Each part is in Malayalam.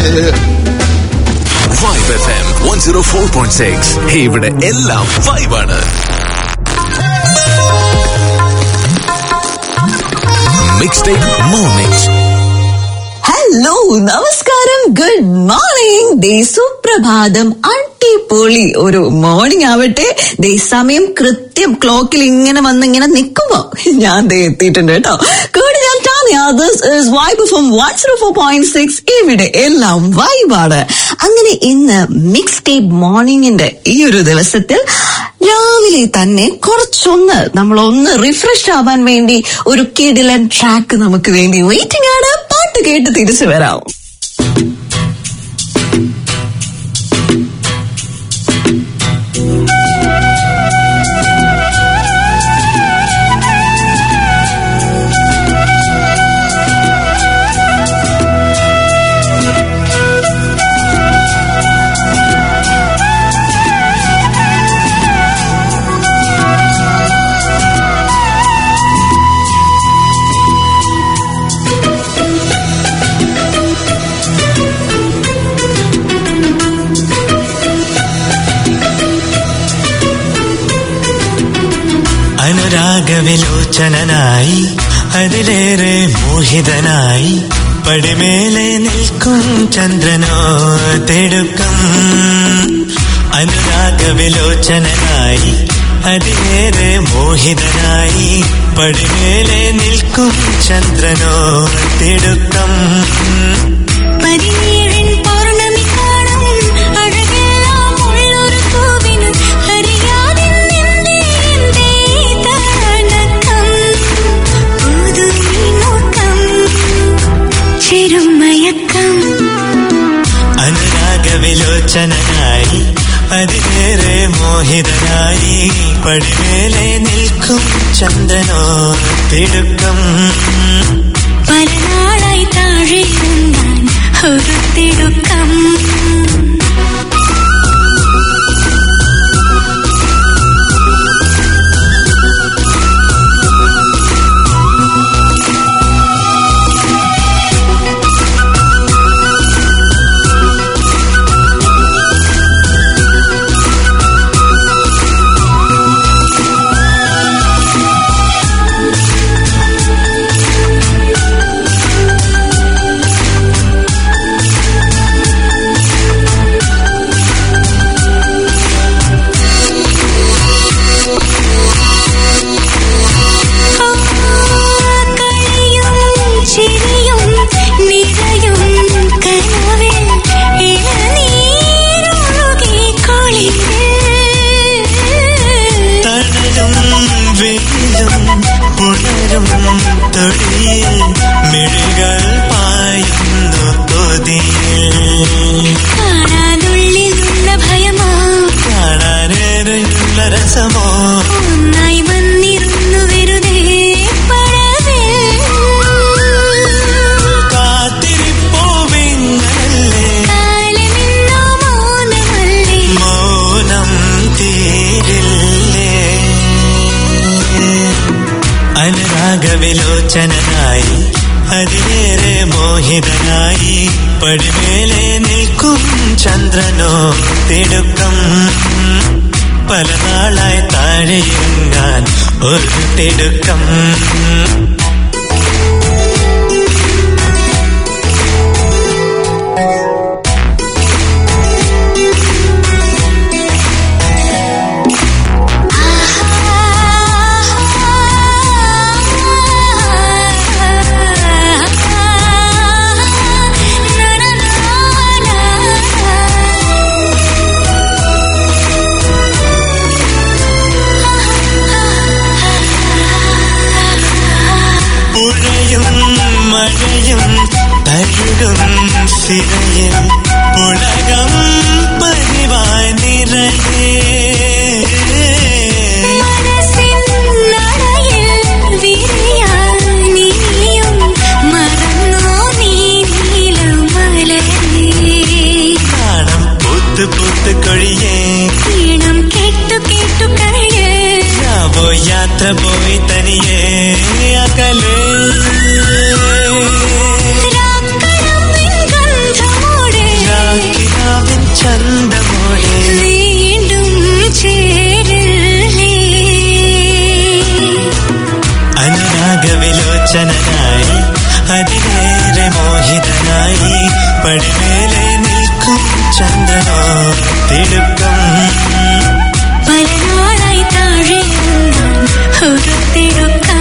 Vibe F M one zero four point six ഇവിടെ എല്ലാം വൈബാണ് മിക്സ് ടേക്ക് മോർണിംഗ് ഹലോ നമസ്കാരം ഗുഡ് മോർണിംഗ് ദേ സുപ്രഭാതം അടിപൊളി ഒരു മോർണിംഗ് ആവട്ടെ ദേ സമയം കൃത്യം ക്ലോക്കിൽ ഇങ്ങനെ വന്ന് ഇങ്ങനെ നിൽക്കുമ്പോ ഞാൻ ദേ എത്തിയിട്ടുണ്ട് കേട്ടോ കൂടി ഞാൻ Tania this is Vibe from one zero four point six ഇവിടെ എല്ലാം വൈബാണ് അങ്ങനെ ഇന്ന് മിക്സ് ടേപ്പ് മോർണിംഗിന്റെ ഈ ഒരു ദിവസത്തിൽ രാവിലെ തന്നെ കുറച്ചൊന്ന് നമ്മൾ ഒന്ന് റിഫ്രഷ് ആവാൻ വേണ്ടി ഒരു കിടിലൻ ട്രാക്ക് നമുക്ക് വേണ്ടി വെയിറ്റിംഗ് ആണ് പാട്ട് കേട്ട് തിരിച്ചു വരാം അനുരാഗവിലോചനായി അതിലേറെ മോഹിതനായി പടിമേലെ നിൽക്കും ചന്ദ്രനോ തെടുക്കം അനുരാഗവിലോചനായി അതിലേറെ മോഹിതനായി പടിമേലെ നിൽക്കും ചന്ദ്രനോ തിടുക്കം പതിനേഴിൻ പൗർണമി കാണും അഴകെല്ലാം ഉള്ളൊരു പൂവിനും അറിയാതെ നിന്നെ എന്തേ തണക്കം പുതുമീ നോക്കം ചെറുമയക്കം അനുരാഗവിലോചനായി അതിലേറെ മോഹിതനായി പടിമേലെ നിൽക്കും ചന്ദ്രനോ തിടുക്കം പല നാളായി താഴെ ഞാൻ ഒരു തിടുക്കം കളിയും ചിരിയും നിറയും കനവിൽ ഇളനീരൊഴുകി കുളിരിൽ തണലും വെയിലും പുണരും തൊടിയിൽ മിഴികൾ പായുന്നു കൊതിയിൽ കാണാനുള്ളിലുള്ള ഭയമോ കാണാനേറെയുള്ള രസമോ ഒന്നായി വന്നിരുന്നു വെറുതെ പടവിൽ കാത്തിരിപ്പോവിങ്ങനല്ലേ കാലമിന്നോ മൗനമല്ലേ മൗനം തീരില്ലേ അനുരാഗവിലോചനായി അതിലേറെ മോഹിതനായി പടിമേലെ നിൽക്കും ചന്ദ്രനോ തിടുക്കം പല നാളായി താഴെയുങ്ങാൻ ഒരു തിടുക്കം പുഴയും മഴയും തഴുകും സിരയിൽ പുളകം പതിവായി നിറയേ മനസ്സിൻ നടയിൽ വിരിയാൻ നീയും മറന്നോ നീ നീലമലരേ നാണം പൂത്ത് പൂത്ത് കൊഴിയേ ഈണം കേട്ടു കേട്ടു കഴിയേ ഞാവോ യാത്ര പോയി തനിയേ അകലേ രാക്കടമ്പിൻ ഗന്ധമോടെ പടിമേലെ നിൽക്കും ചന്ദ്രനോ തിടുക്കം പല നാളായി താഴെ ഒരു തിടുക്കം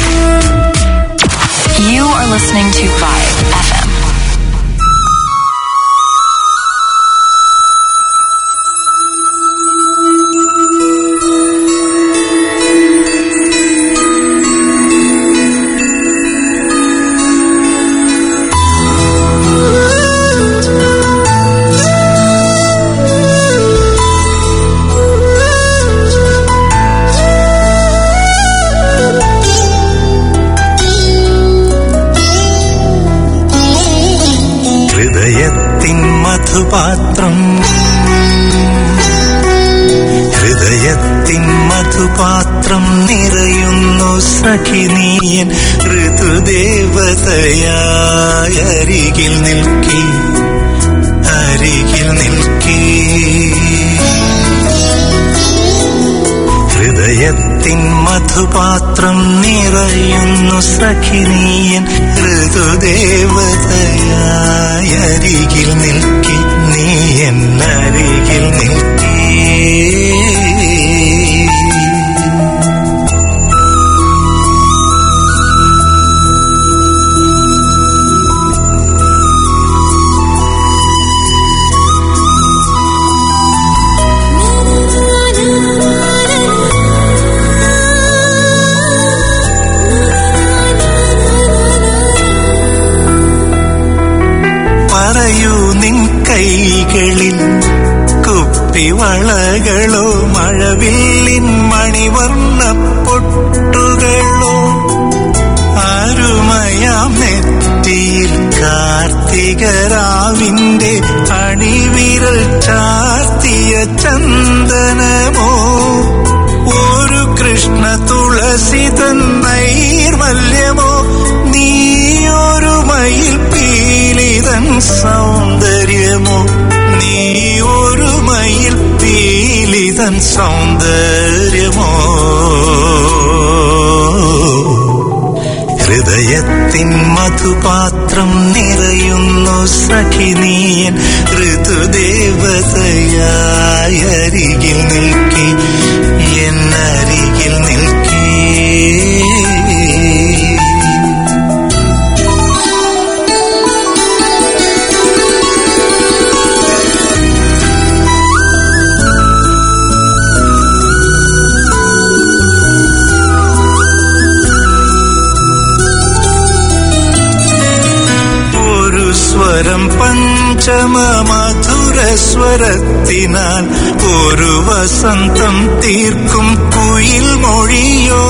You are listening to 5 FM. ഹൃദയത്തിൻ മധുപാത്രം ഹൃദയത്തിൻ മധുപാത്രം നിറയുന്നു സഖിനീയൻ ഋതുദേവതയായ അരികിൽ നിൽക്കി അരികിൽ നിൽക്കി ഹൃദയത്തിൻ മധുപാത്രം നിറയുന്നു സഖിനീയൻ ഋതുദേവതയായ അരികിൽ നിൽക്കി നീ എന്നരികിൽ നിൽക്കി പറയൂ നിൻ കൈകളിൽ കുപ്പിവളകളോ മഴവില്ലിൻ മണിവർണ്ണ പൊട്ടുകളോ അരുമയാം നെറ്റിയിൽ കാർത്തികരാവിന്റെ അണിവിരൽ ചാർത്തിയ ചന്ദനമോ ഒരു കൃഷ്ണ തുളസി നൈർമല്യമോ നീയൊരു മയിൽ പീലിതൻ സൗന്ദര്യമോ നീ ഒരു മയിൽ പീലിതൻ സൗന്ദര്യമോ ഹൃദയത്തിൻ മധുപാത്രം നിറയുന്നു സഖിനീയൻ ഋതുദേവതയായ അരികിൽ നിൽക്കി എന്നരികിൽ നിൽക്കി ഒരു സ്വരം പഞ്ചമ മധുര സ്വരത്തിനാൽ ഒരു വസന്തം തീർക്കും കുയിൽ മൊഴിയോ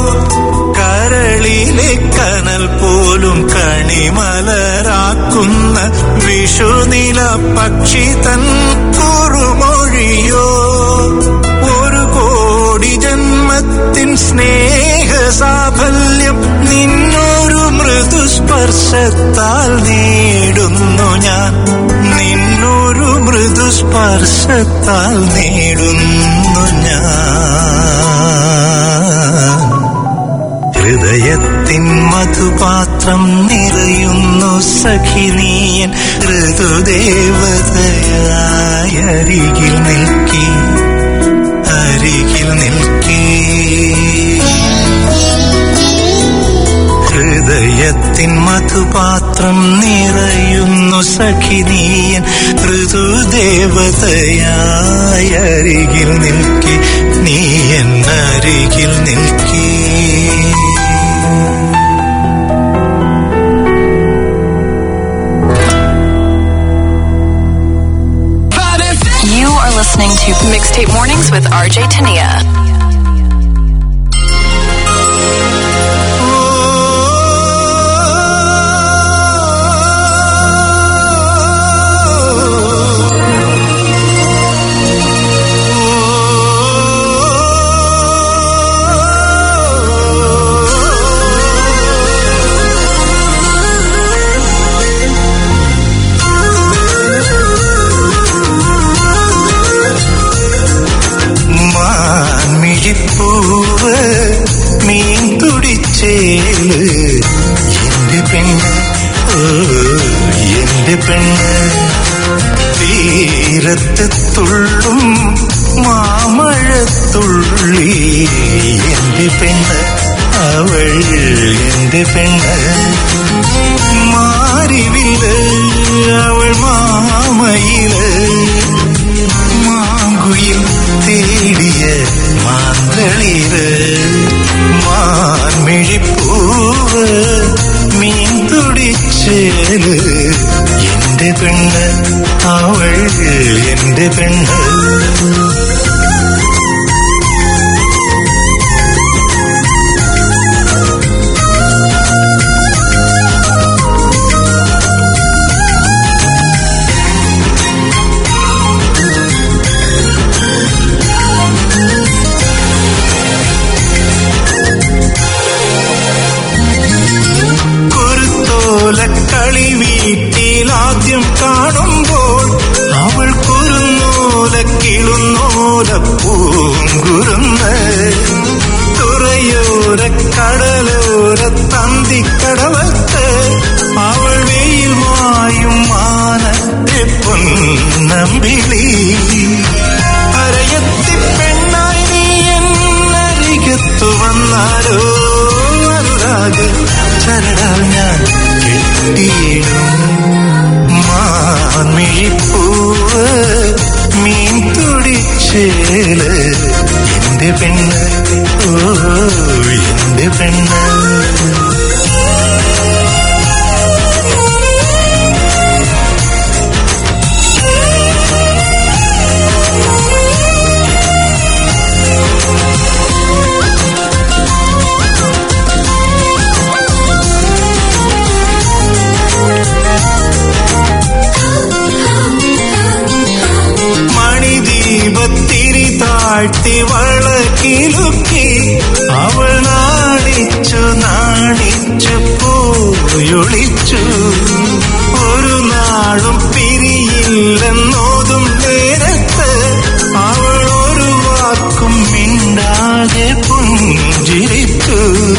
കരളിലെ കനൽ പോലും കണിമലരാക്കുന്ന വിഷുനില പക്ഷി തൻ കുറുമൊഴിയോ ഒരു കോടി ജന്മത്തിൻ സ്നേഹ സാഫല്യം നിന്നൊരു മൃദുസ്പർശത്താൽ നേടുന്നു ഞാൻ നിന്നൊരു മൃദുസ്പർശത്താൽ നേടുന്നു ഞാൻ ഹൃദയത്തിൻ മധുപാത്രം നിറയുന്നു സഖിനീയൻ ഋതുദേവതയായ അരികിൽ നിൽക്കി അരികിൽ നിൽക്കി ഹൃദയത്തിൻ മധുപാത്രം നിറയുന്നു സഖിനീയൻ ഋതുദേവതയായ അരികിൽ നിൽക്കി നീ എന്നരികിൽ നിൽക്കി You are listening to Mixtape Mornings with RJ Tania. മാൻമി തീരത്ത് തുള്ളും മാമഴത്തുള്ളി എന്റെ പെണ്ണ് അവൾ എന്റെ പെണ്ണ് മാറിവില്ല് അവൾ മാമയില് മാങ്കുയിൽ തേടിയ മാന്തളിര് മാൻമിഴിപ്പൂവ് മീൻ തുടിച്ചേല് എന്റെ പെണ്ണ് അവൾ എന്റെ പെണ്ണ് കുരുത്തോല കളി വീട്ടിൽ ആദ്യം കാണുമ്പോൾ അവൾ കുരുന്നോല കിളുന്നോല പൂങ്കുരുന്ന് തുറയോര കടലോര തന്തിക്കടവത്ത് അവൾ വെയിൽ മായും മാനത്തെ പൊന്നമ്പിളി അരയത്തി പെണ്ണായി നീ എന്നരികത്തു വന്നാലോ അനുരാഗ ചരടാൽ ഞാൻ കെട്ടിയിടും മാൻമിഴിപ്പൂവ് മീൻ തുടിച്ചേല് എന്റെ പെണ്ണ് ഓ എന്റെ പെണ്ണ് മണിദീപത്തിരി താഴ്ത്തി വളക്കിലുക്കി അവൾ നാണിച്ചു നാണിച്ചു പോയൊളിച്ചു ഒരു നാളും പിരിയില്ലെന്നോതും നേരത്ത് അവൾ ഒരു വാക്കും മിണ്ടാതെ പുഞ്ചിരിച്ചു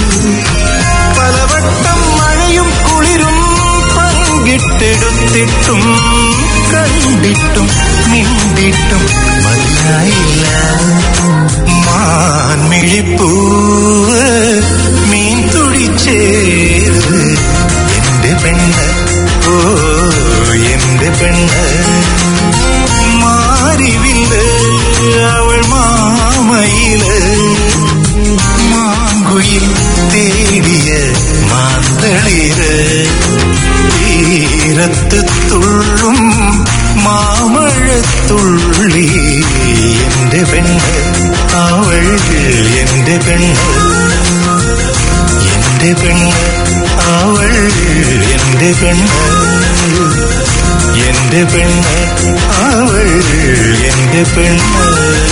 പലവട്ടം മഴയും കുളിരും പങ്കിട്ടെടുത്തിട്ടും കണ്ടിട്ടും മിണ്ടിട്ടും മതിയായില്ല മാൻമിഴിപ്പൂവ് മീൻ തുടിച്ചേര് എന്റെ പെണ്ണ് ഓ എന്റെ പെണ്ണ് മാറിവില്ല് അവൾ മാമയില് മാങ്കുയിൽ തേടിയ മാന്തളിര് തീരത്ത് തുള്ളും മാമഴത്തുള്ളി എന്റെ പെണ്ണ് അവൾ എന്റെ പെണ്ണ് എന്റെ പെണ്ണ് അവൾ എന്റെ പെണ്ണ് എന്റെ പെണ്ണ് അവൾ എന്റെ പെണ്ണ്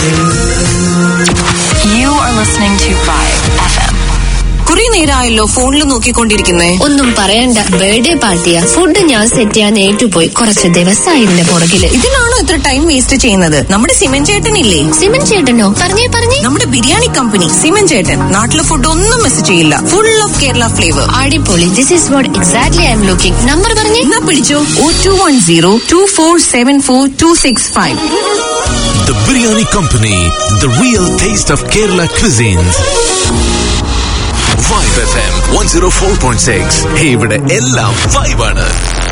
You are listening to 5FM. കുറെ നേരമായല്ലോ ഫോണിൽ നോക്കിക്കൊണ്ടിരിക്കുന്നേ ഒന്നും പറയണ്ട ബർത്ത്ഡേ പാർട്ടിയാ ഫുഡ് ഞാൻ സെറ്റ് ചെയ്യാൻ ഏറ്റുപോയി കുറച്ച് ദിവസമായി ഇതിന്റെ പുറകില് ഇതിനാണോ ഇത്ര ടൈം വേസ്റ്റ് ചെയ്യുന്നത് നമ്മുടെ സിമൻ ചേട്ടനില്ലേ സിമൻ ചേട്ടനോ പറഞ്ഞേ പറഞ്ഞേ നമ്മുടെ ബിരിയാണി കമ്പനി സിമൻ ചേട്ടൻ നാട്ടിലെ ഫുഡ് ഒന്നും മിസ് ചെയ്യില്ല ഫുൾ ഓഫ് കേരള ഫ്ലേവർ അടിപൊളി this is what exactly I'm looking number പറഞ്ഞേ എന്നാ പിടിച്ചോ oh two one zero two four seven four two six five The Biryani Company, the real taste of Kerala cuisines. Vibe FM 104.6. Hey, ഇവിടെ എല്ലാം vibe ആണ്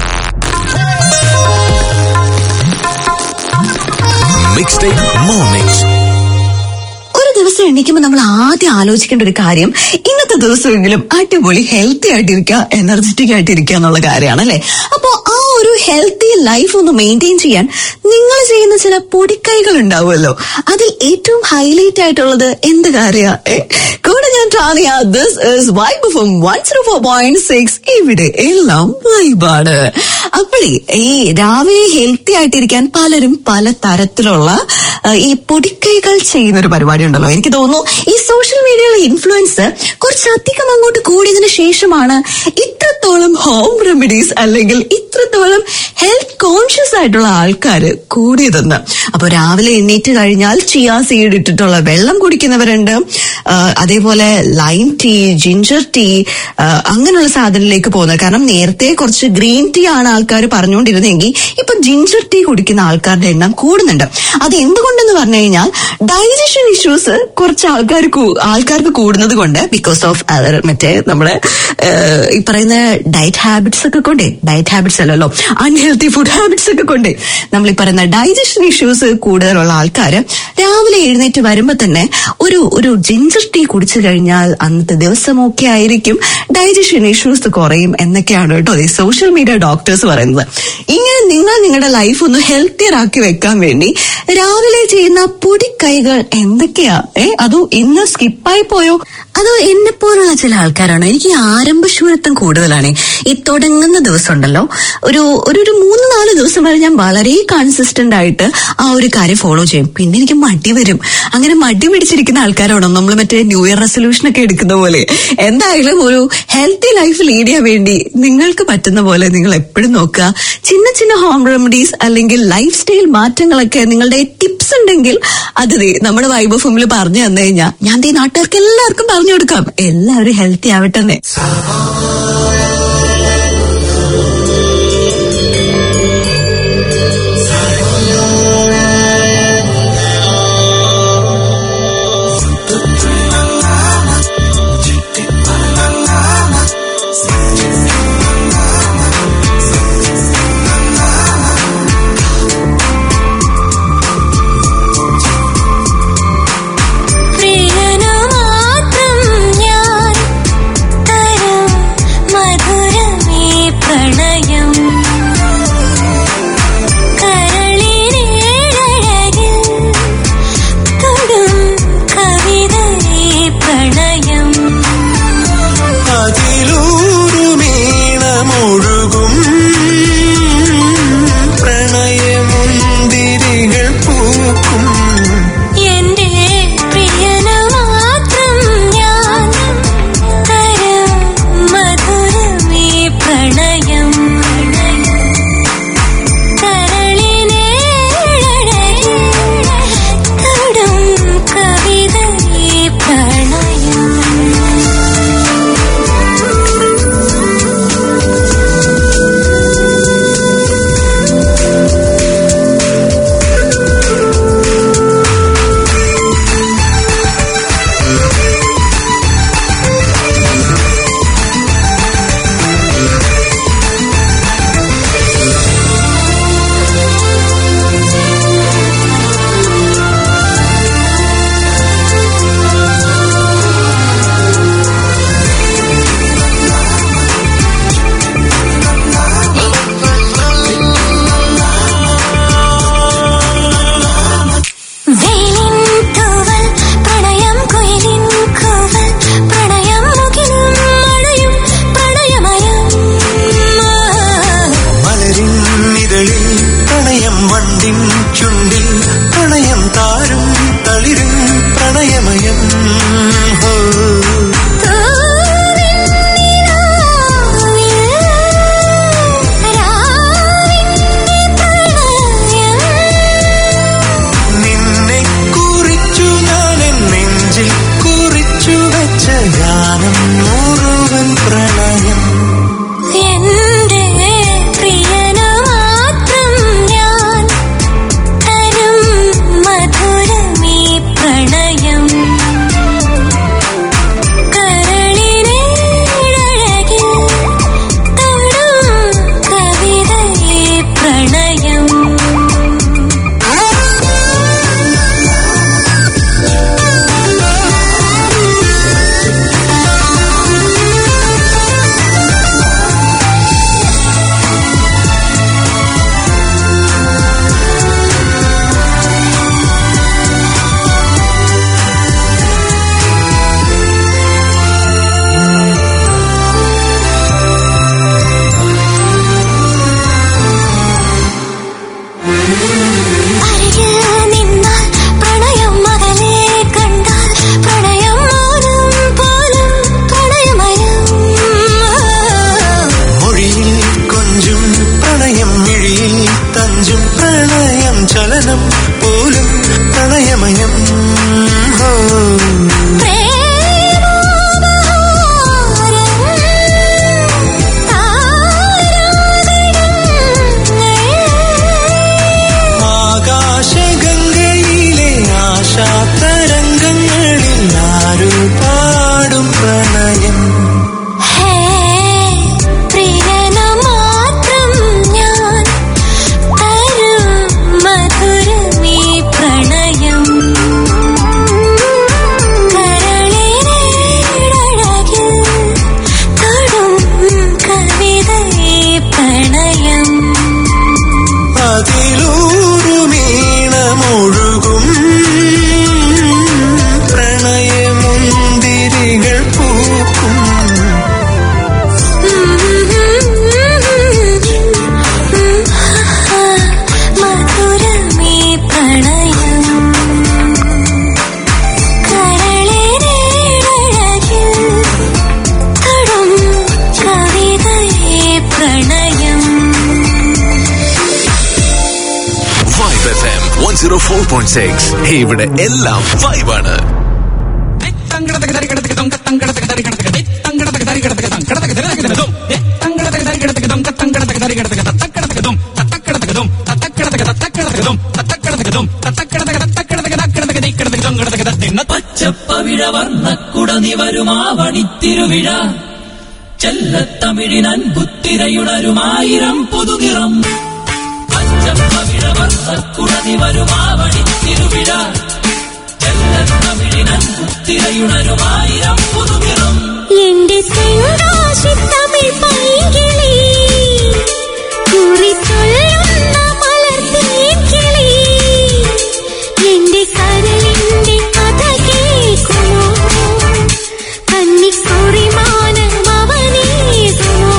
Mixtape Mornings. ഒരു ദിവസം എണീക്കുമ്പോൾ നമ്മൾ ആദ്യം ആലോചിക്കേണ്ട ഒരു കാര്യം ഇന്നത്തെ ദിവസമെങ്കിലും അടിപൊളി ഹെൽത്തി ആയിട്ടിരിക്കുക എനർജറ്റിക് ആയിട്ടിരിക്കുക എന്നുള്ള കാര്യമാണ് അല്ലെ അപ്പോ ആ ഒരു ഹെൽത്തി ലൈഫ് ഒന്ന് മെയിൻറ്റെയിൻ ചെയ്യാൻ നിങ്ങൾ ചെയ്യുന്ന ചില പൊടിക്കൈകൾ ഉണ്ടാവുമല്ലോ അതിൽ ഏറ്റവും ഹൈലൈറ്റ് ആയിട്ടുള്ളത് എന്ത് കാര്യ കൂടെ ഞാൻ Tania this is Vibe from one zero four point six ഇവിടെ എല്ലാം വൈബാണ് അപ്പോഴേ ഈ രാവിലെ ഹെൽത്തി ആയിട്ടിരിക്കാൻ പലരും പല തരത്തിലുള്ള ആ, ഈ പൊടിക്കൈകൾ ചെയ്യുന്ന ഒരു പരിപാടി ഉണ്ടല്ലോ എനിക്ക് തോന്നുന്നു ഈ സോഷ്യൽ മീഡിയയിലെ ഇൻഫ്ലുവൻസ് കുറച്ചധികം അങ്ങോട്ട് കൂടിയതിനു ശേഷമാണ് ഇത്രത്തോളം ഹോം റെമഡീസ് അല്ലെങ്കിൽ ഇത്രത്തോളം ഹെൽത്ത് കോൺഷ്യസ് ആയിട്ടുള്ള ആൾക്കാർ കൂടിയതെന്ന് അപ്പൊ രാവിലെ എണ്ണീറ്റ് കഴിഞ്ഞാൽ ചിയാ സീഡ് ഇട്ടിട്ടുള്ള വെള്ളം കുടിക്കുന്നവരുണ്ട് ആ, അതേപോലെ ലൈം ടീ ജിഞ്ചർ ടീ അങ്ങനെയുള്ള സാധനത്തിലേക്ക് പോകുന്നത് കാരണം നേരത്തെ കുറച്ച് ഗ്രീൻ ടീ ആണ് ആൾക്കാർ പറഞ്ഞുകൊണ്ടിരുന്നെങ്കിൽ ഇപ്പൊ ജിഞ്ചർ ടീ കുടിക്കുന്ന ആൾക്കാരുടെ എണ്ണം കൂടുന്നുണ്ട് അത് എന്തുകൊണ്ടെന്ന് പറഞ്ഞു കഴിഞ്ഞാൽ ഡൈജഷൻ ഇഷ്യൂസ് കുറച്ച് ആൾക്കാർ ആൾക്കാർക്ക് കൂടുന്നത് കൊണ്ട് ബിക്കോസ് ഓഫ് മറ്റേ നമ്മുടെ ഏഹ്, ഈ പറയുന്ന ഡയറ്റ് ഹാബിറ്റ്സ് ഒക്കെ കൊണ്ടേ ഡയറ്റ് ഹാബിറ്റ്സ് അല്ലല്ലോ അൺഹെൽത്തി ഫുഡ് ഹാബിറ്റ്സ് ഒക്കെ കൊണ്ടേ നമ്മൾ ഈ പറയുന്ന ഡൈജഷൻ ഇഷ്യൂസ് കൂടുതലുള്ള ആൾക്കാർ രാവിലെ എഴുന്നേറ്റ് വരുമ്പോ തന്നെ ഒരു ഒരു ജിഞ്ചർ ടീ കുടിച്ചു കഴിഞ്ഞാൽ അന്നത്തെ ദിവസം ഒക്കെ ആയിരിക്കും ഡൈജഷൻ ഇഷ്യൂസ് കുറയും എന്നൊക്കെയാണ് കേട്ടോ ഈ സോഷ്യൽ മീഡിയ ഡോക്ടേഴ്സ് പറയുന്നത് ഇങ്ങനെ നിങ്ങൾ നിങ്ങളുടെ ലൈഫ് ഒന്ന് ഹെൽത്തിയർ ആക്കി വെക്കാൻ വേണ്ടി രാവിലെ ചെയ്യുന്ന പൊടിക്കൈകൾ എന്തൊക്കെയാ ഏ അതോ ഇന്ന് സ്കിപ്പായി പോയോ അതോ എന്നെ പോലുള്ള ചില ആൾക്കാരാണോ എനിക്ക് ഈ ആരംഭശൂരത്വം കൂടുതലാണ് ഈ തുടങ്ങുന്ന ദിവസം ഉണ്ടല്ലോ ഒരു ഒരു ഒരു മൂന്ന് നാല് ദിവസം വരെ ഞാൻ വളരെ കൺസിസ്റ്റന്റ് ആയിട്ട് ആ ഒരു കാര്യം ഫോളോ ചെയ്യും പിന്നെ എനിക്ക് മടി വരും അങ്ങനെ മടി പിടിച്ചിരിക്കുന്ന ആൾക്കാരാണോ നമ്മൾ മറ്റേ ന്യൂ ഇയർ റെസൊല്യൂഷൻ ഒക്കെ എടുക്കുന്ന പോലെ എന്തായാലും ഒരു ഹെൽത്തി ലൈഫ് ലീഡ് ചെയ്യാൻ വേണ്ടി നിങ്ങൾക്ക് പറ്റുന്ന പോലെ നിങ്ങൾ എപ്പോഴും നോക്കുക ചിന്ന ചിന്ന ഹോം റെമഡീസ് അല്ലെങ്കിൽ ലൈഫ് സ്റ്റൈൽ മാറ്റങ്ങളൊക്കെ നിങ്ങളുടെ ടിപ്സ് ഉണ്ടെങ്കിൽ അത് ദേ നമ്മുടെ വൈബ് ഫോമിൽ പറഞ്ഞു തന്നു കഴിഞ്ഞാൽ ഞാൻ ദേ നാട്ടുകാർക്ക് എല്ലാവർക്കും പറഞ്ഞു കൊടുക്കാം എല്ലാവരും ഹെൽത്തി ആവട്ടെ പ്രിയനു മാത്രം ഞാൻ തരും മധുരമീ പ്രണയം കരളിനേഴഴകിൽ തൊടും കവിതയീ പ്രണയം അതിലൂരുമീണമൊഴുകും പ്രണയമുന്തിരികൾ പൂക്കും എന്റെ പ്രിയനു മാത്രം ഞാൻ തരും മധുരമീ പ്രണയം കരളിനേഴഴകിൽ തൊടും കവിതയീ പ്രണയം വെയിലിൻ തൂവൽ പ്രണയം കുയിലിൻ കൂവൽ പ്രണയം മുകിലും മഴയും പ്രണയമയം മലരിൻ ഇതളിൽ പ്രണയം വണ്ടിൻ ചുണ്ടിൽ പ്രണയം താരും തളിരും പ്രണയമയം ഹോ തൂവിൻ നിലാവിൽ രാവിന്റെ പ്രണയം നിന്നെ കുറിച്ചു ഞാൻ എൻ നെഞ്ചിൽ കുറിച്ചു വെച്ച ഗാനം മുഴുവൻ പ്രണയം എന്റെ പ്രിയനു മാത്രം ഞാൻ തരും മധുരമീ പ്രണയം കരളിനേഴഴകിൽ തൊടും കവിതയീ പ്രണയം അരികിൽ നിന്നാൽ പ്രണയം അകലെ കണ്ടാൽ പ്രണയം മൗനം പോലും പ്രണയമയം മൊഴിയിൽ കൊഞ്ചും പ്രണയം മിഴിയിൽ തഞ്ചും പ്രണയം ചലനം പോലും പ്രണയമയം ഹോ പ്രേമം one zero four point six ഇവിടെ എല്ലാം വൈബാണ് പച്ചപ്പവിഴവർണ്ണക്കുടനിവരുമാവണിത്തിരുവിഴ ചെല്ലത്തമിഴിനൻ ബുത്തിരയുണരുമായിരം പുതുനിറം പച്ചപ്പവിഴവർണ്ണക്കുടനിവരുമാവണിത്തിരുവിഴ ചെല്ലത്തമിഴിനൻ ബുത്തിരയുണരുമായിരം പുതുനിറം എന്റെ തെങ്കാശി തമിഴ് പൈകിളി കുറിച്ചൊല്ലുന്ന മലർത്തേക്കിളി എന്റെ കരളിന്റെ കഥ കേൾക്കുമോ കന്നിക്കുറിമാനം അവനേകുമോ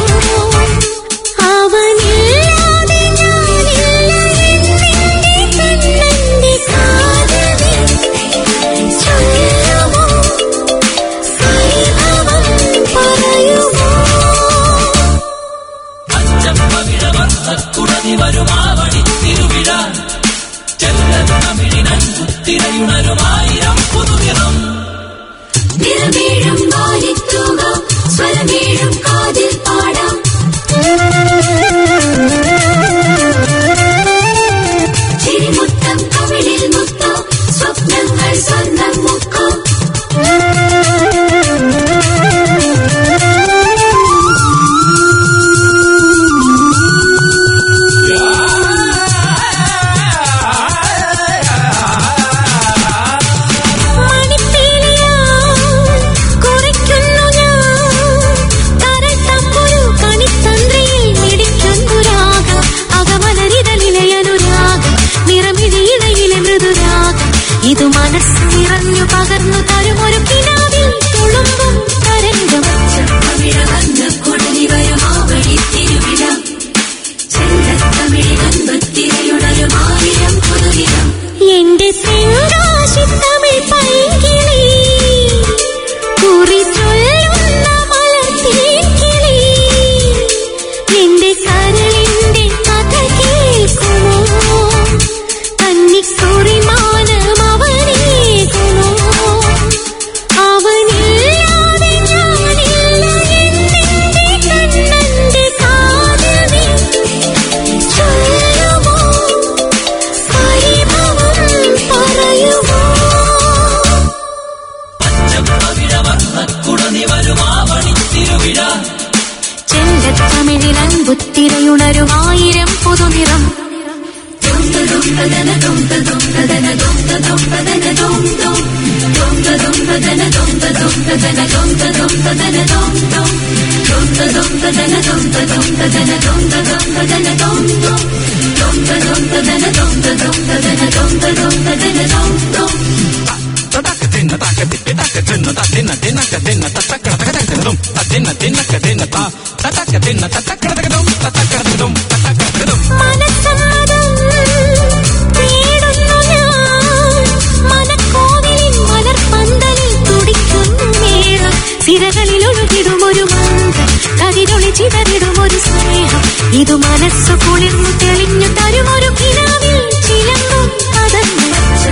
അവനില്ലാതെ ഞാനില്ല എന്നെന്റെ കണ്ണന്റെ കാതലേ ചൊല്ലുമോ സൈവം പറയുമോ പച്ചപ്പവിഴവർണ്ണക്കുടനിവരുമാവണിത്തിരുവിഴ ചെല്ലത്തമിഴിനൻ ബുത്തിരയുണരുമായിരം പുതുനിറം നിറമേഴും വാലിത്തൂക സ്വരമേഴും കാതിൽ പാടാം ചിരിമുത്തം കവിളിൽ മുത്തം സ്വപ്നങ്ങൾ സ്വർണ്ണം മുക്കം കുറിക്കുന്നു ഞാൻ കരൾ തമ്പുരു കണിത്തന്ത്രയിൽ മിടിക്കുന്നു രാഗം അകമലരിതലിലെ അനുരാഗം നിറമിഴിയിടയിലെ മൃദുരാഗം ഇത് മനസ്സ് നിറഞ്ഞു പകർന്നു തരുമൊരു കിനാവിൽ തുളുമ്പും തരംഗം എന്റെ തെങ്കാശി തമിഴ് പൈകിളി കുറിച്ചൊല്ലുന്ന മലർത്തേക്കിളി എന്റെ കരളിന്റെ കഥ കേൾക്കുമോ കന്നിക്കുറിമാനം അവനേകുമോ അവനില്ലാതെ ഞാനില്ല എന്നെന്റെ കണ്ണന്റെ കാതലേ ചൊല്ലുമോ പരിഭവം പറയുമോ പച്ചപ്പവിഴവർണ്ണക്കുടനിവരുമാവണിത്തിരുവിഴ ചെല്ലത്തമിഴിൽ അൻപുത്തിരയുണരുമായിരം പുതുനിറം മനസ്സമ്മതം തേടുന്നു ഞാൻ മനക്കോവിലിൻ മലർപ്പന്തലിൽ തുടിക്കുന്നു മേളം സിരകളിൽ ഒഴുകിടും ഒരു മന്ത്രം കതിരൊളി ചിതറിടും ഒരു സ്നേഹം ഇത് മനസ്സു കുളിർന്നു തെളിഞ്ഞു തരുമൊരു കിനാവിൽ ചിലമ്പും പദങ്ങൾ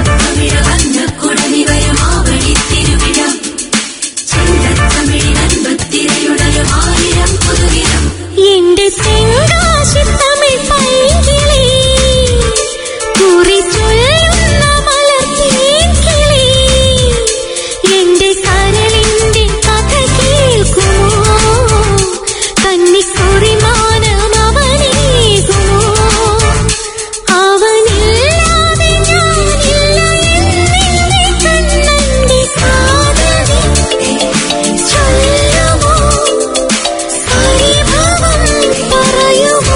എന്റെ തെങ്കാശി തമിഴ് പൈകിളി കുറിച്ചൊല്ലുന്ന മലർത്തേക്കിളി എന്റെ കരളിന്റെ കഥ കേൾക്കുമോ കന്നിക്കുറിമാനം അവനേകുമോ അവനില്ലാതെ ഞാനില്ല എന്നെന്റെ കണ്ണന്റെ കാതലേ ചൊല്ലുമോ പരിഭവം പറയുമോ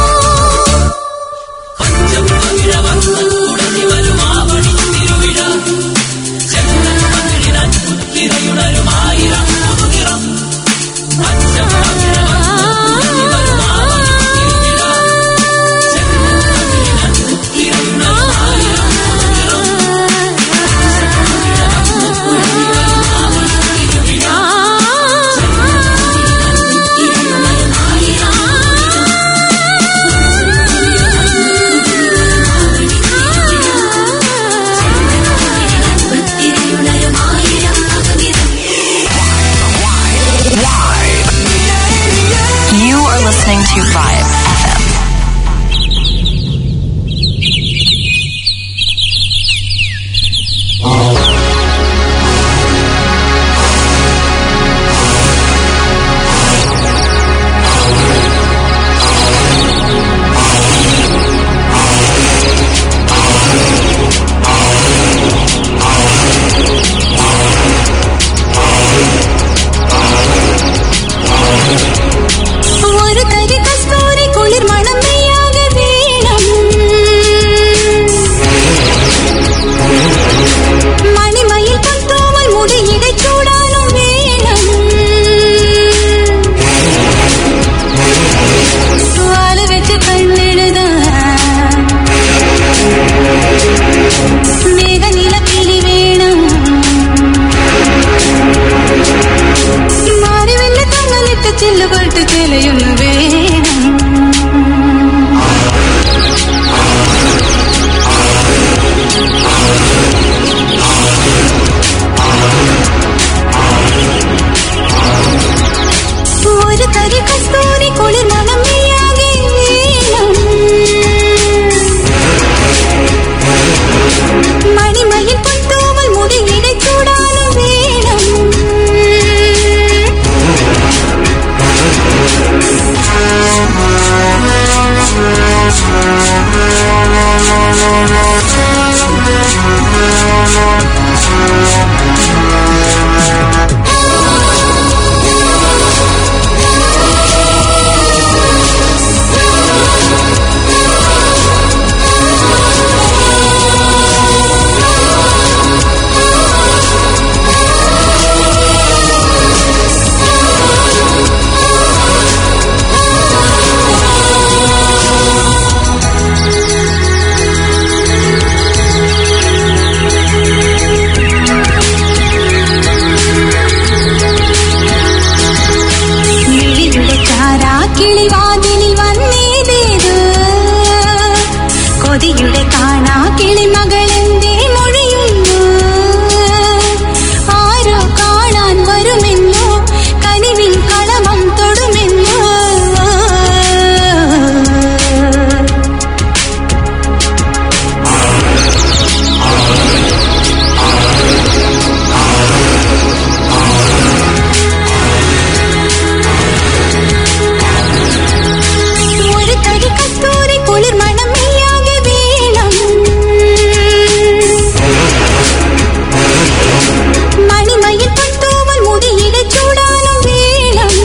പച്ചപ്പവിഴവർണ്ണക്കുടനിവരുമാവണിത്തിരുവിഴ ചെല്ലത്തമിഴിനൻ ബുത്തിരയുണരുമായിരം പുതുനിറം ആ ഇവിടെ കാണാ കിളിമകളെന്തേ മൊഴിയുന്നു ആരോ കാണാൻ വരുമെന്നോ കനിവിൻ കളമം തൊടുമെന്നോ ഒരു തരി കസ്തൂരി കുളിർ മണം നീയാകെ വേണം മണിമയിൽ പത്തൂവൽ മുടിയിലെ ചൂടാനും വേണം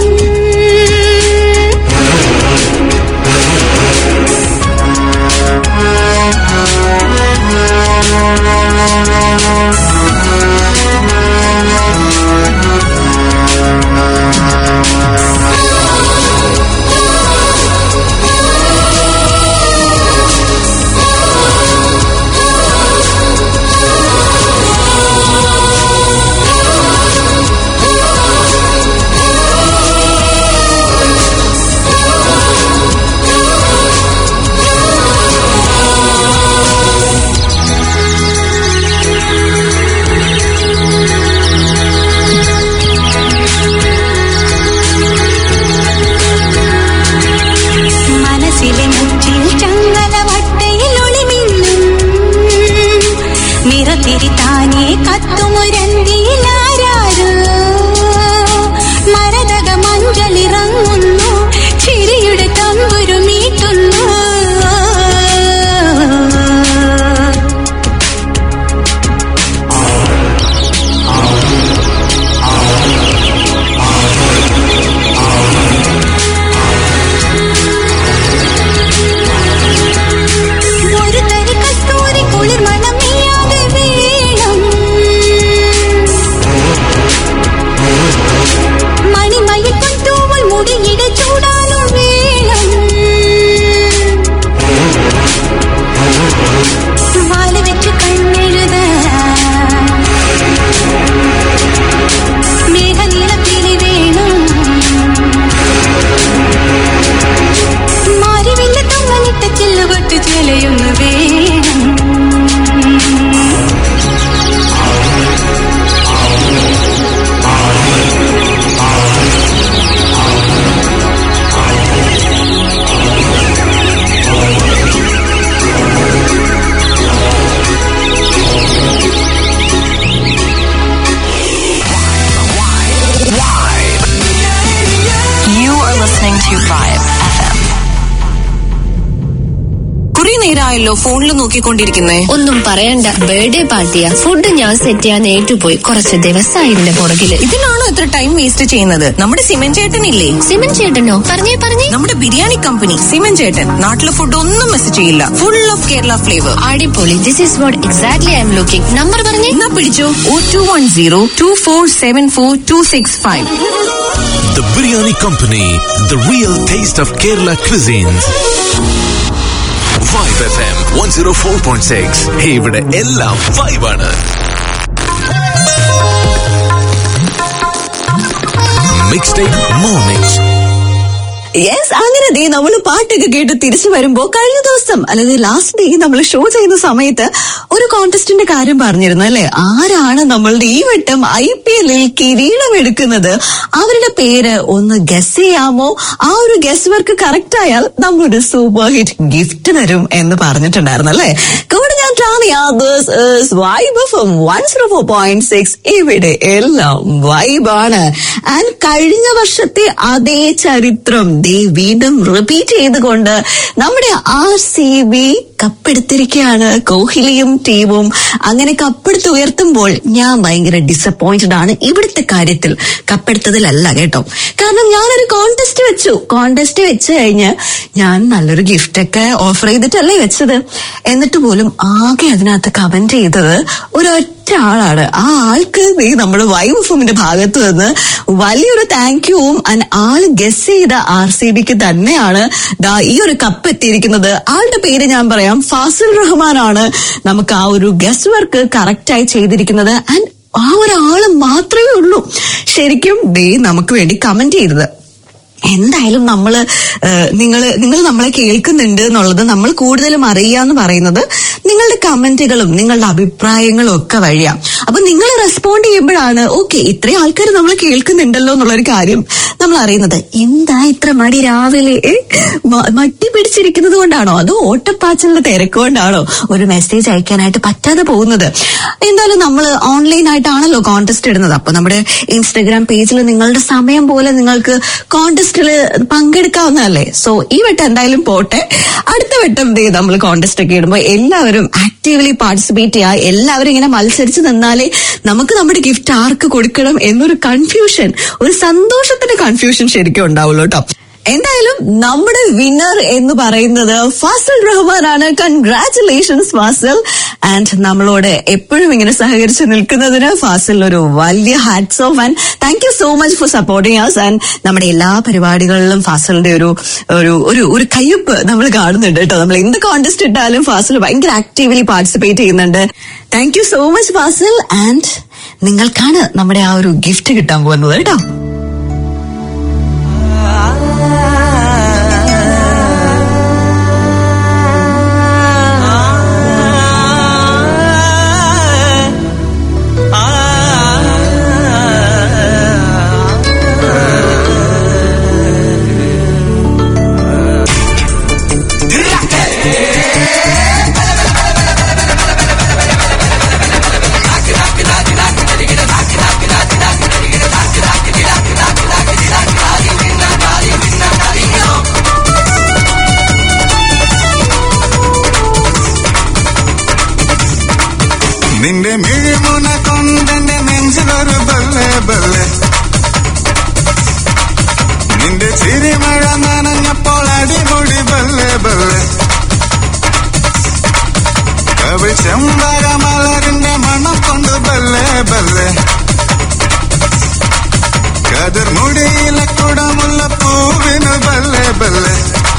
മനസ്സിലെ നെഞ്ചിൽ ചങ്ങലവട്ടയിൽ ഒളിമിന്നും നിറത്തിരി താനേ കത്തുമൊരന്തിയിൽ ആരാരോ മരതക മഞ്ചളിറങ്ങുന്നു ചിരിയുടെ തമ്പുരു മീട്ടുന്നു ഒരു തരി കസ്തൂരി കുളിർ മണം നീയാകെ വേണം മണിമയിൽ പത്തൂവൽ മുടിയിടെ ചൂടാനും വേണം വാല് വെച്ച് കണ്ണെഴുത മേഘനീളത്തിരി വേണം മാരിവില്ല തമ്മനിട്ട ചില്ലുകൊട്ട് ചിലയൊന്ന് വേണം You are listening to Vibe FM. കുറെ നേരമായല്ലോ ഫോണിൽ നോക്കിക്കൊണ്ടിരിക്കുന്നേ ഒന്നും പറയണ്ട ബർത്ത്ഡേ പാർട്ടിയാ ഫുഡ് ഞാൻ സെറ്റ് ചെയ്യാൻ ഏറ്റുപോയി കുറച്ച് ദിവസമായി ഇതിന്റെ പുറകില് ഇതിനാണോ ഇത്ര ടൈം വേസ്റ്റ് ചെയ്യുന്നത് നമ്മുടെ സിമൻ ചേട്ടനില്ലേ സിമൻ ചേട്ടനോ പറഞ്ഞേ പറഞ്ഞേ നമ്മുടെ ബിരിയാണി കമ്പനി സിമൻ ചേട്ടൻ നാട്ടിലെ ഫുഡ് ഒന്നും മിസ് ചെയ്യില്ല ഫുൾ ഓഫ് കേരള ഫ്ലേവർ അടിപൊളി this is what exactly I'm looking number പറഞ്ഞേ എന്നാ പിടിച്ചോ oh two one zero two four seven four two six five The Biryani Company, the real taste of Kerala cuisines. Vibe FM 104.6. Hey, ഇവിടെ എല്ലാം വൈബാണ് മിക്സ് ടേക്ക് മോർണിംഗ്സ് യെസ് അങ്ങനെ ദേ നമ്മൾ പാട്ടൊക്കെ കേട്ട് തിരിച്ചു വരുമ്പോ കഴിഞ്ഞ ദിവസം അല്ലെങ്കിൽ ലാസ്റ്റ് ഡേ നമ്മൾ ഷോ ചെയ്യുന്ന സമയത്ത് ഒരു കോntestന്റെ കാര്യം പറഞ്ഞിരുന്നു അല്ലെ ആരാണ് നമ്മളുടെ ഈ വട്ടം ഐ പി എല്ലിൽ കിരീടം എടുക്കുന്നത് അവരുടെ പേര് ഒന്ന് ഗസ് ചെയ്യാമോ ആ ഒരു ഗസ് വർക്ക് കറക്റ്റ് ആയാൽ നമ്മളൊരു സൂപ്പർ ഹിറ്റ് ഗിഫ്റ്റ് തരും എന്ന് പറഞ്ഞിട്ടുണ്ടായിരുന്നു അല്ലെ കൂടെ ഞാൻ Vibe from one zero four point six ഇവിടെ എല്ലാം വൈബാണ് ആൻഡ് കഴിഞ്ഞ വർഷത്തെ അതേ ചരിത്രം ദേ വീണ്ടും റിപ്പീറ്റ് ചെയ്തുകൊണ്ട് നമ്മുടെ ആർ സി ബി കപ്പെടുത്തിരിക്കുകയാണ് കോഹ്ലിയും ടീമും അങ്ങനെ കപ്പെടുത്ത് ഉയർത്തുമ്പോൾ ഞാൻ ഭയങ്കര ഡിസപ്പോയിന്റഡ് ആണ് ഇവിടുത്തെ കാര്യത്തിൽ കപ്പെടുത്തതിലല്ല കേട്ടോ കാരണം ഞാനൊരു കോntest വെച്ചു കോntest വെച്ച് കഴിഞ്ഞ് ഞാൻ നല്ലൊരു ഗിഫ്റ്റ് ഒക്കെ ഓഫർ ചെയ്തിട്ടല്ലേ വെച്ചത് എന്നിട്ട് പോലും ആകെ അതിനകത്ത് കമന്റ് ചെയ്തത് ഒരൊറ്റ ആളാണ് ആ ആൾക്ക് നീ നമ്മുടെ വൈവ് ഫിമിന്റെ ഭാഗത്ത് നിന്ന് വലിയൊരു താങ്ക് യുവും ആൻഡ് ആള് ഗസ് ചെയ്ത ആർ സി ബിക്ക് തന്നെയാണ് ദാ ഈ ഒരു കപ്പ് എത്തിയിരിക്കുന്നത് ആളുടെ പേര് ഞാൻ പറയാം ഫാസിൽ റഹ്മാൻ ആണ് നമുക്ക് ആ ഒരു ഗസ് വർക്ക് കറക്റ്റ് ആയി ചെയ്തിരിക്കുന്നത് ആൻഡ് ആ ഒരാള് മാത്രമേ ഉള്ളൂ ശരിക്കും ദേ നമുക്ക് വേണ്ടി കമന്റ് ചെയ്തത് എന്തായാലും നമ്മള് നിങ്ങൾ നിങ്ങൾ നമ്മളെ കേൾക്കുന്നുണ്ട് എന്നുള്ളത് നമ്മൾ കൂടുതലും അറിയാന്ന് പറയുന്നത് നിങ്ങളുടെ കമന്റുകളും നിങ്ങളുടെ അഭിപ്രായങ്ങളും ഒക്കെ വഴിയാ അപ്പൊ നിങ്ങൾ റെസ്പോണ്ട് ചെയ്യുമ്പോഴാണ് ഓക്കെ ഇത്രയും ആൾക്കാർ നമ്മൾ കേൾക്കുന്നുണ്ടല്ലോ എന്നുള്ളൊരു കാര്യം നമ്മൾ അറിയുന്നത് എന്താ ഇത്ര മടി രാവിലെ ഏ? മ- മടി പിടിച്ചിരിക്കുന്നത് കൊണ്ടാണോ അതോ ഓട്ടപ്പാച്ചിലിന്റെ തിരക്ക് കൊണ്ടാണോ ഒരു മെസ്സേജ് അയക്കാനായിട്ട് പറ്റാതെ പോകുന്നത് എന്തായാലും നമ്മൾ ഓൺലൈൻ ആയിട്ടാണല്ലോ കോൺടെസ്റ്റ് ഇടുന്നത് അപ്പൊ നമ്മുടെ ഇൻസ്റ്റഗ്രാം പേജിൽ നിങ്ങളുടെ സമയം പോലെ നിങ്ങൾക്ക് കോൺടെസ്റ്റിൽ പങ്കെടുക്കാവുന്നതല്ലേ സോ ഈ വട്ടം എന്തായാലും പോട്ടെ അടുത്ത വട്ടം ദേ നമ്മൾ കോൺടെസ്റ്റ് ഒക്കെ ഇടുമ്പോൾ എല്ലാവരും ആക്റ്റീവ്ലി പാർട്ടിസിപ്പേറ്റ് ചെയ്യുക എല്ലാവരും ഇങ്ങനെ മത്സരിച്ച് നിന്നാലേ നമുക്ക് നമ്മുടെ ഗിഫ്റ്റ് ആർക്ക് കൊടുക്കണം എന്നൊരു കൺഫ്യൂഷൻ ഒരു സന്തോഷത്തിന്റെ കൺഫ്യൂഷൻ ശരിക്കും ഉണ്ടാവുള്ളൂ കേട്ടോ എന്തായാലും നമ്മുടെ വിന്നർ എന്ന് പറയുന്നത് ഫാസിൽ റഹ്മാനാണ് കൺഗ്രാറ്റുലേഷൻസ് ഫാസിൽ ആൻഡ് നമ്മളോട് എപ്പോഴും ഇങ്ങനെ സഹകരിച്ച് നിൽക്കുന്നതിന് ഫാസിൽ ഒരു വലിയ hats off and thank you so much for supporting us and നമ്മുടെ എല്ലാ പരിപാടികളിലും ഫാസിലിന്റെ ഒരു ഒരു ഒരു ഒരു കയ്യൊപ്പ് നമ്മൾ കാണുന്നുണ്ട് കേട്ടോ നമ്മൾ എന്ത് കോൺടെസ്റ്റ് ഇട്ടാലും ഫാസിൽ ഭയങ്കര ആക്റ്റീവ്ലി പാർട്ടിസിപ്പേറ്റ് ചെയ്യുന്നുണ്ട് thank you so much Fazil and നിങ്ങൾക്കാണ് നമ്മുടെ ആ ഒരു ഗിഫ്റ്റ് കിട്ടാൻ പോകുന്നത് കേട്ടോ നിന്റെ മിഴിമുന കൊണ്ടെന്റെ നെഞ്ചിലൊരു ബല്ലെ ബല്ലെ നിന്റെ ചിരിമഴ നനഞ്ഞപ്പോൾ അടിമുടി ബല്ലെ ബല്ലെ കവി ചെമ്പകമലരിന്റെ മണം കൊണ്ട് ബല്ലെ ബല്ലെ കതിർ മുടിയിലെ കുടമുള്ള പൂവിന് ബല്ലെ ബല്ലെ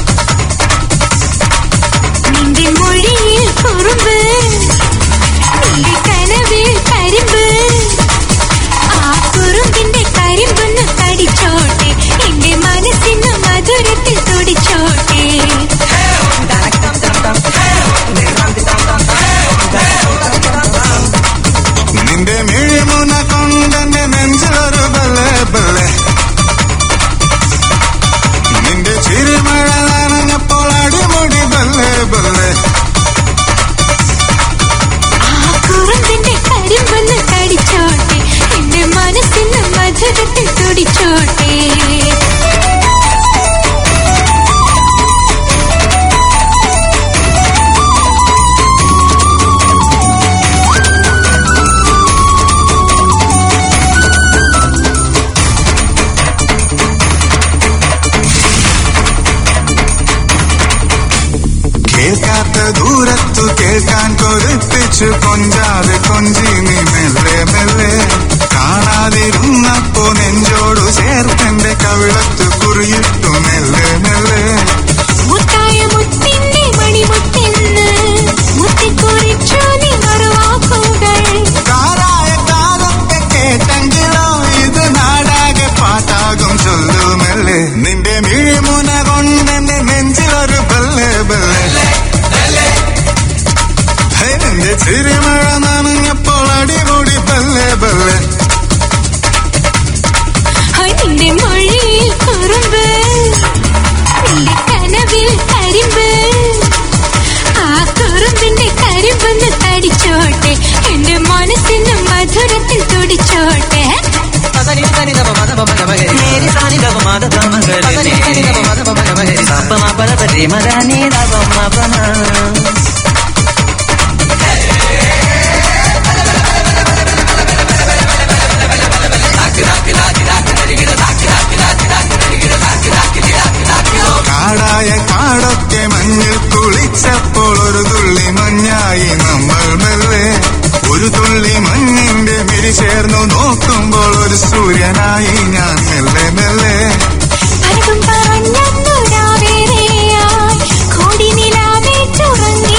നിന്റെ മൊഴിയിൽ കുറുമ്പ് നിന്റെ കനവിൽ കരിമ്പ് ആ കുറുമ്പിന്റെ കരിമ്പൊന്ന് കടിച്ചോട്ടെ എന്റെ മനസ്സിന് മധുരത്തിൽ തുടിച്ചോട്ടെ നിന്റെ മിഴിമുന കൊണ്ടെന്റെ നെഞ്ചിലൊരു ബല്ലെ ബല്ലെ നിന്റെ ചിരിമഴ നനഞ്ഞപ്പോൾ അടിമുടി ബല്ലെ ബല്ലെ ആ കുറുമ്പിന്റെ കരിമ്പൊന്ന് കടിച്ചോട്ടെ എന്റെ മനസ്സിന് മധുരത്തിൽ തുടിച്ചോട്ടെ കേൾക്കാത്ത ദൂരത്തു കേൾക്കാൻ കൊതിപ്പിച്ചു കൊഞ്ചാതെ കൊഞ്ചി നീ മെല്ലെ മെല്ലെ കാണാതിരുന്നപ്പോ നെഞ്ചോടു ചേർത്തെന്റെ കവിളത്ത് കുറിയിട്ടു മെല്ലെ മെല്ലെ മുത്തായ മുത്തിന്റെ മണിമുത്തെന്ന് മുത്തിക്കുറിച്ചു നീ മറുവാക്കുകൾ കാറായ കാതൊക്കെ കേട്ടെങ്കിലോ ഇത് നാടാകെ പാട്ടാകും ചൊല്ലുമല്ലേ നിന്റെ മിഴിമുന കൊണ്ടെന്റെ നെഞ്ചിലൊരു ബല്ലെ ബല്ലെ ഹേ, നിന്റെ ചിരിമഴ നനഞ്ഞപ്പോൾ അടിമുടി ബല്ലെ ബല്ലെ ഹായ് നിന്റെ മൊഴിയിൽ കുറുമ്പ് നിന്റെ കനവിൽ കരിമ്പ് ആ കുറുമ്പിന്റെ കരിമ്പൊന്ന് കടിച്ചോട്ടെ എന്റെ മനസ്സിന് മധുരത്തിൽ തുടിച്ചോട്ടെ കാടായ കാടൊക്കെ മഞ്ഞിൽ കുളിച്ചപ്പോൾ ഒരു തുള്ളി മഞ്ഞായി നമ്മൾ മെല്ലെ ഒരു തുള്ളി മഞ്ഞിന്റെ മിരി ചേർന്നു നോക്കുമ്പോൾ ഒരു സൂര്യനായി ഞാൻ മെല്ലെ മെല്ലെ പലതും പറഞ്ഞൊരാവേറെയായി കോടി നിലാവേറ്റുറങ്ങി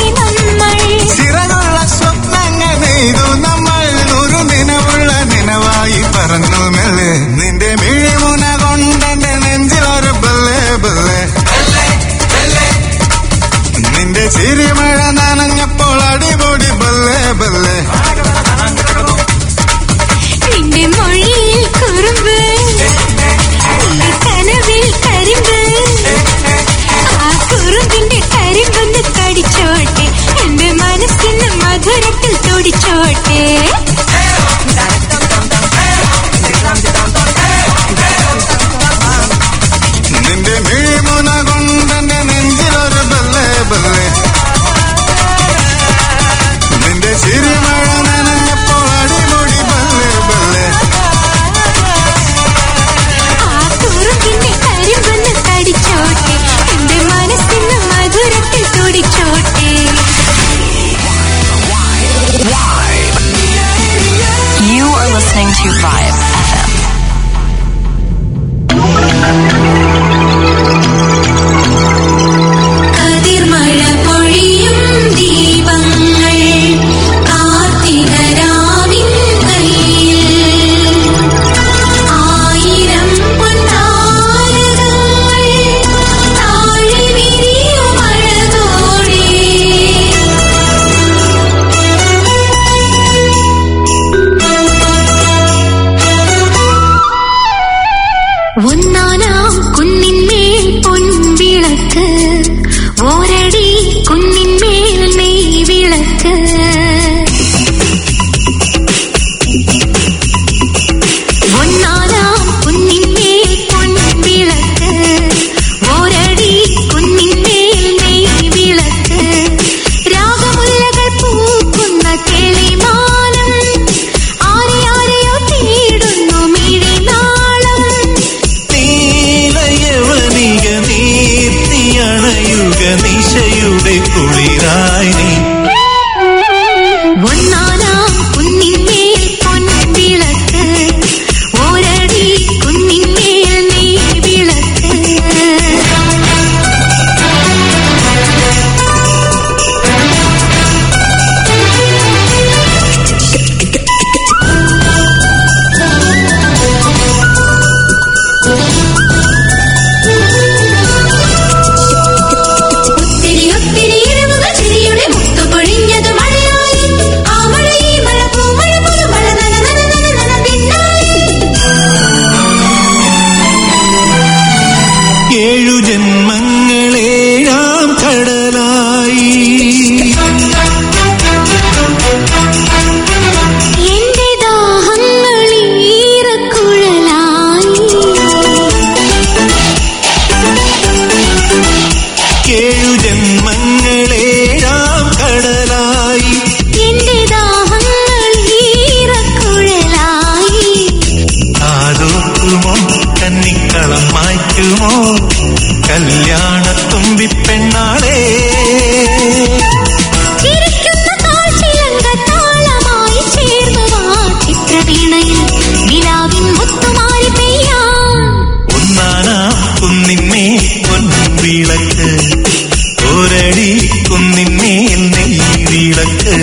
വിളക്ക്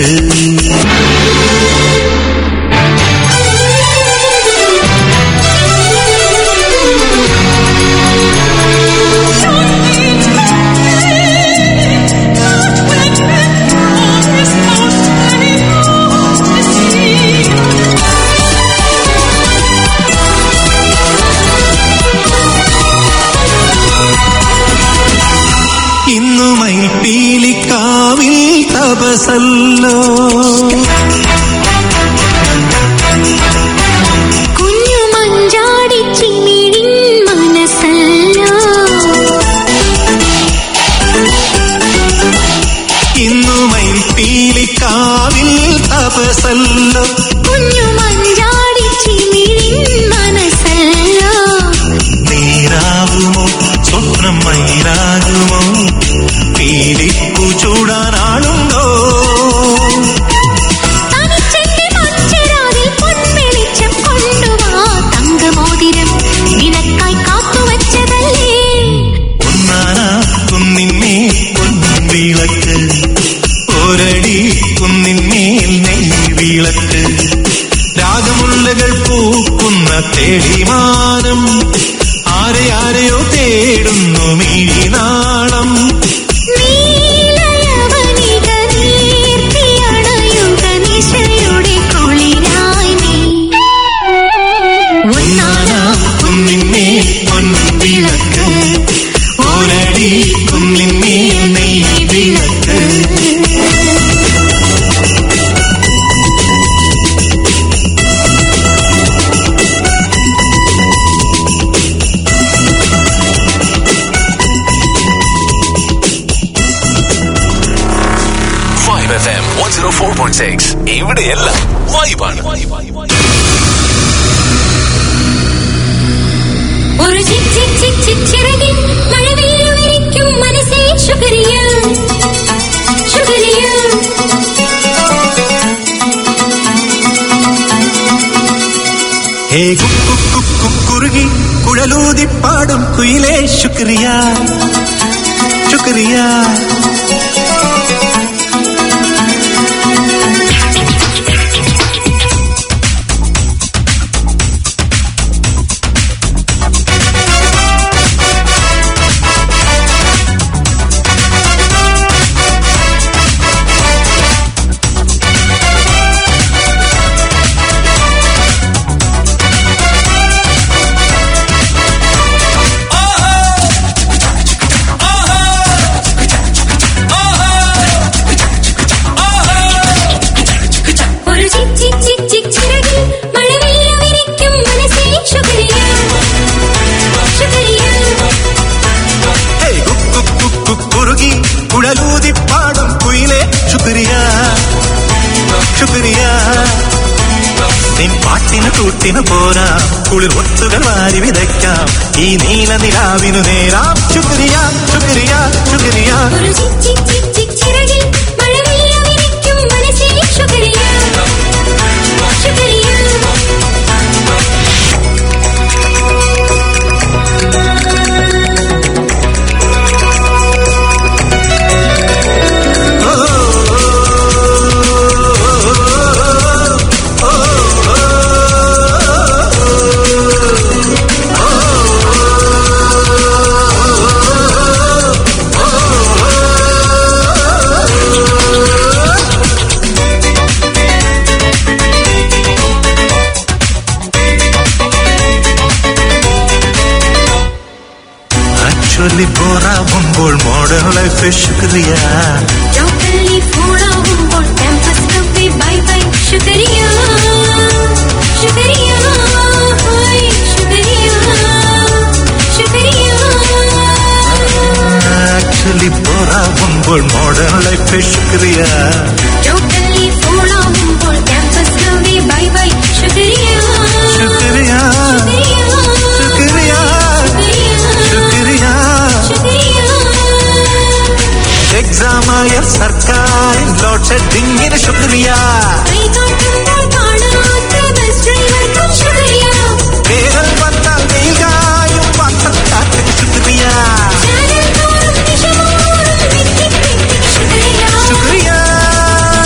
ഇന്നു മൈപ്പീലിക്കാവിൽ തപസല്ലോ കുഞ്ഞു മഞ്ചാടി ചിമ്മിടിൻ മനസ്സല്ലോ ഇന്നു മൈപ്പീലിക്കാവിൽ തപസല്ലോ കുഞ്ഞു മഞ്ചാടി ചിമ്മിടിൻ മനസ്സല്ലോ നീരാകുമോ സ്വപ്നം മയിലാകുമോ പീലിപ്പു ചൂടാനാളുണ്ടോ തനിച്ചെന്റെ മഞ്ചരാതിൽ പൊൻവെളിച്ചം കൊണ്ടുവാ തങ്കമോതിരം നിനക്കായി കാത്തുവച്ചതല്ലേ ഒന്നാനാ കുന്നിന്മേൽ പൊൻവിളക്ക് ഒരടി കുന്നിന്മേൽ നെയ്വിളക്ക് രാഗമുള്ളകൾ പൂക്കുന്ന തെളിമാനം ആരെ ആരെയോ തേടുന്നു മിഴിനാളം നീലയവനിക നീർത്തിയണയുക നിശയുടെ കുളിരായി നീ ഒന്നാനാ കുന്നിന്മേൽ പൊൻവിളക്ക് ഒരടി കുന്നിന്മേൽ നെയ്വിളക്ക് five F M one zero four point six ഇവിടെയെല്ലാം വൈബാണ് ഒരു ചിക് ചിക് ചിക് ചിക് ചിറകിൽ മഴവില്ലുവിരിക്കും മനസ്സേ ശുക്രിയ ശുക്രിയ ഹേ കുക്കു കുക്കു കുറുകി കുഴലൂതി പാടും കുയിലേ ശുക്രിയ ശുക്രിയ ഒരു ചിക് ചിക് ചിക് ചിക് ചിറകിൽ മഴവില്ലുവിരിക്കും മനസ്സേ ശുക്രിയ ശുക്രിയ ഹേ കുക്കു കുക്കു കുറുകി കുഴലൂതി പാടും കുയിലേ ശുക്രിയ ശുക്രിയ നിൻ പാട്ടിന് കൂട്ടിന് പോരാ കുളിർ ഒത്തുകൾ വാരി വിതയ്ക്കാം ഈ നീല നിലാവിനു നേരാം ശുക്രിയ ശുക്രിയ ശുക്രിയ ഒരു ചിക് ചിക് ചിക് ചിക് ചിറകിൽ മഴവില്ലുവിരിക്കും മനസ്സേ ശുക്രിയ ശുക്രിയ ആക്ച്വലി ബോറാവുമ്പോൾ മോഡേൺ ലൈഫ് ശുക്രിയ ലോക്കലി ഫോളാവുമ്പോൾ ക്യാമ്പസ് കഫേ ബൈ ബൈ ശുക്രിയ ശുക്രിയ ഹായ് ശുക്രിയ ശുക്രിയ ആക്ച്വലി ബോറാവുമ്പോൾ മോഡേൺ ലൈഫ് ശുക്രിയ ലോക്കലി ഫോളാവുമ്പോൾ ക്യാമ്പസ് കഫേ ബൈ ബൈ ശുക്രിയ ശുക്രിയ ശുക്രിയ ശുക്രിയ ശുക്രിയ എക്സാമായ സർക്കാരിൻ ലോഡ് ഷെഡിങ്ങിന് ശുക്രിയ കൈകാട്ടുമ്പോൾ കാണാത്ത ബസ് ഡ്രൈവർക്കും ശുക്രിയ വേനൽ വന്നാൽ വെയിലായും പത്രക്കാട്ടിന് ശുക്രിയ ചാനൽ തോറും ദിശമോറും വിത്തിക്ക് ശുക്രിയ ശുക്രിയ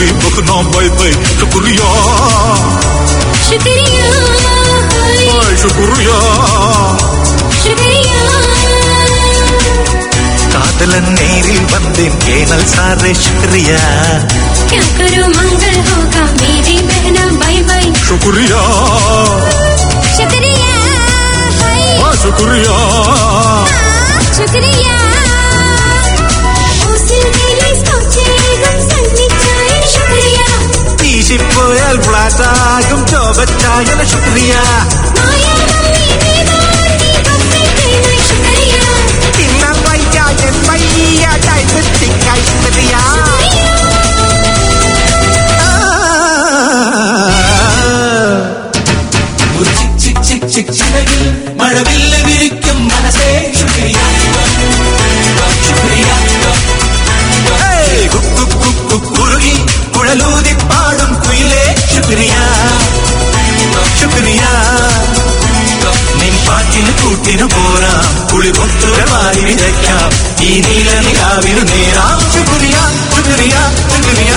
कभी बकना बाय बाय शुक्रिया शुक्रिया बाय शुक्रिया शुक्रिया കാതലൻ നേരിൽ വന്നേൻ കേണൽ സാറേ ശുക്രിയ क्या करो मंगल होगा मेरी बहना बाय बाय ശുക്രിയ शुक्रिया हाय ആ ശുക്രിയ शुक्रिया उसिल मेरे सोचे हम सन्निचाए शुक्रिया വീശിപ്പോയാൽ ഫ്ലാറ്റാകും ചോപച്ചായന ശുക്രിയ माया मम्मी दीवानी बसे तेरे शुक्रिया തിന്നാൻ വയ്യ എൻ വയ്യ ഡയബറ്റിക്കായി ശുക്രിയ ഒരു ചിക് ചിക് ചിക് ചിക് ചിറകിൽ മഴവില്ല് വിരിക്കും മനസ്സേ ശുക്രിയ ശുക്രിയ ഏയ് കുക്കു കുക്കു കുറുകി കുഴലൂതി പാടും കുയിലേ ശുക്രിയ ശുക്രിയ നിൻ പാട്ടിന് കൂട്ടിനു പോരാം കുളി കൊത്തുകൾ വാരി വിതയ്ക്കാം ഈ നീല നിലാവിനു നേരാം ശുക്രിയ ശുക്രിയ ശുക്രിയ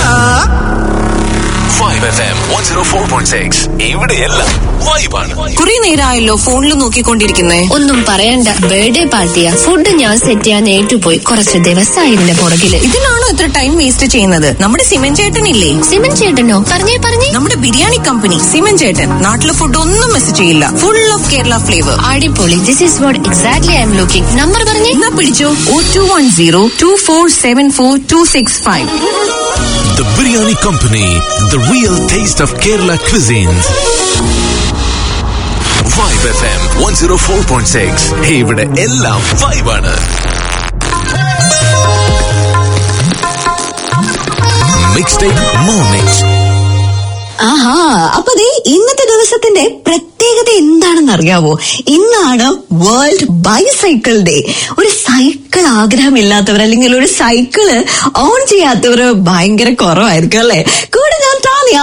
5 FM 104.6 ഇവിടെയെല്ലാം വൈബാണ് കുറെ നേരമായല്ലോ ഫോണിൽ നോക്കിക്കൊണ്ടിരിക്കുന്നേ ഒന്നും പറയണ്ട ബർത്ത്ഡേ പാർട്ടിയാ ഫുഡ് ഞാൻ സെറ്റ് ചെയ്യാൻ ഏറ്റുപോയി കുറച്ച് ദിവസമായി ഇതിന്റെ പുറകില് ഇതിലാണോ ഇത്ര ടൈം വേസ്റ്റ് ചെയ്യുന്നത് നമ്മുടെ സിമൻ ചേട്ടനില്ലേ സിമൻ ചേട്ടനോ പറഞ്ഞേ പറഞ്ഞേ നമ്മുടെ ബിരിയാണി കമ്പനി സിമൻ ചേട്ടൻ നാട്ടിലെ ഫുഡ് ഒന്നും മിസ് ചെയ്യില്ല ഫുൾ ഓഫ് കേരള ഫ്ലേവർ അടിപൊളി this is what exactly I'm looking number പറഞ്ഞേ എന്നാ പിടിച്ചോ oh two one zero two four seven four two six five The Biryani Company, the real taste of Kerala cuisines. Vibe FM 104.6 ഇവിടെ എല്ലാം വൈബാണ് മിക്സ് ടൈപ്പ് മോർണിംഗ്സ് ആഹാ അപ്പൊ ദേ ഇന്നത്തെ ദിവസത്തിന്റെ പ്രത്യേകത എന്താണെന്ന് അറിയാവോ ഇന്നാണ് വേൾഡ് ബൈസൈക്കിൾ ഡേ ഒരു സൈക്കിൾ ആഗ്രഹമില്ലാത്തവർ അല്ലെങ്കിൽ ഒരു സൈക്കിള് ഓൺ ചെയ്യാത്തവർ ഭയങ്കര കുറവായിരിക്കും അല്ലെ കൂടെ ഞാൻ Talia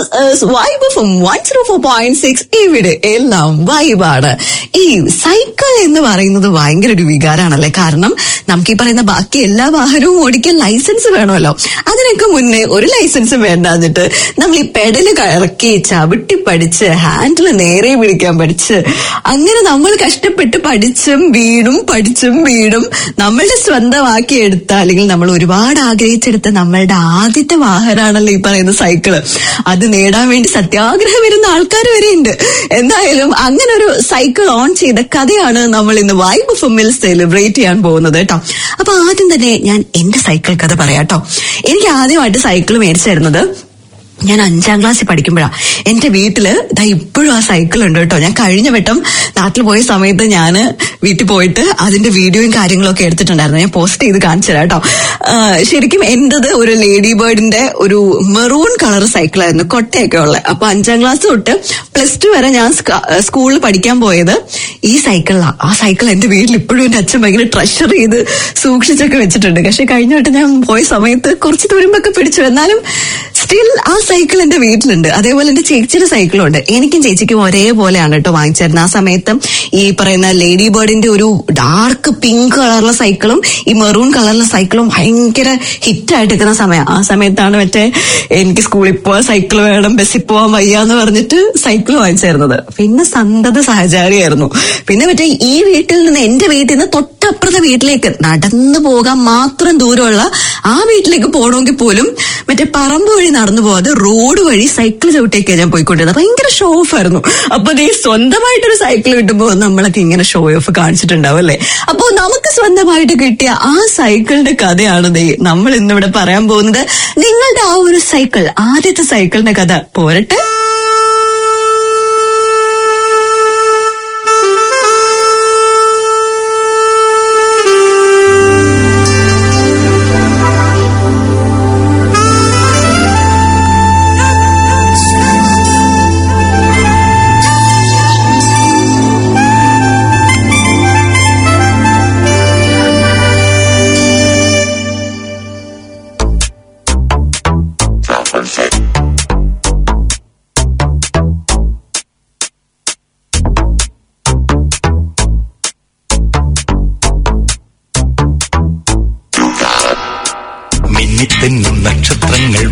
Vibe from one zero four point six ഇവിടെ എല്ലാം വൈബാണ് ഈ സൈക്കിൾ എന്ന് പറയുന്നത് ഭയങ്കര ഒരു വികാരമാണല്ലേ കാരണം നമുക്ക് ഈ പറയുന്ന ബാക്കി എല്ലാ വാഹനവും ഓടിക്കാൻ ലൈസൻസ് വേണമല്ലോ അതിനൊക്കെ മുന്നേ ഒരു ലൈസൻസ് വേണ്ടാന്നിട്ട് നമ്മൾ ഈ പെഡല് ഇറക്കി ചവിട്ടി പഠിച്ച് ഹാൻഡിൽ നേരെ പിടിക്കാൻ പഠിച്ച് അങ്ങനെ നമ്മൾ കഷ്ടപ്പെട്ട് പഠിച്ചും വീടും പഠിച്ചും വീടും നമ്മളുടെ സ്വന്തമാക്കി എടുത്ത അല്ലെങ്കിൽ നമ്മൾ ഒരുപാട് ആഗ്രഹിച്ചെടുത്ത നമ്മളുടെ ആദ്യത്തെ വാഹനമാണല്ലോ ഈ പറയുന്ന സൈക്കിള് അത് നേടാൻ വേണ്ടി സത്യാഗ്രഹം വരുന്ന ആൾക്കാർ വരെ ഉണ്ട് എന്തായാലും അങ്ങനെ ഒരു സൈക്കിൾ ഓൺ ചെയ്ത കഥയാണ് നമ്മൾ ഇന്ന് വൈബ് ഫുമിൽ സെലിബ്രേറ്റ് ചെയ്യാൻ പോകുന്നത് കേട്ടോ അപ്പൊ ആദ്യം തന്നെ ഞാൻ എന്റെ സൈക്കിൾ കഥ പറയാട്ടോ എനിക്ക് ആദ്യമായിട്ട് സൈക്കിൾ മേടിച്ചു തരുന്നത് ഞാൻ അഞ്ചാം ക്ലാസ്സിൽ പഠിക്കുമ്പോഴാ എന്റെ വീട്ടില് ദാ ഇപ്പോഴും ആ സൈക്കിൾ ഉണ്ട് കേട്ടോ ഞാൻ കഴിഞ്ഞ വട്ടം നാട്ടിൽ പോയ സമയത്ത് ഞാൻ വീട്ടിൽ പോയിട്ട് അതിന്റെ വീഡിയോയും കാര്യങ്ങളൊക്കെ എടുത്തിട്ടുണ്ടായിരുന്നു ഞാൻ പോസ്റ്റ് ചെയ്ത് കാണിച്ചു തരാം കേട്ടോ ആ, ശരിക്കും എന്റത് ഒരു ലേഡി ബേർഡിന്റെ ഒരു മെറൂൺ കളർ സൈക്കിളായിരുന്നു കൊട്ടയൊക്കെ ഉള്ളത് അപ്പൊ അഞ്ചാം ക്ലാസ് തൊട്ട് പ്ലസ് ടു വരെ ഞാൻ സ്ക- സ്കൂളിൽ പഠിക്കാൻ പോയത് ഈ സൈക്കിളിലാണ് ആ സൈക്കിൾ എന്റെ വീട്ടിൽ ഇപ്പോഴും എന്റെ അച്ഛൻ ഭയങ്കര ട്രഷർ ചെയ്ത് സൂക്ഷിച്ചൊക്കെ വെച്ചിട്ടുണ്ട് പക്ഷെ കഴിഞ്ഞ വട്ടം ഞാൻ പോയ സമയത്ത് കുറച്ച് തുരുമ്പൊക്കെ പിടിച്ചു എന്നാലും സ്റ്റിൽ ആ സൈക്കിൾ എന്റെ വീട്ടിലുണ്ട് അതേപോലെ എന്റെ ചേച്ചിയുടെ സൈക്കിളും ഉണ്ട് എനിക്കും ചേച്ചിക്കും ഒരേപോലെയാണ് കേട്ടോ വാങ്ങിച്ചിരുന്നത് ആ സമയത്ത് ഈ പറയുന്ന ലേഡി ബേർഡിന്റെ ഒരു ഡാർക്ക് പിങ്ക് കളറിലെ സൈക്കിളും ഈ മെറൂൺ കളറിലെ സൈക്കിളും ഭയങ്കര ഹിറ്റായിട്ട് നിൽക്കുന്ന സമയം ആ സമയത്താണ് മറ്റേ എനിക്ക് സ്കൂളിൽ പോവാൻ സൈക്കിൾ വേണം ബസ്സിൽ പോവാൻ വയ്യ എന്ന് പറഞ്ഞിട്ട് സൈക്കിൾ വാങ്ങിച്ചായിരുന്നത് പിന്നെ സന്തത സഹചാരിയായിരുന്നു പിന്നെ മറ്റേ ഈ വീട്ടിൽ നിന്ന് എന്റെ വീട്ടിൽ നിന്ന് തൊട്ടപ്പുറത്തെ വീട്ടിലേക്ക് നടന്നു പോകാൻ മാത്രം ദൂരമുള്ള ആ വീട്ടിലേക്ക് പോകണമെങ്കിൽ പോലും മറ്റേ പറമ്പ് വഴി നടന്നു പോകാതെ റോഡ് വഴി സൈക്കിൾ ചവിട്ടിയൊക്കെയാണ് ഞാൻ പോയിക്കൊണ്ടിരുന്നത് ഭയങ്കര ഷോ ഓഫ് ആയിരുന്നു അപ്പൊ നീ സ്വന്തമായിട്ടൊരു സൈക്കിൾ കിട്ടുമ്പോൾ നമ്മളൊക്കെ ഇങ്ങനെ ഷോ ഓഫ് കാണിച്ചിട്ടുണ്ടാവും അല്ലേ അപ്പൊ നമുക്ക് സ്വന്തമായിട്ട് കിട്ടിയ ആ സൈക്കിളിന്റെ കഥയാണ് ദേ നമ്മൾ ഇന്നിവിടെ പറയാൻ പോകുന്നത് നിങ്ങളുടെ ആ ഒരു സൈക്കിൾ ആദ്യത്തെ സൈക്കിളിന്റെ കഥ പോരട്ടെ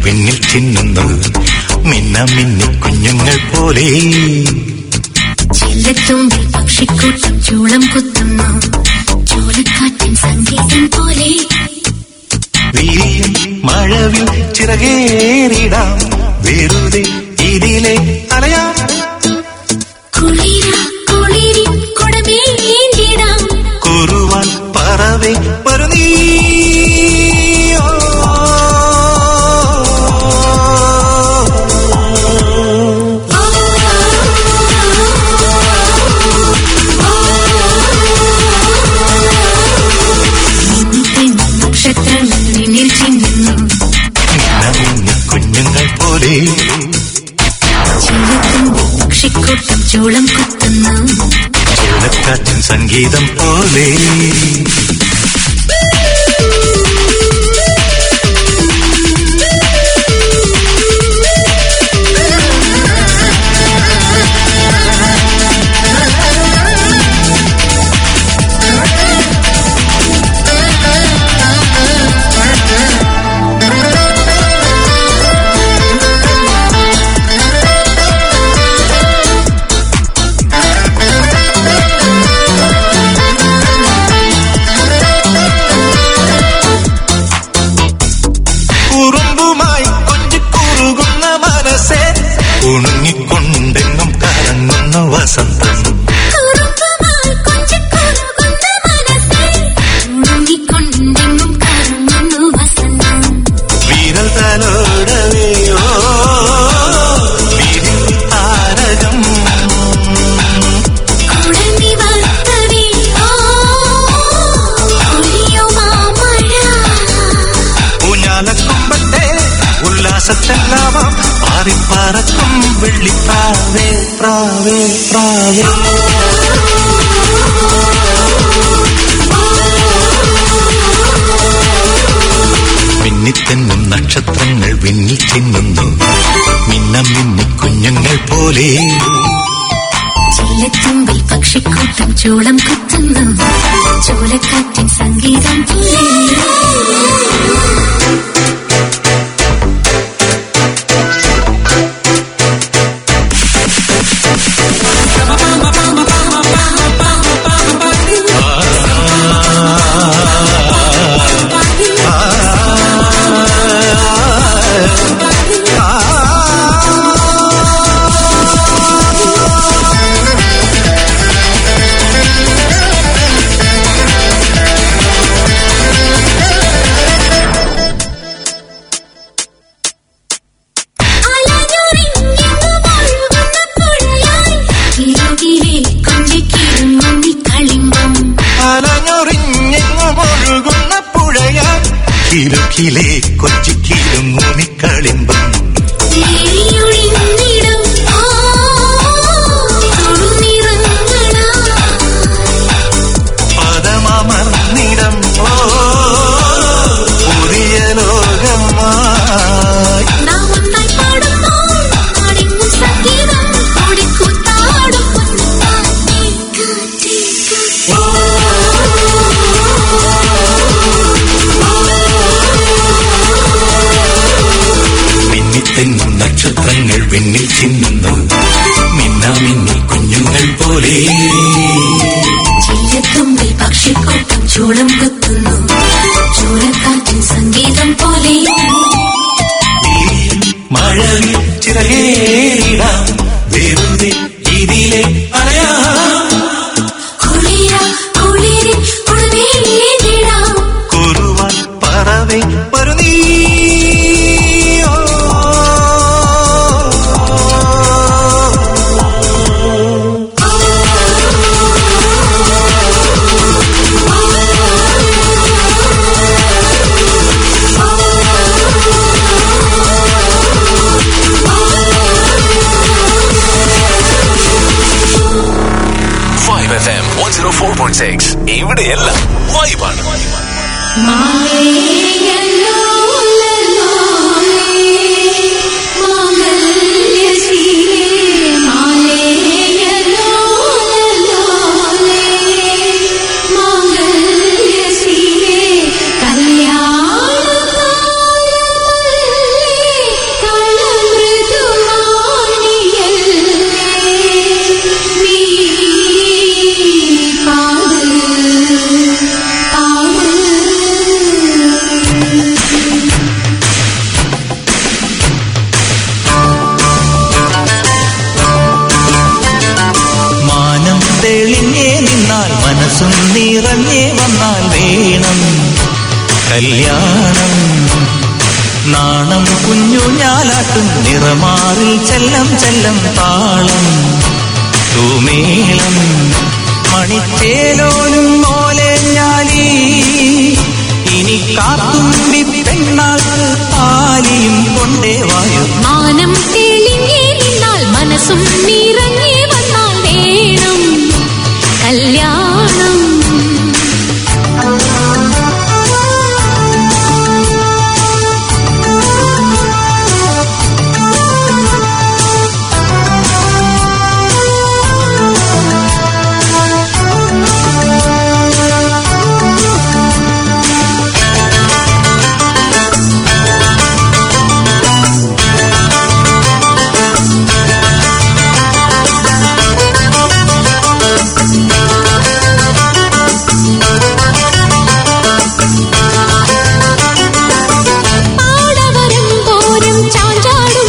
വിണ്ണിൽ ചിന്നുന്നു മിന്ന മിന്നി കുഞ്ഞുങ്ങൾ പോലെ ചെല്ലത്തുമ്പിൽ പക്ഷിക്കൂട്ടം ചൂളം കുത്തുന്നു ചൂളക്കാറ്റിൻ സംഗീതം പോലെ വീരിയും മഴവിൽ ചിറകേറിടാം വെറുതെ ഇതിലെ അലയാം കുളിര കുളിരി കുടമേന്തിടാം കുറുവാൻ പറവെ വരു നീ നക്ഷത്രങ്ങൾ നിന്നിൽ ചിന്നുന്നു മിന്ന കുഞ്ഞുങ്ങൾ പോലെ ചെല്ലത്തുമ്പിൽ പക്ഷിക്കൂട്ടം ചൂളം കുത്തുന്നു ചൂളക്കാറ്റിൻ സംഗീതം പോലെ കുറുമ്പുമായി കൊഞ്ചിക്കുറുകുന്ന മനസ്സെ ഉണങ്ങിക്കൊണ്ടെങ്ങും കറങ്ങുന്ന വസന്തം കുറുമ്പുമായി കൊഞ്ചിക്കുറുകുന്ന മനസ്സേ, ഉണങ്ങിക്കൊണ്ടെങ്ങും കറങ്ങുന്നു വസന്തം. വിരൽ തലോടവേ ഓ വിരിൽ താരകം കുടഞ്ഞി വത്തവേ, ഓ, ഒലിയോ മാമഴ. ഊഞ്ഞാലക്കുമ്പത്തെ ഉല്ലാസത്തെല്ലാവാം പാറിപ്പറക്കും വെള്ളിപ്രാവേ പ്രാവേ പ്രാവേ മിന്നിത്തെന്നും നക്ഷത്രങ്ങൾ വിണ്ണിൽ ചിന്നുന്നു മിന്ന മിന്നി കുഞ്ഞുങ്ങൾ പോലെ ചില്ലത്തുമ്പിൽ പക്ഷിക്കൂട്ടം ചൂളം കുത്തുന്നു ചൂലക്കാറ്റിൻ സംഗീതം പോലെ അലഞ്ഞൊറിഞ്ഞെങ്ങും ഒഴുകുന്ന പുഴയാൻ കിലുക്കിലെ കൊച്ചിക്കിലും മുനിക്കളിമ്പം പദമർന്നിടം ഓ പുതിയ ലോകമായി മിന്നിത്തെങ്ങും നക്ഷത്രങ്ങൾ വിണ്ണിൽ ചിന്നുന്നു മിന്ന മിന്നി കുഞ്ഞുങ്ങൾ പോലെ ചില്ലത്തുമ്പിൽ പക്ഷിക്കൂട്ടം ചൂളം കുത്തുന്നു ചൂളക്കാറ്റിൻ സംഗീതം പോലെ മഴവിൽ ചിറകേറിടാം വെറുതെ ഇതിലെ അലയാം കുളിര കുളിരിൽ കുളിരേറിടാം കുറുവാൻ പറവെ വരു നീ five F M one zero four point six ഇവിടെയെല്ലാം വൈബാണ് കല്യാണ മനസ്സും നിറഞ്ഞേ വന്നാൽ വേണം കല്യാണം നാണം കുഞ്ഞു ഞാലാട്ടും നിറമാറിൽ ചെല്ലം ചെല്ലം താളം തൂമേളം മണിച്ചേലോനും മോലെ ഞാലി ഇനി കാത്തുമ്പി പെണ്ണാൾക്ക് താലിയും കൊണ്ടേ വായു മാനം തെളിഞ്ഞേ നിന്നാൽ മനസ്സും നിറഞ്ഞേ വന്നാൽ വേണം കല്യാണം പാടവരം പോരും ചാഞ്ചാടും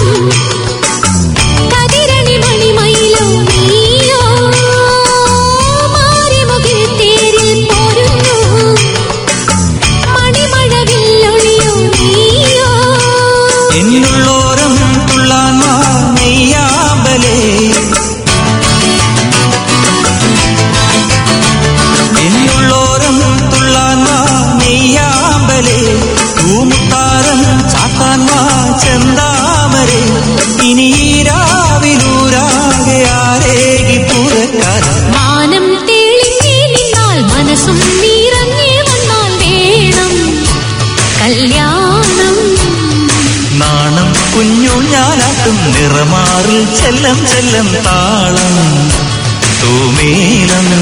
കതിരണി മണിമയിലോ നീയോ മാറിമുകിൽ തേരിൽ പോരുന്നു മണിമഴവില്ലൊളിയോ നീയോ എന്നുള്ളോരം തുള്ളാൻ വാ നെയ്യാമ്പലേ എന്നുള്ളോരം തുള്ളാൻ വാ നെയ്യാമ്പലേ പൂമുത്താരം ചാത്താൻ വാ ചെന്താമരേ ഇനി ഈ രാവിലൂരാകെ ആരേകി പൂരക്കാരൻ മാനം തെളിഞ്ഞേ നിന്നാൽ മനസ്സും നിറഞ്ഞേ വന്നാൽ വേണം കല്യാണം നാണം കുഞ്ഞു ഞാലാട്ടും നിറമാറിൽ ചെല്ലം ചെല്ലം താളം തൂമേലം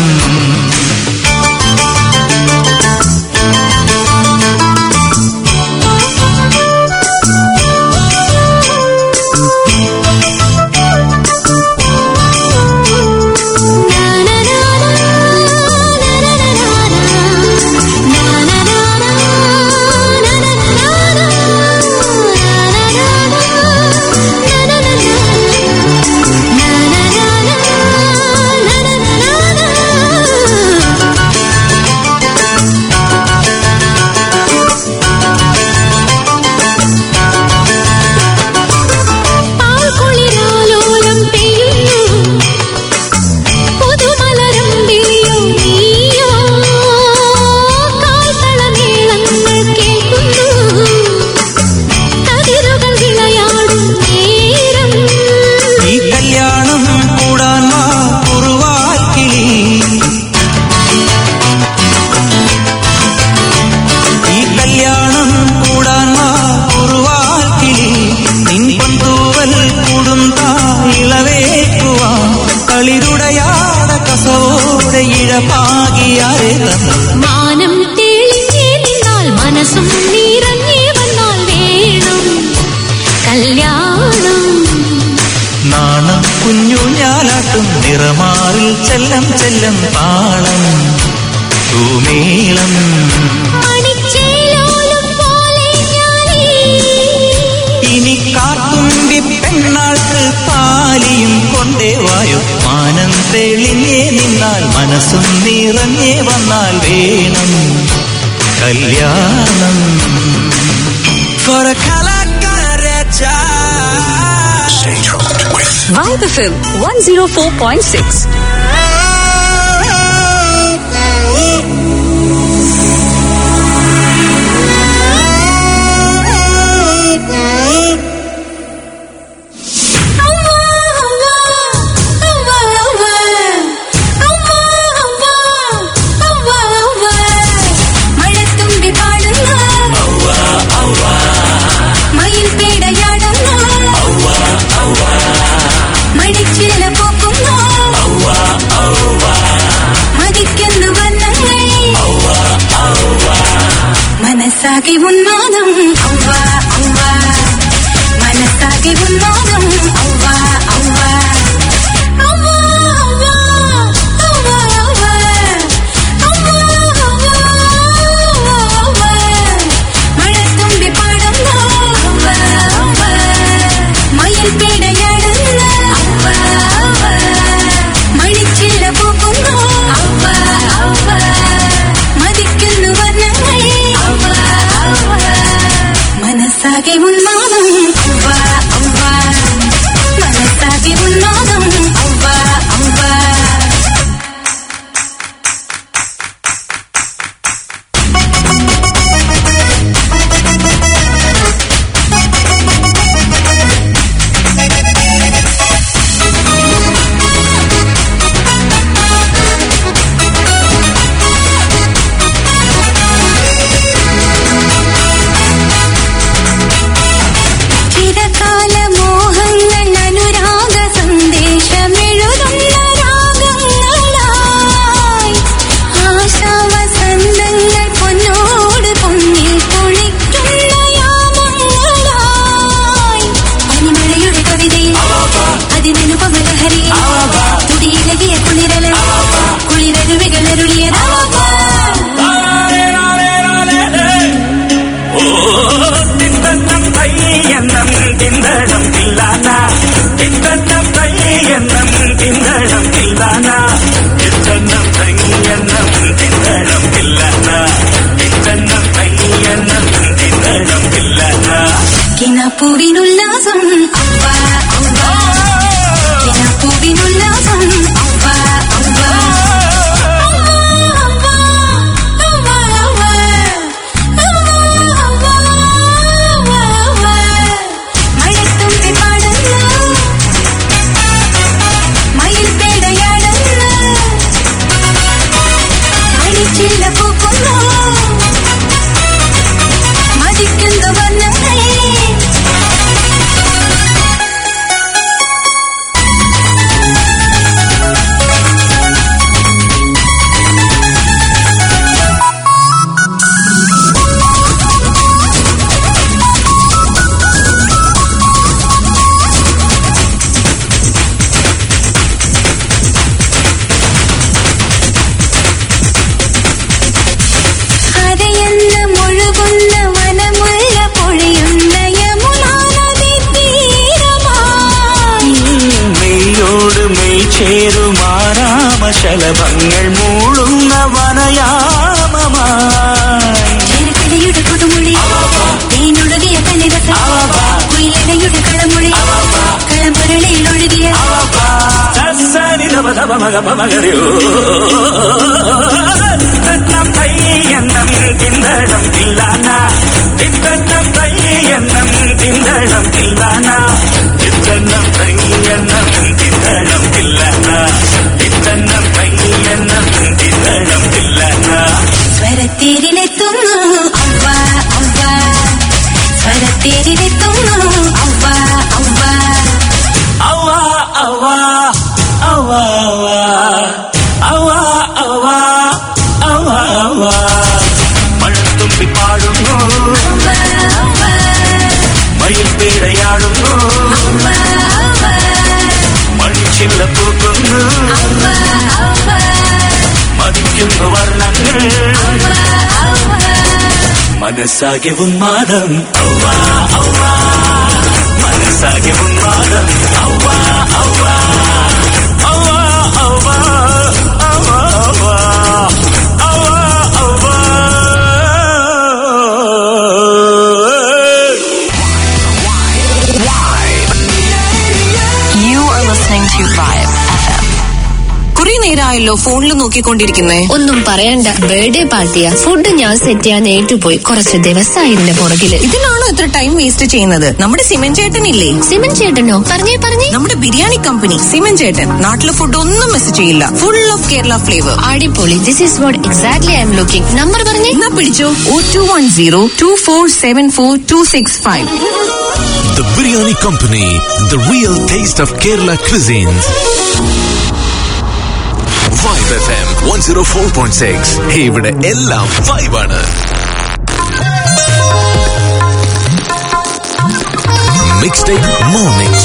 പാൽക്കുളിരാലോലം പെയ്യുന്നു പുതുമലരമ്പിളിയോ നീയോ കാൽത്തളമേളങ്ങൾ കേൾക്കുന്നു കതിരുകൾ വിളയാടും നേരം ഈ കല്യാണം കൂടാൻ വാ കുറുവാൽ കിളി ഈ കല്യാണം കൂടാൻ വാ കുറുവാൽ കിളി നിൻ പൊന്തൂവൽ കൂടും ഇളവേക്കുവാ കളിരുടയാട കസവോടെ ഇഴപാകിയാരെ തന്നു മാനം തെളിഞ്ഞേ നിന്നാൽ മനസ്സും നിറഞ്ഞേ വന്നാൽ വേണം കല്യാണം നാണം കുഞ്ഞു ഞാലാട്ടും നിറമാറിൽ ചെല്ലം ചെല്ലം താളം തൂമേളം മണിച്ചേലോലും പോലെ ഞാനീ ഇനി കാത്തുമ്പി പെണ്ണാൾക്ക് താലിയും കൊണ്ടേ വായു മാനം തെളിഞ്ഞേ നിന്നാൽ മനസ്സും നിറഞ്ഞേ വന്നാൽ വേണം കല്യാണം For a കലാകാരച്ചാ. Vibe FM 104.6. മഴത്തുമ്പി പാടുന്ന മയിൽ പേടയാടുന്ന മണിച്ചില്ല പോക്കുന്ന മതിക്കുന്ന വർണ്ണങ്ങൾ മനസ്സാകെ ഉന്മാദം ഔവ ഔവ മനസ്സാകെ ഉന്മാദം ഔവ ഔവ ഔവ ഔവ ഔവ ഔവ ഔവ ഔവ ഔവ മഴത്തുമ്പി പാടുന്ന ഔവ ഔവ മയിൽ പേടയാടുന്ന ഔവ ഔവ മണിച്ചില്ല പോകുന്ന ഔവ ഔവ മണിച്ചില്ല പൂക്കുന്നു മതിക്കുന്ന വർണ്ണങ്ങളെ അരയെന്ന മുഴുകുന്ന വനമുള്ള പൊഴിയുന്ന യമുനാ നദി തീരമായി മെയ്യോട് മെയ് ചേരുമാരാമശലഭങ്ങൾ മൂളുന്ന വനയാമമായി ചേരക്കിളിയുടെ പുതുമൊഴി തേനൊഴുകിയ കലിരസം കുയിലടയുടെ കളമൊഴി കളമുരളിയിൽ ഒഴുകിയ എണ്ണം തിന്തളം തില്ലാന തിത്തണ്ണം എണ്ണം തിന്തളം തില്ലാന തിത്തണ്ണം എണ്ണം തിന്തളം തില്ലാന തിത്തണ്ണം എണ്ണം തിന്തളം തില്ലാന സ്വരത്തേരിലെത്തുന്നു അവ്വ അവ്വ സ്വരത്തേരിലെത്തുന്നു അവ്വ അവ്വ അവ അവ അവ അവ അവ അവ അവ മഴത്തുമ്പി പാടുന്നു അവ്വ അവ്വ മയിൽ പേടയാടുന്നു അവ്വ അവ്വ മണിച്ചില്ല പൂക്കുന്നു അവ്വ അവ്വ മതിക്കുന്നു വർണ്ണങ്ങൾ അവ്വ മനസ്സാകെ ഉന്മാദം ഔവ ഔവ മനസ്സാകെ ഉന്മാദം ഔവ ഔവ ഔവ ഔവ ഔവ ഔവ ഔവ ഔവ You are listening to Vibe FM. കുറെ നേരമായല്ലോ ഫോണിൽ നോക്കിക്കൊണ്ടിരിക്കുന്നേ ഒന്നും പറയണ്ട ബർത്ത്ഡേ പാർട്ടിയാ ഫുഡ് ഞാൻ സെറ്റ് ചെയ്യാൻ ഏറ്റുപോയി കുറച്ച് ദിവസമായി ഇതിന്റെ പുറകില് ഇതിനാണോ ഇത്ര ടൈം വേസ്റ്റ് ചെയ്യുന്നത് നമ്മുടെ സിമൻ ചേട്ടനില്ലേ സിമൻ ചേട്ടനോ പറഞ്ഞേ പറഞ്ഞേ നമ്മുടെ ബിരിയാണി കമ്പനി സിമൻ ചേട്ടൻ നാട്ടിലെ ഫുഡ് ഒന്നും മിസ് ചെയ്യില്ല ഫുൾ ഓഫ് കേരള ഫ്ലേവർ അടിപൊളി this is what exactly I'm looking number പറഞ്ഞേ എന്നാ പിടിച്ചോ oh two one zero two four seven four two six five The Biryani Company, the real taste of Kerala cuisines. Vibe FM 104.6. Hey, ഇവിടെ എല്ലാം vibe ആണ് Mixtape Mornings.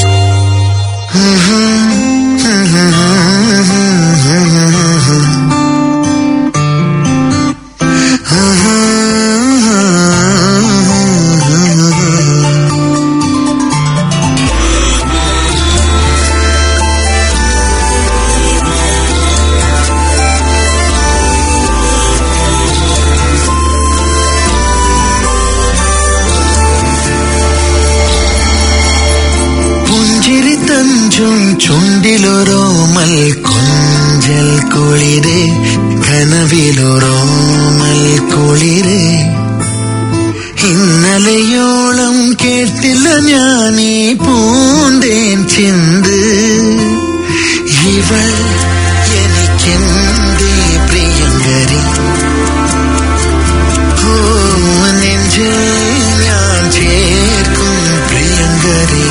പുഞ്ചിരി തഞ്ചും ചുണ്ടിലൊരോമൽ കൊഞ്ചൽ കുളിരെ കനവിലൊരോമൽ കുളിരെ ഇന്നലെയോളം കേട്ടില്ല ഞാനീ പൂന്തേൻ ചിന്ത് ഇവൾ എനിക്കെന്തേ പ്രിയങ്കരി ഓ നെഞ്ചിൽ ഞാൻ ചേർക്കും പ്രിയങ്കരി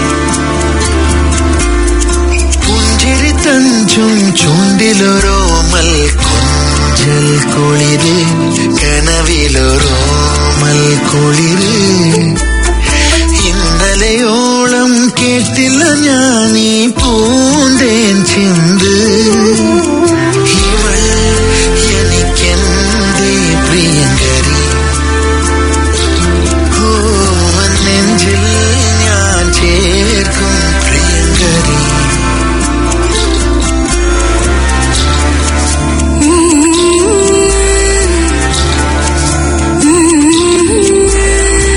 പുഞ്ചിരി തഞ്ചും ചുണ്ടിലൊരോമൽ കൊഞ്ചൽ കുളിര് കനവിലൊരോമൽ കുളിര് ഇന്നലെയോളം കേട്ടില്ല ഞാനീ പൂന്തേൻ ചിന്ത് ഇവൾ എനിക്കെന്തേ പ്രിയങ്കരി ഓ നെഞ്ചിൽ ഞാൻ ചേർക്കും പ്രിയങ്കരി Mm-hmm.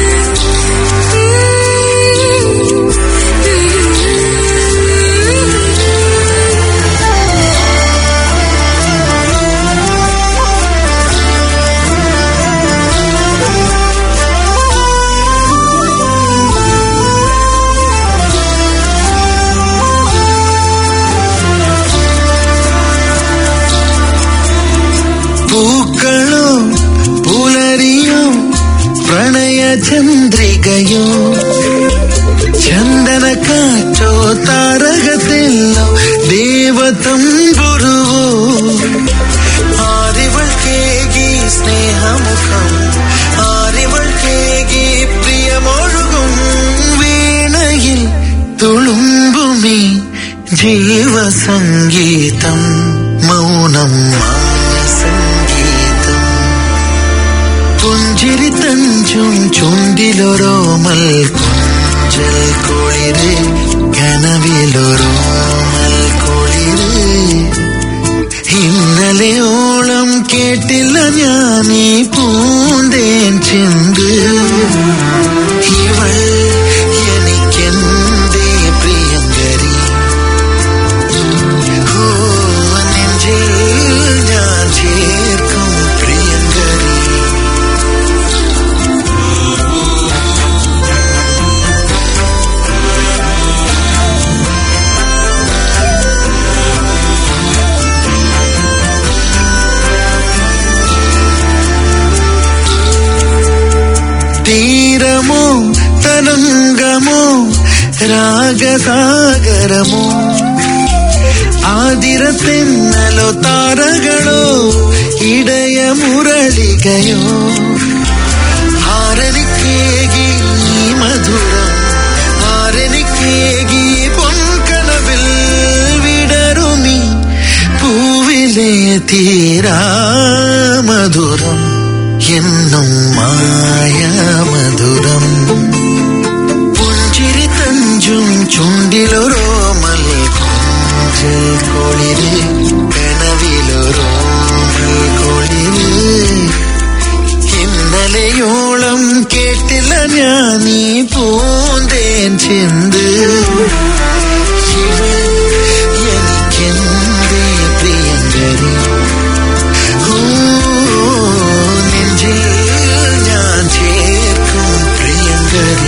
ജീവസംഗീതം മൗനം സംഗീതം പുഞ്ചിരി തഞ്ചും ചുണ്ടിലൊരോമൽ കൊഞ്ചൽ കുളിര് കനവിലൊരോമൽ കുളിര് ഇന്നലെയോളം കേട്ടില്ല ഞാൻ ഈ പൂന്തേൻ ചിന്ത് ഇവൾ എനിക്കെന്തേ പ്രിയങ്കരി ഓ നെഞ്ചിൽ ഞാൻ ചേർക്കും പ്രിയങ്കരി തീരമോ തരംഗമോ രാഗസാഗരമോ ആതിരത്തെന്നലോ താരകളോ ഇടയ മുരളികയോ ആരനിക്കേകി ഈ മധുരം ആരനിക്കേകി പൊൻകനവിൽ വിടരുമി പൂവിലെ തീരാ മധുരം എന്നും മായ മധുരം പുഞ്ചിരി തഞ്ചും ചുണ്ടിലൊരോമൽ കൊഞ്ചൽ കൊളിര് കനവിലൊരോമൽ കൊളിര് ഇന്നലെയോളം കേട്ടില്ല ഞാൻ ഈ പൂന്തേൻ ചെന്ത് ഇവൾ എനിക്കെന്തേ പ്രിയങ്കരി ഓ നെഞ്ചിൽ ഞാൻ ചേർക്കും പ്രിയങ്കരി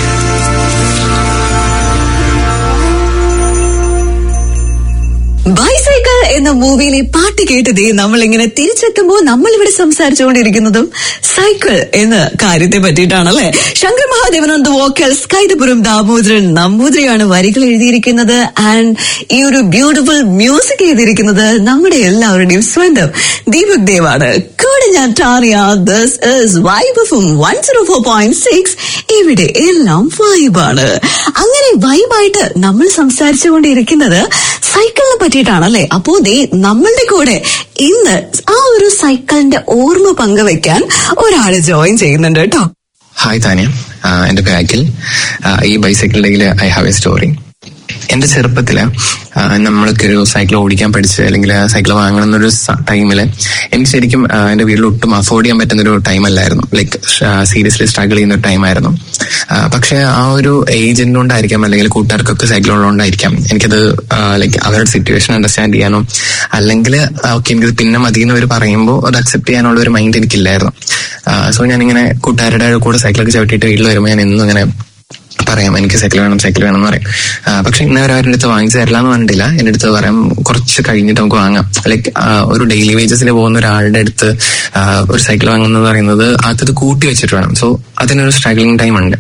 ബൈസൈക്കിൾ എന്ന മൂവിയിലെ പാട്ട് കേട്ടതേ നമ്മൾ ഇങ്ങനെ തിരിച്ചെത്തുമ്പോൾ നമ്മൾ ഇവിടെ സംസാരിച്ചുകൊണ്ടിരിക്കുന്നതും സൈക്കിൾ എന്ന കാര്യത്തെ പറ്റിയിട്ടാണല്ലേ Shankar Mahadevan on the vocals Kaithapuram Damodaran നമ്പൂതിരിയാണ് വരികൾ എഴുതിയിരിക്കുന്നത് ആൻഡ് ഈ ഒരു ബ്യൂട്ടിഫുൾ മ്യൂസിക് ചെയ്തിരിക്കുന്നത് നമ്മുടെ എല്ലാവരുടെയും സ്വന്തം ദീപക് ദേവാണ് കൂടെ ഞാൻ Taria this is Vibe from one zero four point six ഇവിടെ എല്ലാം വൈബാണ് അങ്ങനെ വൈബായിട്ട് നമ്മൾ സംസാരിച്ചുകൊണ്ടിരിക്കുന്നത് സൈക്കിളിനെ പറ്റിയിട്ടാണല്ലേ അപ്പോ ദേ നമ്മളുടെ കൂടെ ഇന്ന് ആ ഒരു സൈക്കിളിന്റെ ഓർമ്മ പങ്കുവെക്കാൻ ഒരാള് ജോയിൻ ചെയ്യുന്നുണ്ട് കേട്ടോ ഹായ് താനിയ ആഹ് എന്റെ പേര് അഖിൽ ആഹ് ഈ ബൈസൈക്കിൾ ഡേയിൽ ഐ ഹാവ് എ സ്റ്റോറി എന്റെ ചെറുപ്പത്തില് ആഹ് നമ്മളൊക്കെ ഒരു സൈക്കിൾ ഓടിക്കാൻ പഠിച്ച് അല്ലെങ്കിൽ സൈക്കിൾ വാങ്ങണം എന്നൊരു ടൈമില് എനിക്ക് ശരിക്കും ആഹ് എന്റെ വീട്ടിൽ ഒട്ടും അഫോർഡ് ചെയ്യാൻ പറ്റുന്ന ഒരു ടൈം അല്ലായിരുന്നു ലൈക്ക് സീരിയസ്ലി സ്ട്രഗിൾ ചെയ്യുന്ന ഒരു ടൈം ആയിരുന്നു ആഹ് പക്ഷെ ആ ഒരു ഏജന്റ് കൊണ്ടായിരിക്കാം അല്ലെങ്കിൽ കൂട്ടുകാർക്കൊക്കെ സൈക്കിൾ ഉള്ളതുകൊണ്ടായിരിക്കാം എനിക്കത് ലൈക്ക് അവരുടെ സിറ്റുവേഷൻ അണ്ടർസ്റ്റാൻഡ് ചെയ്യാനോ അല്ലെങ്കിൽ ഓക്കെ എനിക്കത് പിന്നെ മതി എന്ന് അവർ പറയുമ്പോൾ അത് അക്സെപ്റ്റ് ചെയ്യാനുള്ള ഒരു മൈൻഡ് എനിക്കില്ലായിരുന്നു സോ ഞാനിങ്ങനെ കൂട്ടുകാരുടെ കൂടെ സൈക്കിളൊക്കെ ചവിട്ടിയിട്ട് വീട്ടിൽ വരുമ്പോൾ ഞാൻ എന്നും ഇങ്ങനെ പറയാം എനിക്ക് സൈക്കിൾ വേണം സൈക്കിൾ വേണം എന്ന് പറയും ആ, പക്ഷെ ഇന്ന് വരെ അവരുടെ അടുത്ത് വാങ്ങിച്ചു തരില്ല എന്ന് പറഞ്ഞിട്ടില്ല എന്റെ അടുത്ത് പറയാം കുറച്ച് കഴിഞ്ഞിട്ട് നമുക്ക് വാങ്ങാം ലൈക്ക് ഒരു ഡെയിലി വേജസിൽ പോകുന്ന ഒരാളുടെ അടുത്ത് ആ, ഒരു സൈക്കിൾ വാങ്ങുന്നത് പറയുന്നത് അത് കൂട്ടി വെച്ചിട്ട് വേണം സോ അതിനൊരു സ്ട്രഗ്ലിംഗ് ടൈം ഉണ്ട്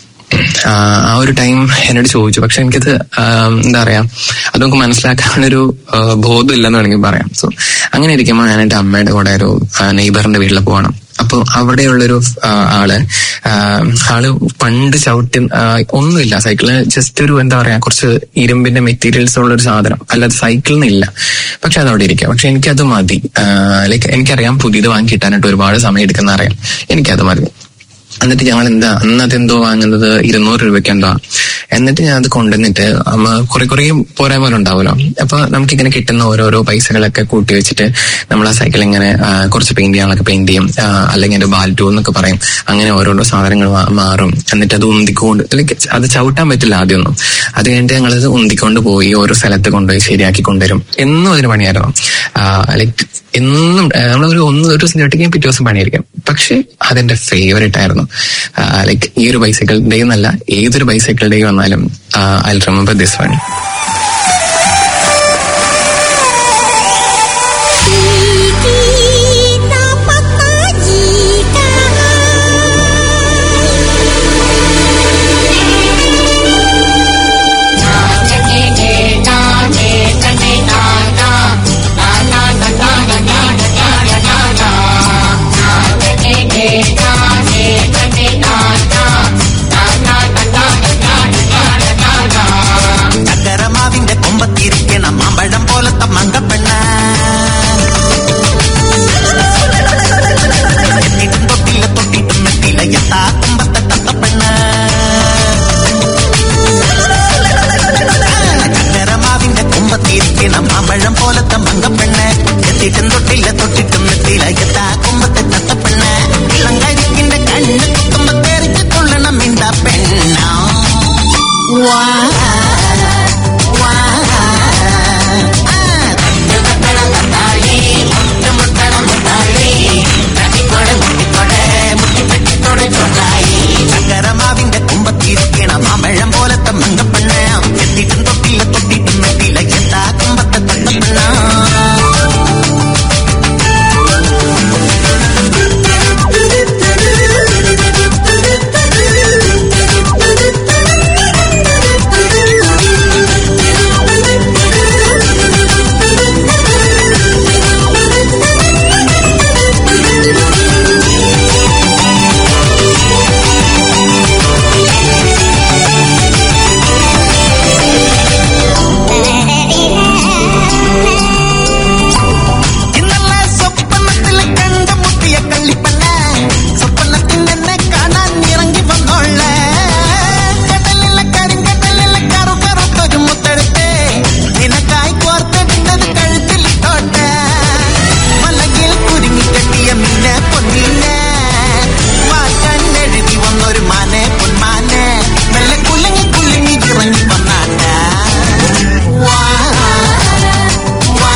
ആ, ആ ഒരു ടൈം എന്നോട് ചോദിച്ചു പക്ഷെ എനിക്കത് ആ, എന്താ പറയാ അത് നമുക്ക് മനസ്സിലാക്കാനുള്ളൊരു ആ, ബോധം ഇല്ലെന്ന് വേണമെങ്കിൽ പറയാം സോ അങ്ങനെ ഇരിക്കുമ്പോൾ ഞാൻ എന്റെ അമ്മയുടെ കൂടെ ഒരു നെയ്ബറിന്റെ വീട്ടിൽ പോകണം അപ്പൊ അവിടെയുള്ളൊരു ആ, ആള് ആ, ആള് പണ്ട് ചവിട്ടി ആ, ഒന്നുമില്ല സൈക്കിള് ജസ്റ്റ് ഒരു എന്താ പറയാ കുറച്ച് ഇരുമ്പിന്റെ മെറ്റീരിയൽസ് ഉള്ള ഒരു സാധനം അല്ലാതെ സൈക്കിളിനില്ല പക്ഷെ അത് അവിടെ ഇരിക്കുക പക്ഷെ എനിക്കത് മതി ലൈക്ക് എനിക്കറിയാം പുതിയത് വാങ്ങി കിട്ടാനായിട്ട് ഒരുപാട് സമയം എടുക്കുന്ന അറിയാം എനിക്കത് മതി എന്നിട്ട് ഞങ്ങൾ എന്താ അന്ന് അതെന്തോ വാങ്ങുന്നത് ഇരുന്നൂറ് രൂപയ്ക്ക് എന്താ എന്നിട്ട് ഞാൻ അത് കൊണ്ടുവന്നിട്ട് അമ്മ കുറെ കുറെ പോരായ്മകൾ ഉണ്ടാവുമല്ലോ അപ്പൊ നമുക്കിങ്ങനെ കിട്ടുന്ന ഓരോരോ പൈസകളൊക്കെ കൂട്ടി വെച്ചിട്ട് നമ്മൾ ആ സൈക്കിൾ ഇങ്ങനെ ആ, കുറച്ച് പെയിന്റ് ചെയ്യാനൊക്കെ പെയിന്റ് ചെയ്യും ആ, അല്ലെങ്കിൽ എന്റെ ബാൽറ്റു എന്നൊക്കെ പറയും അങ്ങനെ ഓരോരോ സാധനങ്ങൾ മാ- മാറും എന്നിട്ട് അത് ഉന്തിക്കൊണ്ട് like അത് ചവിട്ടാൻ പറ്റില്ല ആദ്യമൊന്നും അത് കഴിഞ്ഞിട്ട് ഞങ്ങളത് ഉന്തിക്കൊണ്ട് പോയി ഓരോ സ്ഥലത്ത് കൊണ്ടുപോയി ശരിയാക്കി കൊണ്ടുവരും എന്നും അതിന് പണിയായിരുന്നു ലൈക്ക് എന്നും നമ്മൾ ഒരു ഒന്ന് ഒരു ദിവസം ചവിട്ടിക്കാൻ പിറ്റേ ദിവസം പണിയായിരിക്കും പക്ഷെ അതെന്റെ ഫേവറേറ്റ് ആയിരുന്നു ലൈക്ക് ഈ ഒരു ബൈസൈക്കിൾ ഡേ എന്നല്ല ഏതൊരു ബൈസൈക്കിൾ ഡേ വന്നാലും ഐ റിമെമ്പർ ദിസ് വൺ നഗരം മെത്തിയില എത്താ കുമ്പത്തെ തത്തപ്പെണ്ണ ഇളം കരിക്കിന്റെ കണ്ണ് കുത്തുമ്പോ തെറിച്ച് തുള്ളണം മിണ്ട പെണ്ണ വാ വാ ചക്കരമാവിന്റെ കുമ്പത്തിരിക്കണം അമഴം പോലത്തെ മങ്കപ്പെണ്ണ എത്തിട്ടും തൊട്ടില്ല തൊട്ടിട്ടും മെത്തിയില എത്താ കുമ്പത്തെ തത്തപ്പെണ്ണ ഇന്നലെ സ്വപ്നത്തില് കണ്ടുമുട്ടിയ കള്ളിപ്പണ്ണ സ്വപ്നത്തിന്റെ എന്നെ കാണാൻ ഇറങ്ങി വന്നോളെ കടലിലെ കരിങ്കടലിലെ കറു കറുത്തൊരു മുത്തെടുത്ത് നിനക്കായി കോർത്തിടുന്നത് കഴുത്തിലിട്ടോട്ടെ മലകിൽ കുരുങ്ങി കെട്ടിയ മീനെ പൊന്നിനെ വാക്കണ്ണെഴുതി വന്നൊരു മാനെ പൊന്മാനെ മെല്ലെ കുലുങ്ങി കുലുങ്ങി ഇറങ്ങി വന്നാട്ട വാ വാ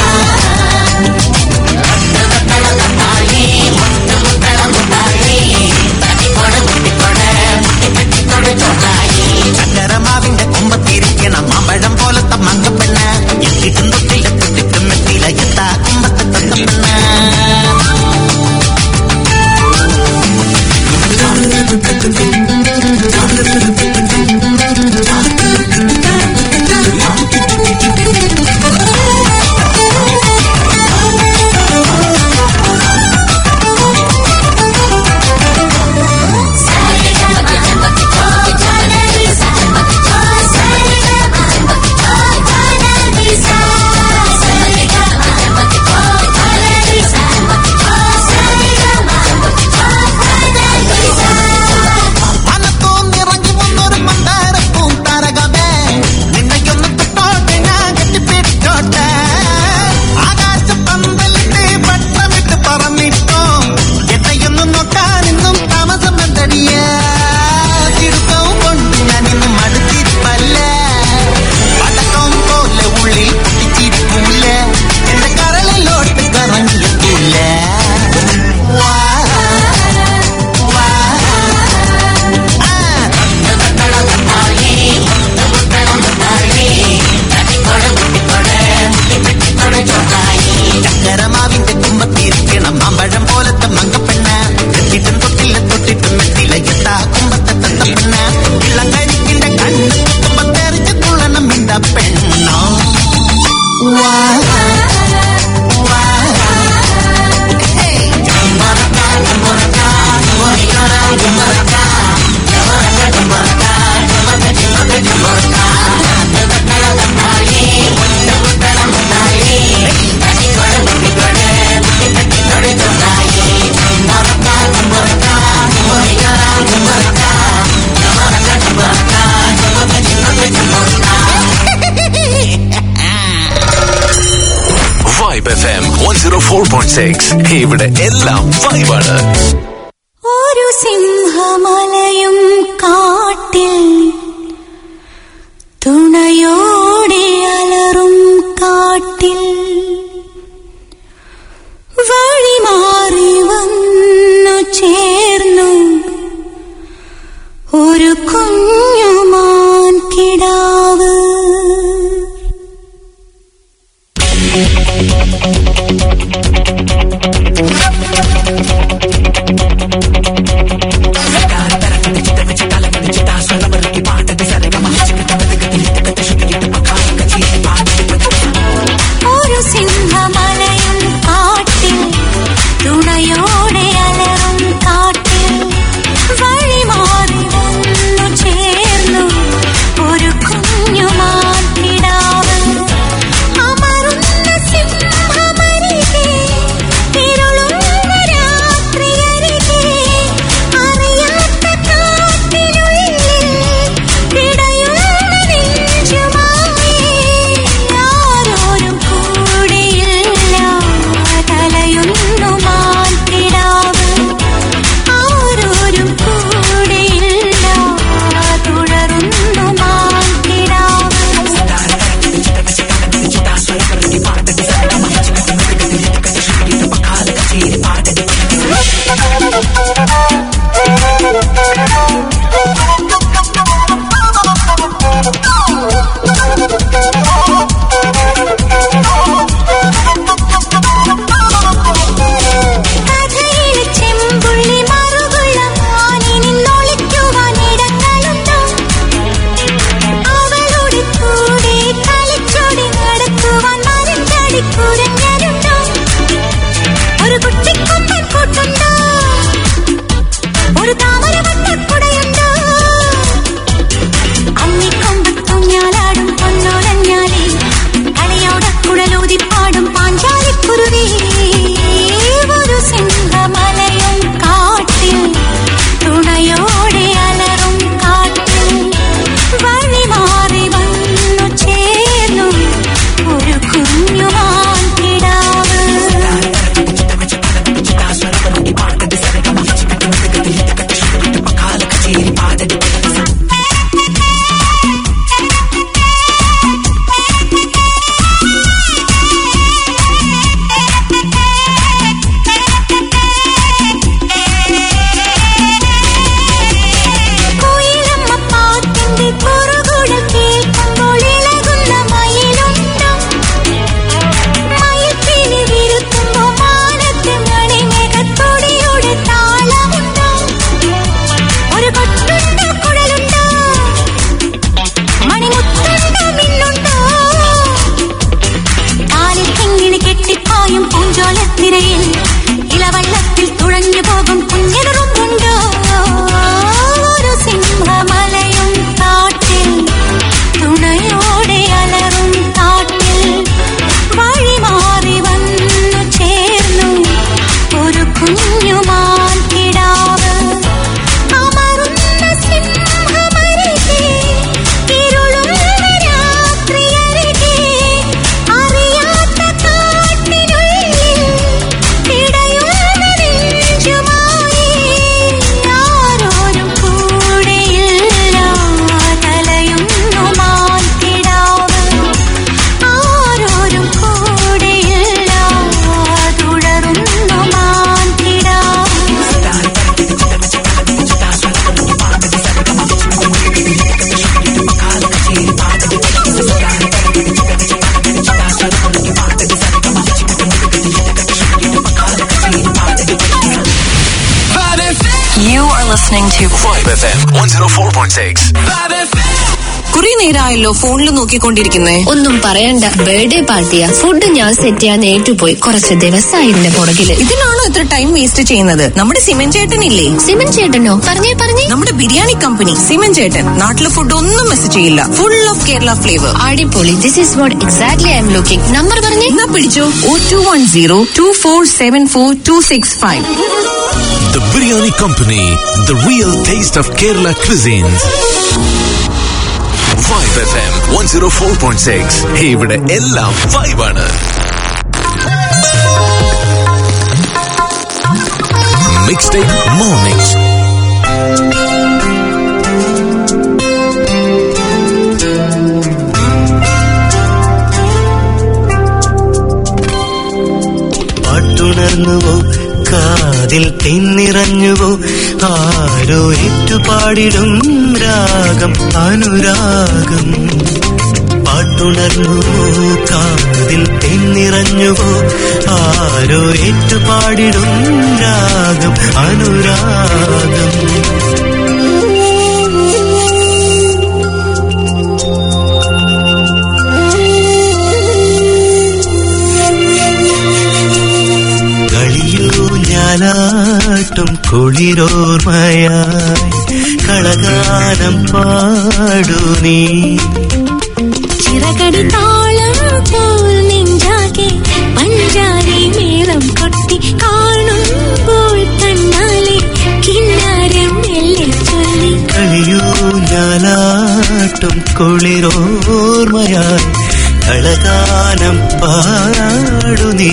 ചക്കരമാവിന്റെ കൊമ്പത്തിരിക്കണം അമ്പഴം പോലത്തെ മങ്കപ്പെണ്ണ എത്തിട്ടും തൊട്ടില്ല തൊട്ടിട്ടും എത്തിയില്ല എത്താ കുമ്പത്തെ തത്തപ്പെണ്ണ മനത്തോ നിറങ്ങി വന്നൊരു മന്ദാരപ്പൂം താരകമേ നിന്നെയൊന്ന് തൊട്ടോട്ടെ ഞാൻ കെട്ടിപ്പിടിച്ചോട്ടെ ആകാശ പന്തലിട്ട് പട്ടമിട്ട് പറന്നിട്ടോ എന്നെയൊന്ന് നോക്കാൻ ഇന്നും താമസം എന്തടിയ തിടുക്കവും കൊണ്ട് ഞാൻ ഇന്ന് മടുത്തിരിപ്പല്ലേ പടക്കം പോലെ ഉള്ളിൽ പൊട്ടിച്ചിരിക്കൂലേ എന്റെ കരളിലോട്ട് കറങ്ങിയെത്തൂലേ വാ വാ ചക്കരമാവിന്റെ കുമ്പത്തിരിക്കണം അമ്പഴം പോലത്തെ മങ്കപ്പെണ്ണ എത്തിട്ടും തൊട്ടില്ല തൊട്ടിട്ടും എത്തില്ല എത്താ കുമ്പത്തെ തത്തപ്പെണ്ണ ഇളം കരിക്കിന്റെ കണ്ണ് കുമ്പത്തെറിച്ച് തുള്ളണം മിണ്ട പെണ്ണ വാ വാ ഹേയ് ജമ്പറക്ക ജമ്പറക്ക ജമ്പറക്ക ജമ്പറക്ക ജമ്പറക്ക ജമ്പറക്ക ജമ്പറക്ക ജമ്പറക്ക Vibe F M one zero four point six ഇവിടെ എല്ലാം വൈബാണ് ഒരു സിംഹമലയും കാട്ടിൽ തുണയോടെ അലറും കാട്ടിൽ വഴിമാറി വന്നു ചേർന്നു ഒരു കുഞ്ഞുമാൻ കിടാവ് ഒരു സിംഹമലയും കാട്ടിൽ കഥയിലെ ചെമ്പുള്ളി മറുകുള്ള മാനി നിന്നൊളിക്കുവാൻ ഇടങ്ങളുണ്ടോ അവളുടെ കൂടെ കളിച്ചോടി നടക്കുവാൻ മരഞ്ചാടി കുരങ്ങനുണ്ടോ ഒരു കുട്ടിക്കൊമ്പൻ കൂട്ടുണ്ടോ ഒരു താമര വട്ടക്കുടയുണ്ടോ അമ്മിക്കൊമ്പത്തുഞ്ഞാലാടും പൊന്നോടഞ്ഞാലേ കളയോടക്കുടലൂതി പാടും പാഞ്ചാലിക്കുരുവി ഒരു സിംഹമലയും കാട്ടിൽ തുണയോടെ അലറും കാട്ടിൽ വഴി മാറി വന്നു ചേർന്നു ഒരു കുഞ്ഞുമാൻ കിടാവ് കുയിലമ്മ പാട്ടിന്റെ കുറുകുഴൽ കേൾക്കുമ്പോൾ ഇളകുന്ന മയിലുണ്ടോ മയിൽപ്പീലി വിരുത്തുമ്പോൾ മാനത്ത് മണിമേഘത്തൊടിയുടെ താളമുണ്ടോ ഒരു കൊട്ടുണ്ടോ കുഴലുണ്ടോ മണിമുത്തുണ്ടോ മിന്നുണ്ടോ കാലിൽ കിങ്ങിണി കെട്ടിപ്പായും പൂഞ്ചോലത്തിരയിൽ ഇളവള്ളത്തിൽ തുഴഞ്ഞു പോകും കുഞ്ഞിനുറുമ്പുണ്ടോ ഒരു സിംഹമലയും കാട്ടിൽ തുണയോടെ അലറും കാട്ടിൽ വഴി മാറി വന്നു ചേർന്നു ഒരു കുഞ്ഞുമാൻ കിടാവ് അമറുന്ന സിംഹമരികെ ഇരുളുന്ന രാത്രിയരികെ അറിയാത്ത കാട്ടിനുള്ളിൽ പിടയുന്ന നെഞ്ചുമായി ആരോരും കൂടെയില്ല തലയുന്നു മാൻ കിടാവ് ആരോരും കൂടെയില്ല തുടരുന്നു മാൻ കിടാവ് You are listening to Vibe FM 104.6. കുറെ നേരമായല്ലോ ഫോണിൽ നോക്കിക്കൊണ്ടിരിക്കുന്നേ ഒന്നും പറയണ്ട ബർത്ത്ഡേ പാർട്ടിയാ ഫുഡ് ഞാൻ സെറ്റ് ചെയ്യാൻ ഏറ്റുപോയി കുറച്ച് ദിവസമായി ഇതിന്റെ പുറകില് ഇതിനാണോ ഇത്ര ടൈം വേസ്റ്റ് ചെയ്യുന്നത് നമ്മുടെ സിമൻ ചേട്ടനില്ലേ സിമൻ ചേട്ടനോ പറഞ്ഞേ പറഞ്ഞേ നമ്മുടെ ബിരിയാണി കമ്പനി സിമൻ ചേട്ടൻ നാട്ടിലെ ഫുഡ് ഒന്നും മിസ് ചെയ്യില്ല ഫുൾ ഓഫ് കേരള ഫ്ലേവർ അടിപൊളി this is what exactly I'm looking number പറഞ്ഞേ എന്നാ പിടിച്ചോ oh two one zero two four seven four two six five The Biryani Company, the real taste of Kerala cuisines. Vibe FM 104.6. Hey, ഇവിടെ എല്ലാം vibe ആണ് Mixtape Mornings. പാട്ടുണർന്നുവോ കാതിൽ തെന്നിറഞ്ഞുവോ ആരോ ഏറ്റുപാടിടും രാഗം അനുരാഗം പാട്ടുണർന്നുവോ കാതിൽ തെന്നിറഞ്ഞുവോ ആരോ ഏറ്റുപാടിടും രാഗം അനുരാഗം കളിയൂ ഞാനാട്ടും കുളിരോർമയായി കളഗാനം പാടു നീ ചിറകടി താളം പോൽ നെഞ്ചാകെ പഞ്ചാരി മേളം കൊട്ടി കാണുമ്പോൾ കണ്ണാലെ കിന്നാരം മെല്ലെ ചൊല്ലി കളിയൂ ഞാനാട്ടും കുളിരോർമയായി കളഗാനം പാടു നീ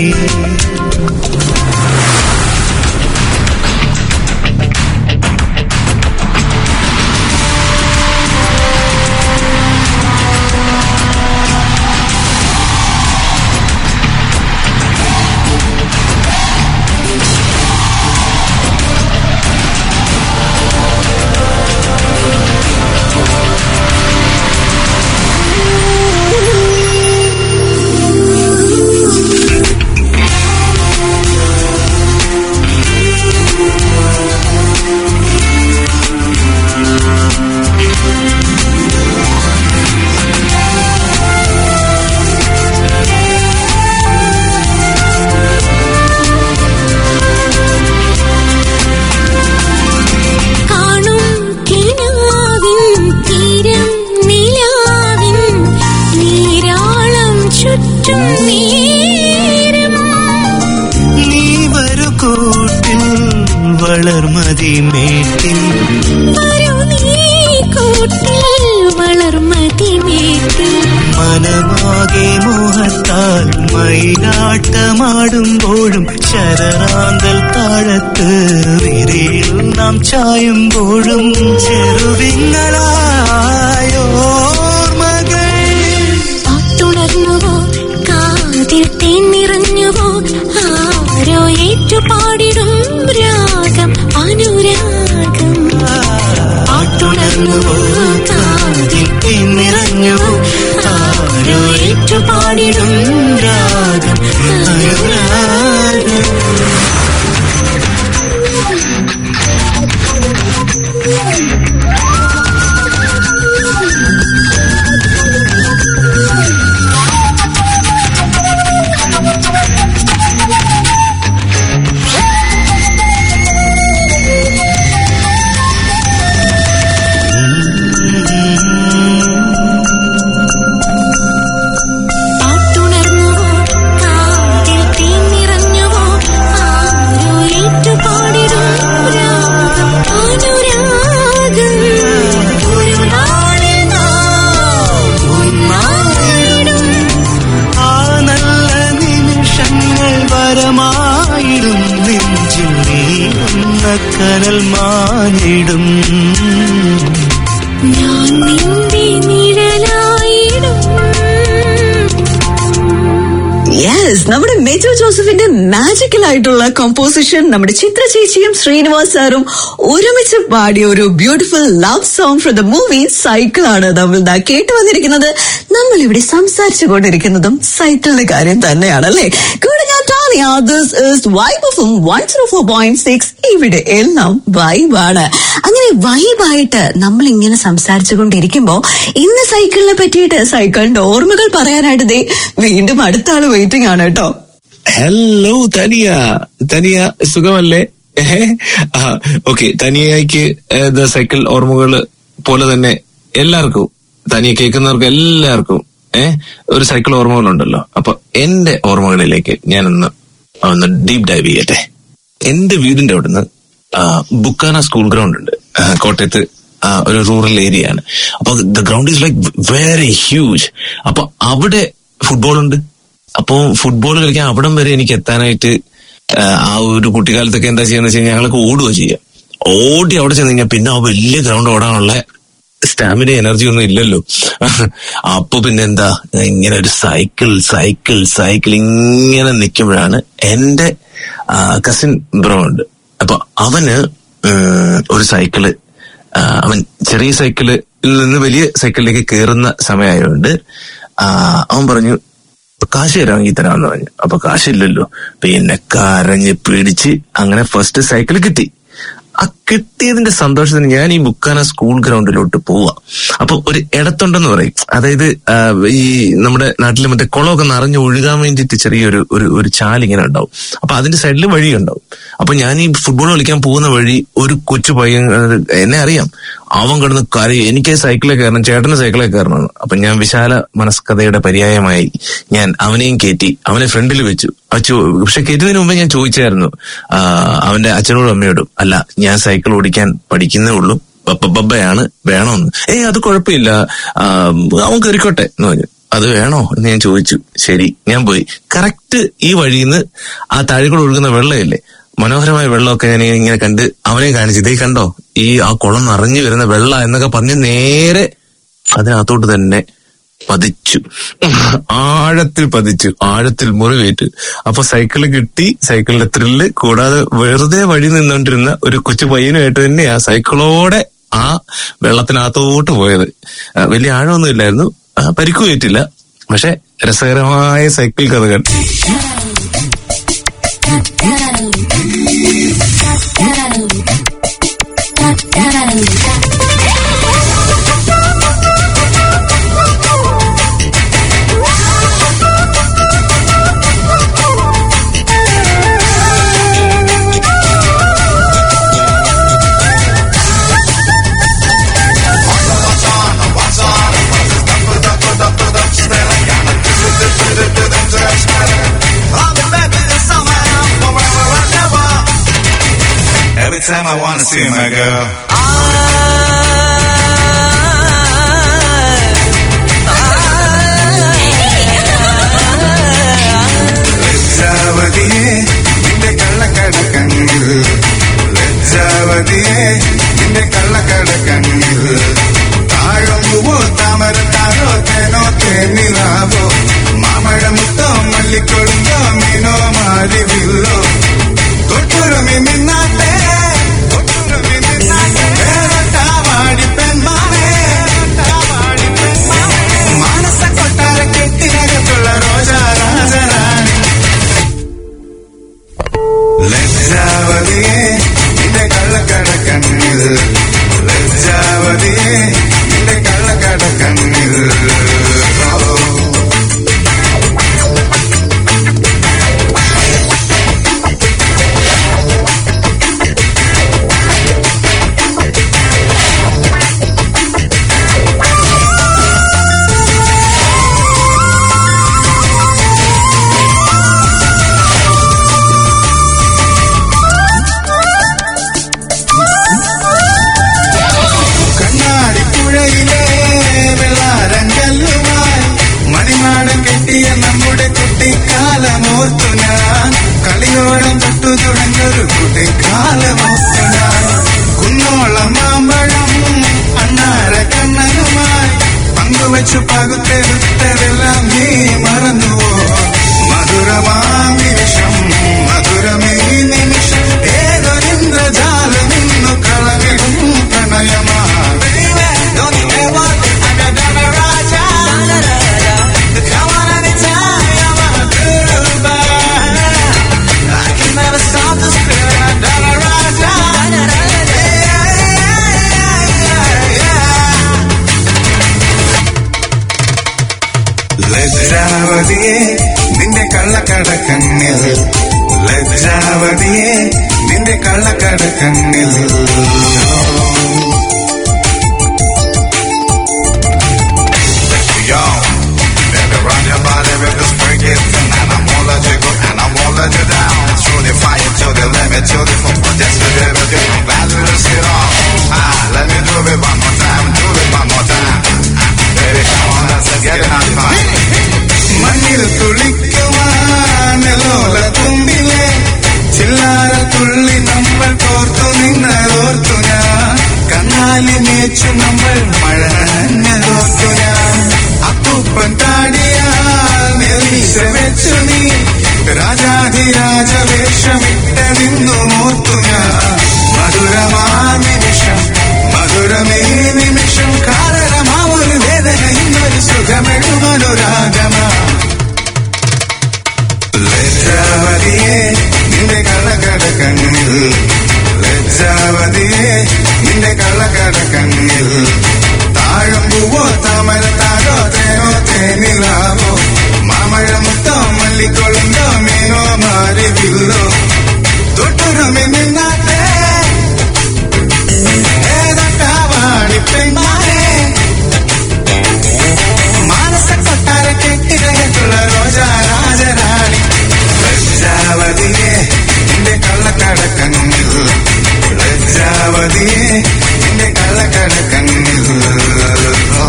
വളർമതി മേട്ടിൽ വരൂ നീ കൂട്ടിൽ വളർമതി മേട്ടിൽ മനമാകെ മോഹത്താൽ മയിലാട്ടമാടുമ്പോഴും ശരറാന്തൽ താഴത്ത് വിരയിൽ നാം ചായുമ്പോഴും ചെറുവിങ്ങളായോർമകൾ പാട്ടുണർന്നുവോ കാതിൽ തേൻ നിറഞ്ഞുവോ ആരോ ഏറ്റുപാടിടും രാഗം അനുരാഗം പാട്ടുണർന്നുവോ കാതിൽ നിറഞ്ഞുവോ ആരോ ഏറ്റുപാടിടും രാഗം അനുരാഗം പാട്ടുണർന്നുവോ കാതിൽ തേൻ നിറഞ്ഞുവോ ആരോ ഏറ്റുപാടിടും രാഗം അനുരാഗം ഒരു നാളിൽ നാം ഒന്നായിടും ആ നല്ല നിമിഷങ്ങൾ വരമായിടും നെഞ്ചിൽ നീറുന്ന കനൽ മാഞ്ഞിടും ഞാൻ നിന്റെ നിഴലായിടും യെസ് നമ്മുടെ മെജോ ജോസഫിന്റെ മാജിക്കൽ ആയിട്ടുള്ള കോമ്പോസിഷൻ നമ്മുടെ ചിത്ര ചേച്ചിയും ശ്രീനിവാസ് സാറും ഒരുമിച്ച് പാടിയ ഒരു beautiful love song from the movie cycle ആണ് നമ്മൾ ദാ കേട്ടു വന്നിരിക്കുന്നത് നമ്മൾ ഇവിടെ സംസാരിച്ചു കൊണ്ടിരിക്കുന്നതും സൈക്കിളിന്റെ കാര്യം തന്നെയാണ് അല്ലേ ഇവിടെ എല്ലാം വൈബാണ് അങ്ങനെ വൈബായിട്ട് നമ്മൾ ഇങ്ങനെ സംസാരിച്ചു കൊണ്ടിരിക്കുമ്പോ ഇന്ന് സൈക്കിളിനെ പറ്റിയിട്ട് സൈക്കിളിന്റെ ഓർമ്മകൾ പറയാനായിട്ട് ദേ വീണ്ടും അടുത്ത ആള് വെയിറ്റിംഗ് ആണ് കേട്ടോ ഹലോ തനിയ തനിയ സുഖമല്ലേ ഓക്കെ തനിയയ്ക്ക് സൈക്കിൾ ഓർമ്മകൾ പോലെ തന്നെ എല്ലാവർക്കും തനിയെ കേൾക്കുന്നവർക്ക് എല്ലാവർക്കും ഏഹ് ഒരു സൈക്കിൾ ഓർമ്മകളുണ്ടല്ലോ അപ്പൊ എന്റെ ഓർമ്മകളിലേക്ക് ഞാനൊന്ന് ഒന്ന് ഡീപ് ഡൈവ് ചെയ്യട്ടെ എന്റെ വീടിന്റെ അവിടുന്ന് ആ, ബുക്കാന സ്കൂൾ ഗ്രൗണ്ട് ഉണ്ട് ആ, കോട്ടയത്ത് ആ, ഒരു റൂറൽ ഏരിയ ആണ് അപ്പൊ the ground is like very huge അപ്പൊ അവിടെ ഫുട്ബോൾ ഉണ്ട് അപ്പൊ ഫുട്ബോൾ കളിക്കാൻ അവിടം വരെ എനിക്ക് എത്താനായിട്ട് ആ, ആ ഒരു കുട്ടിക്കാലത്തൊക്കെ എന്താ ചെയ്യാന്ന് വെച്ച് കഴിഞ്ഞാൽ ഞങ്ങളൊക്കെ ഓടുക ചെയ്യുക ഓടി അവിടെ ചെന്ന് കഴിഞ്ഞാൽ പിന്നെ ആ വലിയ ഗ്രൗണ്ട് ഓടാനുള്ള സ്റ്റാമിന എനർജി ഒന്നും ഇല്ലല്ലോ അപ്പൊ പിന്നെ എന്താ ഇങ്ങനെ ഒരു സൈക്കിൾ സൈക്കിൾ സൈക്കിൾ ഇങ്ങനെ നിൽക്കുമ്പോഴാണ് എന്റെ കസിൻ ബ്രോ ഉണ്ട് അപ്പൊ അവന് ഉം, ഒരു സൈക്കിള് ആ, അവൻ ചെറിയ സൈക്കിളിൽ നിന്ന് വലിയ സൈക്കിളിലേക്ക് കയറുന്ന സമയമായതുകൊണ്ട് ആ, അവൻ പറഞ്ഞു കാശ് തരാമെങ്കിൽ തരാമെന്ന് പറഞ്ഞു അപ്പൊ കാശില്ലല്ലോ പിന്നെ കരഞ്ഞ് പിടിച്ച് അങ്ങനെ ഫസ്റ്റ് സൈക്കിൾ കിട്ടി ആ കിട്ടിയതിന്റെ സന്തോഷത്തിന് ഞാൻ ഈ ബുക്കാന സ്കൂൾ ഗ്രൗണ്ടിലോട്ട് പോവാ അപ്പൊ ഒരു ഇടത്തുണ്ടെന്ന് പറയും അതായത് ആ, ഈ നമ്മുടെ നാട്ടിൽ മറ്റേ കുളമൊക്കെ നിറഞ്ഞു ഒഴുകാൻ വേണ്ടിയിട്ട് ചെറിയൊരു ഒരു ഒരു ചാലിങ്ങനെ ഉണ്ടാവും അപ്പൊ അതിന്റെ സൈഡിൽ വഴി ഉണ്ടാവും അപ്പൊ ഞാൻ ഈ ഫുട്ബോൾ കളിക്കാൻ പോകുന്ന വഴി ഒരു കൊച്ചു പയ്യൻ ആ, എന്നെ അറിയാം അവൻ കിടന്ന് കരയും എനിക്ക് സൈക്കിളിൽ കയറണം ചേട്ടന് സൈക്കിളിൽ കയറണം അപ്പൊ ഞാൻ വിശാല മനസ്കഥയുടെ പര്യായമായി ഞാൻ അവനെയും കയറ്റി അവനെ ഫ്രണ്ടിൽ വെച്ചു ആ ചോ- പക്ഷെ കയറ്റുന്നതിന് മുമ്പേ ഞാൻ ചോദിച്ചായിരുന്നു ആ, അവന്റെ അച്ഛനോടും അമ്മയോടും അല്ല ഞാൻ സൈക്കിൾ ഓടിക്കാൻ പഠിക്കുന്നേ ഉള്ളൂ ബബ്ബ ബബ്ബയാണ് വേണോന്ന് ഏയ് അത് കുഴപ്പമില്ല ആ, അവൻ കയറിക്കോട്ടെ എന്ന് പറഞ്ഞു അത് വേണോ എന്ന് ഞാൻ ചോദിച്ചു ശരി ഞാൻ പോയി കറക്റ്റ് ഈ വഴിയിൽ ആ താഴെക്കൂടെ ഒഴുകുന്ന വെള്ളമില്ലേ മനോഹരമായ വെള്ളമൊക്കെ ഞാൻ ഇങ്ങനെ കണ്ട് അവനെ കാണിച്ചു ഇതേ കണ്ടോ ഈ ആ കുളം നിറഞ്ഞു വരുന്ന വെള്ള എന്നൊക്കെ പറഞ്ഞ് നേരെ അതിനകത്തോട്ട് തന്നെ പതിച്ചു ആഴത്തിൽ പതിച്ചു ആഴത്തിൽ മുറിവേറ്റു അപ്പൊ സൈക്കിള് കിട്ടി സൈക്കിളിന്റെ ത്രില്ല് കൂടാതെ വെറുതെ വഴി നിന്നോണ്ടിരുന്ന ഒരു കൊച്ചു പയ്യനുമായിട്ട് തന്നെ ആ സൈക്കിളോടെ ആ വെള്ളത്തിനകത്തോട്ട് പോയത് ആ, വലിയ ആഴമൊന്നും ഇല്ലായിരുന്നു ആ, പരിക്കു പറ്റില്ല പക്ഷെ രസകരമായ സൈക്കിൾ കഥകൾ I'll be back in the summer forever and time I wanna see my girl. ലജ്ജാവതിയെ നിന്റെ കള്ളക്കട കണ്ണിൽ ലജ്ജാവതിയെ നിന്റെ കള്ളക്കട കണ്ണിൽ താഴമ്പുവോ താമരത്താരോ തേനോ തേനിലാവോ മാമഴമുത്തോ മല്ലിക്കൊഴുന്തോ മീനോ മാരിവില്ലോ തൊട്ടുരുമി നിന്നാട്ടെ തൊട്ടുരുമി നിന്നാട്ടെ വേറൊട്ടാവാടി പെൺമാവേ വേറൊട്ടാവാടി പെൺമാവേ മാനസ കൊട്ടാര കെട്ടിനകത്തുള്ള റോജാ രാജരാണി ലജ്ജാവതിയെ നിന്റെ കള്ളക്കട കണ്ണിൽ ലജ്ജാവതിയെ നിന്റെ കള്ളക്കട കണ്ണിൽ ഓ കണ്ണാടി പുഴയിലെ വെള്ളാരങ്കല്ലുമായി മണിമാടം കെട്ടിയ നമ്മുടെ കുട്ടിക്കാലമോർത്തു ഞാൻ കളിയോടം തൊട്ടു തുടങ്ങിയൊരു കുട്ടിക്കാലമോർത്തു ഞാൻ കുന്നോളം മാമ്പഴം അണ്ണാര കണ്ണനുമായി പങ്കുവച്ചു പകുത്തെടുത്തതെല്ലാം നീ മറന്നുവോ മധുരമാം നിമിഷം മധുരമേ നിമിഷം ഏതൊരിന്ദ്രജാലം ഇന്നു കളവിടും പ്രണയമാ ലജ്ജാവതിയെ നിന്റെ കള്ളക്കട കണ്ണിൽ ലജ്ജാവതിയെ നിന്റെ കള്ളക്കട കണ്ണിൽ Yo, baby, run your body with the spring it tonight. I won't let you go and I won't let you down. Through the fire to the limit, to the full. Just to live with you. I'm glad to risk it all. Ah, let me do it one more time, do it one more time. Baby, come on, let's get it on fire. മണ്ണിൽ തുളിക്കുവാനലോല തുമ്പിലെ ചില്ലാര തുള്ളി നമ്മൾ കോർത്തു നിന്നതോർത്തു ഞാൻ കണ്ണാലി മേച്ചു നമ്മൾ മഴ നനഞ്ഞതോർത്തു ഞാൻ അപ്പൂപ്പൻ താടിയാൽ നെലീശ വെച്ചു നീ രാജാധിരാജ വേഷമിട്ട നിന്നു മോർത്തു ഞാൻ മധുരമാ നിമിഷം മധുരമേ നിമിഷം കാരണമാ ഒരു വേദന ഇന്നൊരു സുഖമെഴുമനുരാഗമാ ലജ്ജാവതിയെ നിന്റെ കള്ളക്കട കണ്ണിൽ ലജ്ജാവതിയെ നിന്റെ കള്ളക്കട കണ്ണിൽ താഴമ്പൂവോ താമരത്താരോ തേനോ തേനിലാവോ മാമഴമുത്തോ മല്ലിക്കൊളുന്തോ മീനോ മാരിവില്ലോ തൊട്ടുരുമി നിന്നാട്ടെ ഏതൊട്ടാവാടി പെൺമാരെ മാനസ കൊട്ടാര കെട്ടിടകത്തുള്ള റോജാ രാജരാണി ലജ്ജാവതിയെ നിന്റെ കള്ളക്കട കണ്ണിൽ ലജ്ജാവതിയെ നിന്റെ കള്ളക്കട കണ്ണിൽ ഓ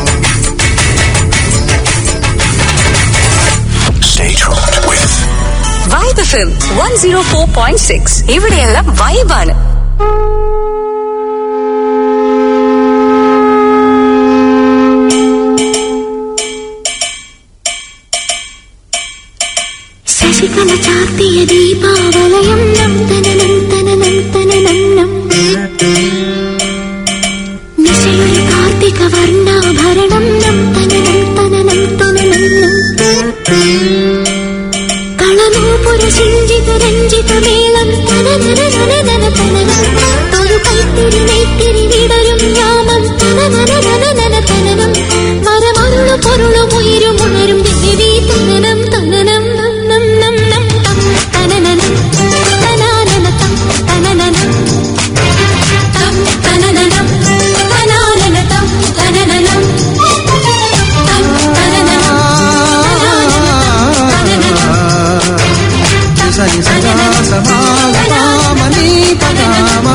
Vibe FM one zero four point six ഇവിടെയെല്ലാം വൈബാണ് ശശികല ചാർത്തിയ ദീപാവലയം നം തനനം തനനം തനനം നം നിശയൊരു കാർത്തിക വർണ്ണാഭരണം നം തനനം തനനം തനനം നം കളനൂപുര സിഞ്ചിത രഞ്ജിത മേളം തനനന നനനന തനനം തൊഴു കൈത്തിരി നെയ്ത്തിരി വിടരും യാമം തനനന നനനന തനനം മരമരുളു പൊരുളും ഉയരും ഉണരും ദേവി തനനം തനനം നം നം നം തം തനനനം തനാനന തം തനനനം തം തനനനം തനാനന തം തനനനം തം തനനനം సరి సదా సమాగమని పదామ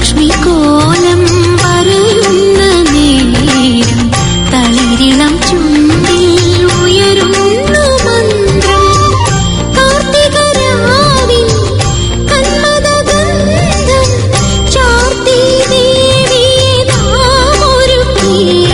ലക്ഷ്മി കോലം പറയുന്ന നേരം തളിരിളം ചുണ്ടിൽ ഉയരുന്നു മന്ത്രം കാർത്തികരാവിൽ കന്മദഗന്ധം ചാർത്തി ദേവിയെ നാമൊരുക്കി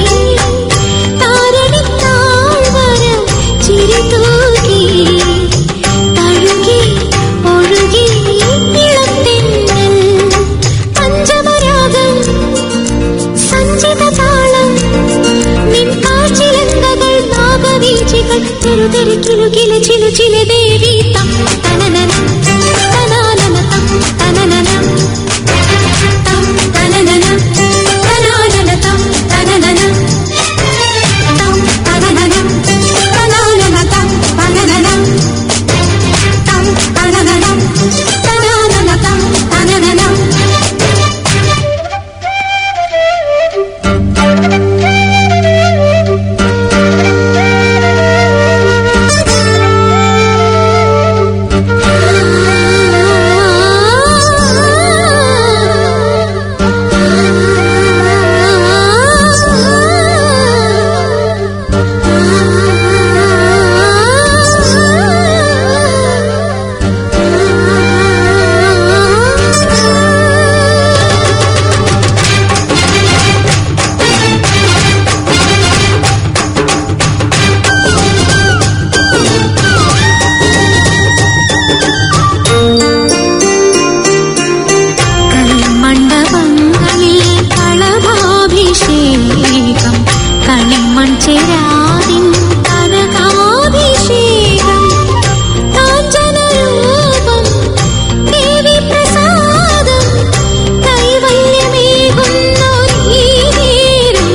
താരണിത്താഴ്വര ചിരിതൂകി തഴുകി ഒഴുകി ഇളത്തെന്നൽ പഞ്ചമരാഗം സഞ്ചിതതാളം നിൻ കാഴ്ചിലന്തകൾ നാഗവീചികൾ ചെറുതെറി കിലുകില ചിലു ചില ദേവി തം തനനന തനാനന തം തനനന തം തനനന തനാനന തം തനനന തം തനനന തനാനന തം തനനന തം തനനന തനാനന തം തനനന മണ്ഡപങ്ങളിൽ കളഭാഭിഷേകം കളിമൺ ചേരാതിൻ കനകാഭിഷേകം കാഞ്ചനരൂപം ദേവി പ്രസാദം കൈവല്യമേകുന്നൊരീ നേരം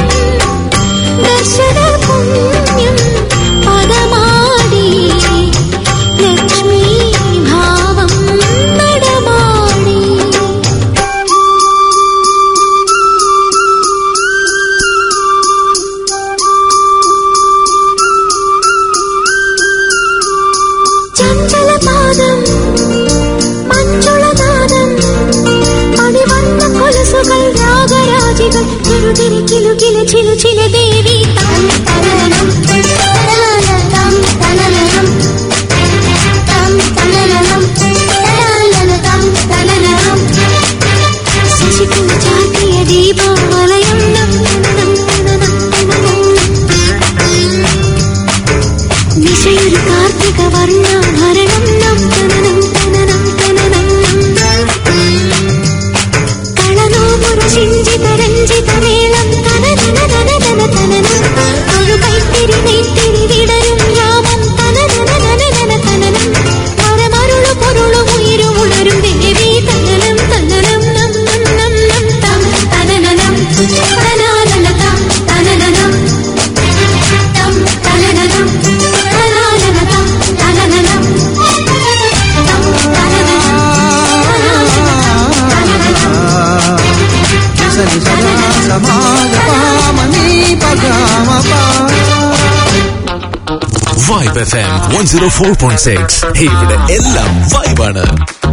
ദർശന പുണ്യം പദമാടി ലക്ഷ്മി ഭാവം നടമാടി ചഞ്ചലപാദം മഞ്ചുളനാദം മണിവണ്ണ കൊലസുകൾ രാഗരാജികൾ ചെറുതിരി കിലുകില ചിലു ചില ദേവി തം തനനനം തനനനം തനനനം തം തനനനം തനനനം തനനനം ശശികുല ചാർത്തിയ ദീപാവലയം നം നം തനനം നിശയൊരു കാർത്തിക വർണ്ണാഭരണം നം തനനം തനനം തനനം കളനോമുറ ചിഞ്ചിത രഞ്ജിത മേളം തനനന തനനന തനനം ഒരു കൈത്തിരി നെയ്ത്തിരി വിടരും യാമം തനനന തനനന തനനം മരമരുളു പൊരുളു ഉയരും ഉണരും ദേവി തനനം തനനം നം നം നം നം തം തനനനം തനാനന തം തനനനം തം തനനനം തനാനന തം തനനനം തം Vibe F M one zero four point six ഇവിടെ എല്ലാം വൈബാണ്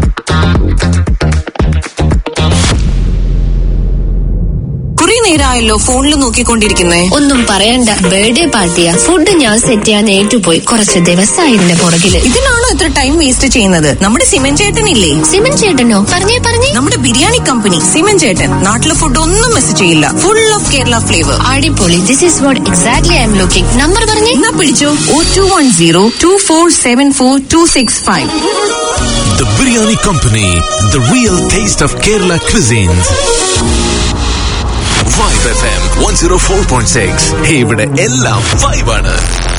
കുറെ നേരമായല്ലോ ഫോണിൽ നോക്കിക്കൊണ്ടിരിക്കുന്നേ ഒന്നും പറയണ്ട ബർത്ത്ഡേ പാർട്ടിയാ ഫുഡ് ഞാൻ സെറ്റ് ചെയ്യാൻ ഏറ്റുപോയി കുറച്ച് ദിവസമായി ഇതിന്റെ പുറകില് ഇതിനാണോ ഇത്ര ടൈം വേസ്റ്റ് ചെയ്യുന്നത് നമ്മുടെ സിമൻ ചേട്ടനില്ലേ സിമൻ ചേട്ടനോ പറഞ്ഞേ പറഞ്ഞേ നമ്മുടെ ബിരിയാണി കമ്പനി സിമൻ ചേട്ടൻ നാട്ടിലെ ഫുഡ് ഒന്നും മിസ് ചെയ്യില്ല ഫുൾ ഓഫ് കേരള ഫ്ലേവർ അടിപൊളി this is what exactly I'm looking number പറഞ്ഞേ എന്നാ പിടിച്ചോ oh two one zero two four seven four two six five The Biryani Company, the real taste of Kerala cuisines. Vibe FM 104.6 ഇവിടെ എല്ലാം വൈബാണ്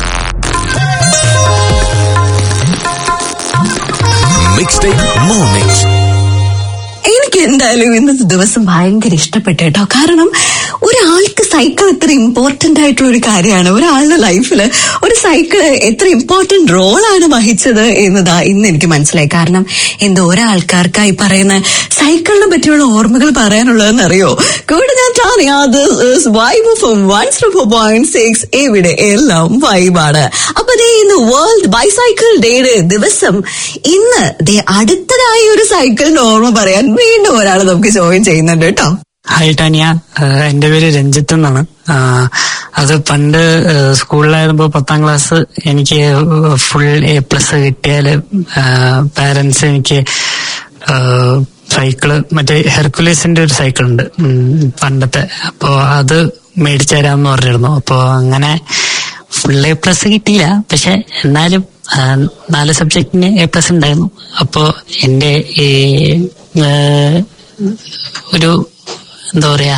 മിക്സ് ടേക്ക് മോർണിംഗ്സ് എനിക്ക് എന്തായാലും ഇന്നത്തെ ദിവസം ഭയങ്കര ഇഷ്ടപ്പെട്ടു കേട്ടോ കാരണം ഒരാൾക്ക് സൈക്കിൾ എത്ര ഇമ്പോർട്ടന്റ് ആയിട്ടുള്ള ഒരു കാര്യമാണ് ഒരാളുടെ ലൈഫിൽ ഒരു സൈക്കിൾ എത്ര ഇമ്പോർട്ടന്റ് റോളാണ് വഹിച്ചത് എന്നതാ ഇന്ന് എനിക്ക് മനസ്സിലായി കാരണം എന്തോ ആൾക്കാർക്കായി പറയുന്ന സൈക്കിളിനെ പറ്റിയുള്ള ഓർമ്മകൾ പറയാനുള്ളതെന്ന് അറിയോ കൂടെ ഞാൻ Tania this is Vibe from one four point six ഇവിടെ എല്ലാം വൈബാണ് അപ്പൊ ദേ ഇന്ന് വേൾഡ് ബൈസൈക്കിൾ ഡേയുടെ ദിവസം ഇന്ന് ദേ അടുത്തതായി ഒരു സൈക്കിളിന്റെ ഓർമ്മ പറയാൻ വീണ്ടും ഒരാൾ നമുക്ക് ജോയിൻ ചെയ്യുന്നുണ്ട് കേട്ടോ ഹായ് ടാനിയ ആഹ് എന്റെ പേര് രഞ്ജിത്ത് എന്നാണ് ആഹ് അത് പണ്ട് ആഹ് സ്കൂളിലായിരുന്നപ്പോ പത്താം ക്ലാസ് എനിക്ക് ഫുൾ എ പ്ലസ് കിട്ടിയാല് പാരന്റ്സ് എനിക്ക് ആഹ് സൈക്കിള് മറ്റേ ഹെർക്കുലേസിന്റെ ഒരു സൈക്കിൾ ഉണ്ട് ഉം, പണ്ടത്തെ അപ്പോ അത് മേടിച്ചു തരാമെന്ന് പറഞ്ഞിരുന്നു അപ്പോ അങ്ങനെ ഫുൾ എ പ്ലസ് കിട്ടിയില്ല പക്ഷെ എന്നാലും ആഹ് നാല് സബ്ജക്റ്റിന് എ പ്ലസ് ഉണ്ടായിരുന്നു അപ്പോ എന്റെ ഈ ആഹ് ഒരു എന്താ പറയാ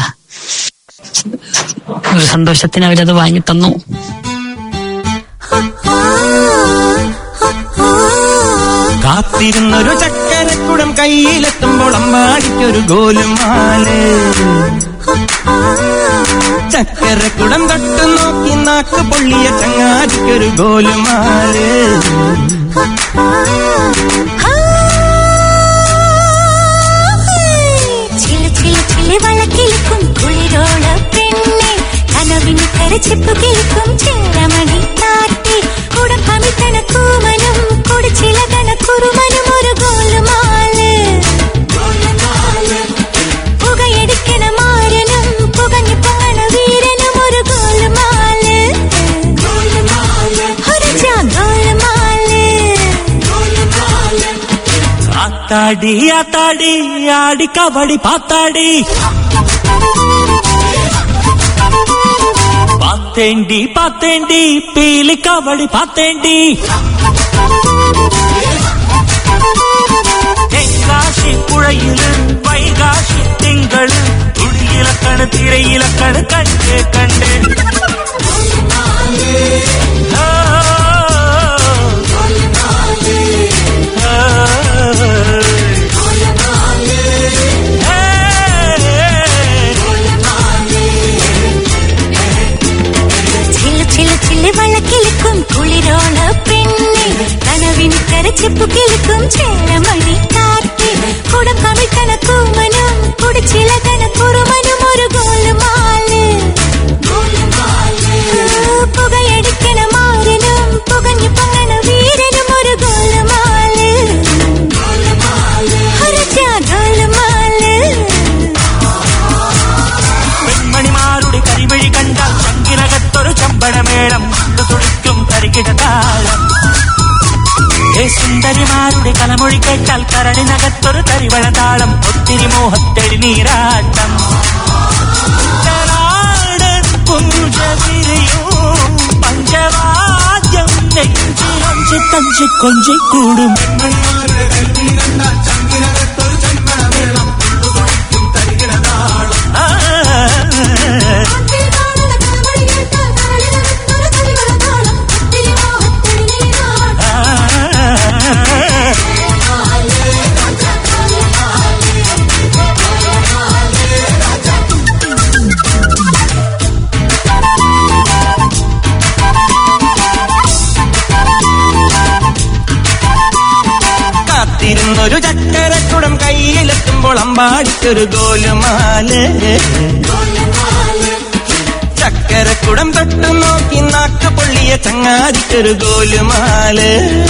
ഒരു സന്തോഷത്തിന് അവരത് വാങ്ങി തന്നു കാത്തിരുന്നൊരു ചക്കരക്കുടം കയ്യിലെത്തുമ്പോൾ അമ്പാടിക്കൊരു ഗോലുമാല് ചക്കരക്കുടം തൊട്ടു നോക്കി നാക്ക് പൊള്ളിയ ചങ്ങാതിക്കൊരു ഗോലുമാല് ചില ചില ചില വളക്കിലിക്കും കുളിരോള പെണ്ണെ കനവിന് കരച്ചിപ്പ് കേൾക്കും ചെല്ലമണി കാട്ടി കൂടെ കമിത്തന കൂമനും കൂടെ ചില കണക്കുറുമനും ഒരു ഗോലുമാല് പുകയടിക്കണ മാരനും പുകഞ്ഞു പൊങ്ങണ വീരനും ഒരു ഗോലുമാല് ഒരു ജാ ഗോലുമാല് ആത്താടി ആത്താടി ആടി കബടി പാത്താടി പാത്തേണ്ടി പാത്തേണ്ടി പീലി കബടി പാത്തേണ്ടി തെങ്കാശി പുഴയില് വൈകാശി തിങ്കള് തുടിയിലക്കണ് തിരയിലക്കണ് കണ്ട് കണ്ട് ആ, ചില ചില ചില വളക്കിലിക്കും കുളിരോള പെണ്ണെ കനവിന് കരച്ചിപ്പ് കിളിക്കും ചേരമണി കാട്ടി കുടം കമിഴ്ത്തന കൂമനും കുടിച്ചില കനക്കുറുമനും ഒരു ഗോലുമാല് പുകയടിക്കണ മാരനും പുകഞ്ഞു പൊങ്ങണ വീരനും ഒരു ഗോലുമാല് ഒരു ജാ ഗോലുമാല് പെൺമണിമാരുടെ കരിവഴി കണ്ടാൽ ചങ്കിനകത്തൊരു ചമ്പടമേളം കണ്ടു തുടിക്കും തരികിട താളം ഏ സുന്ദരിമാരുടെ കലമൊഴി കേട്ടാൽ കരണിനകത്തൊരു തരിവള താളം ഒത്തിരി മോഹത്തെളി നീരാട്ടം ഉത്തരാടൻ പുഞ്ചതിരിയും പഞ്ചവാദ്യം നെഞ്ചിലഞ്ചി തഞ്ചി കൊഞ്ചി കൂടും കാത്തിരുന്നൊരു ചക്കരക്കുടം കയ്യിലെത്തുമ്പോൾ അമ്പാടിക്കൊരു ഗോലുമാല് ചക്കരക്കുടം തൊട്ടു നോക്കി നാക്ക് പൊള്ളിയ ചങ്ങാതിക്കൊരു ഗോലുമാല്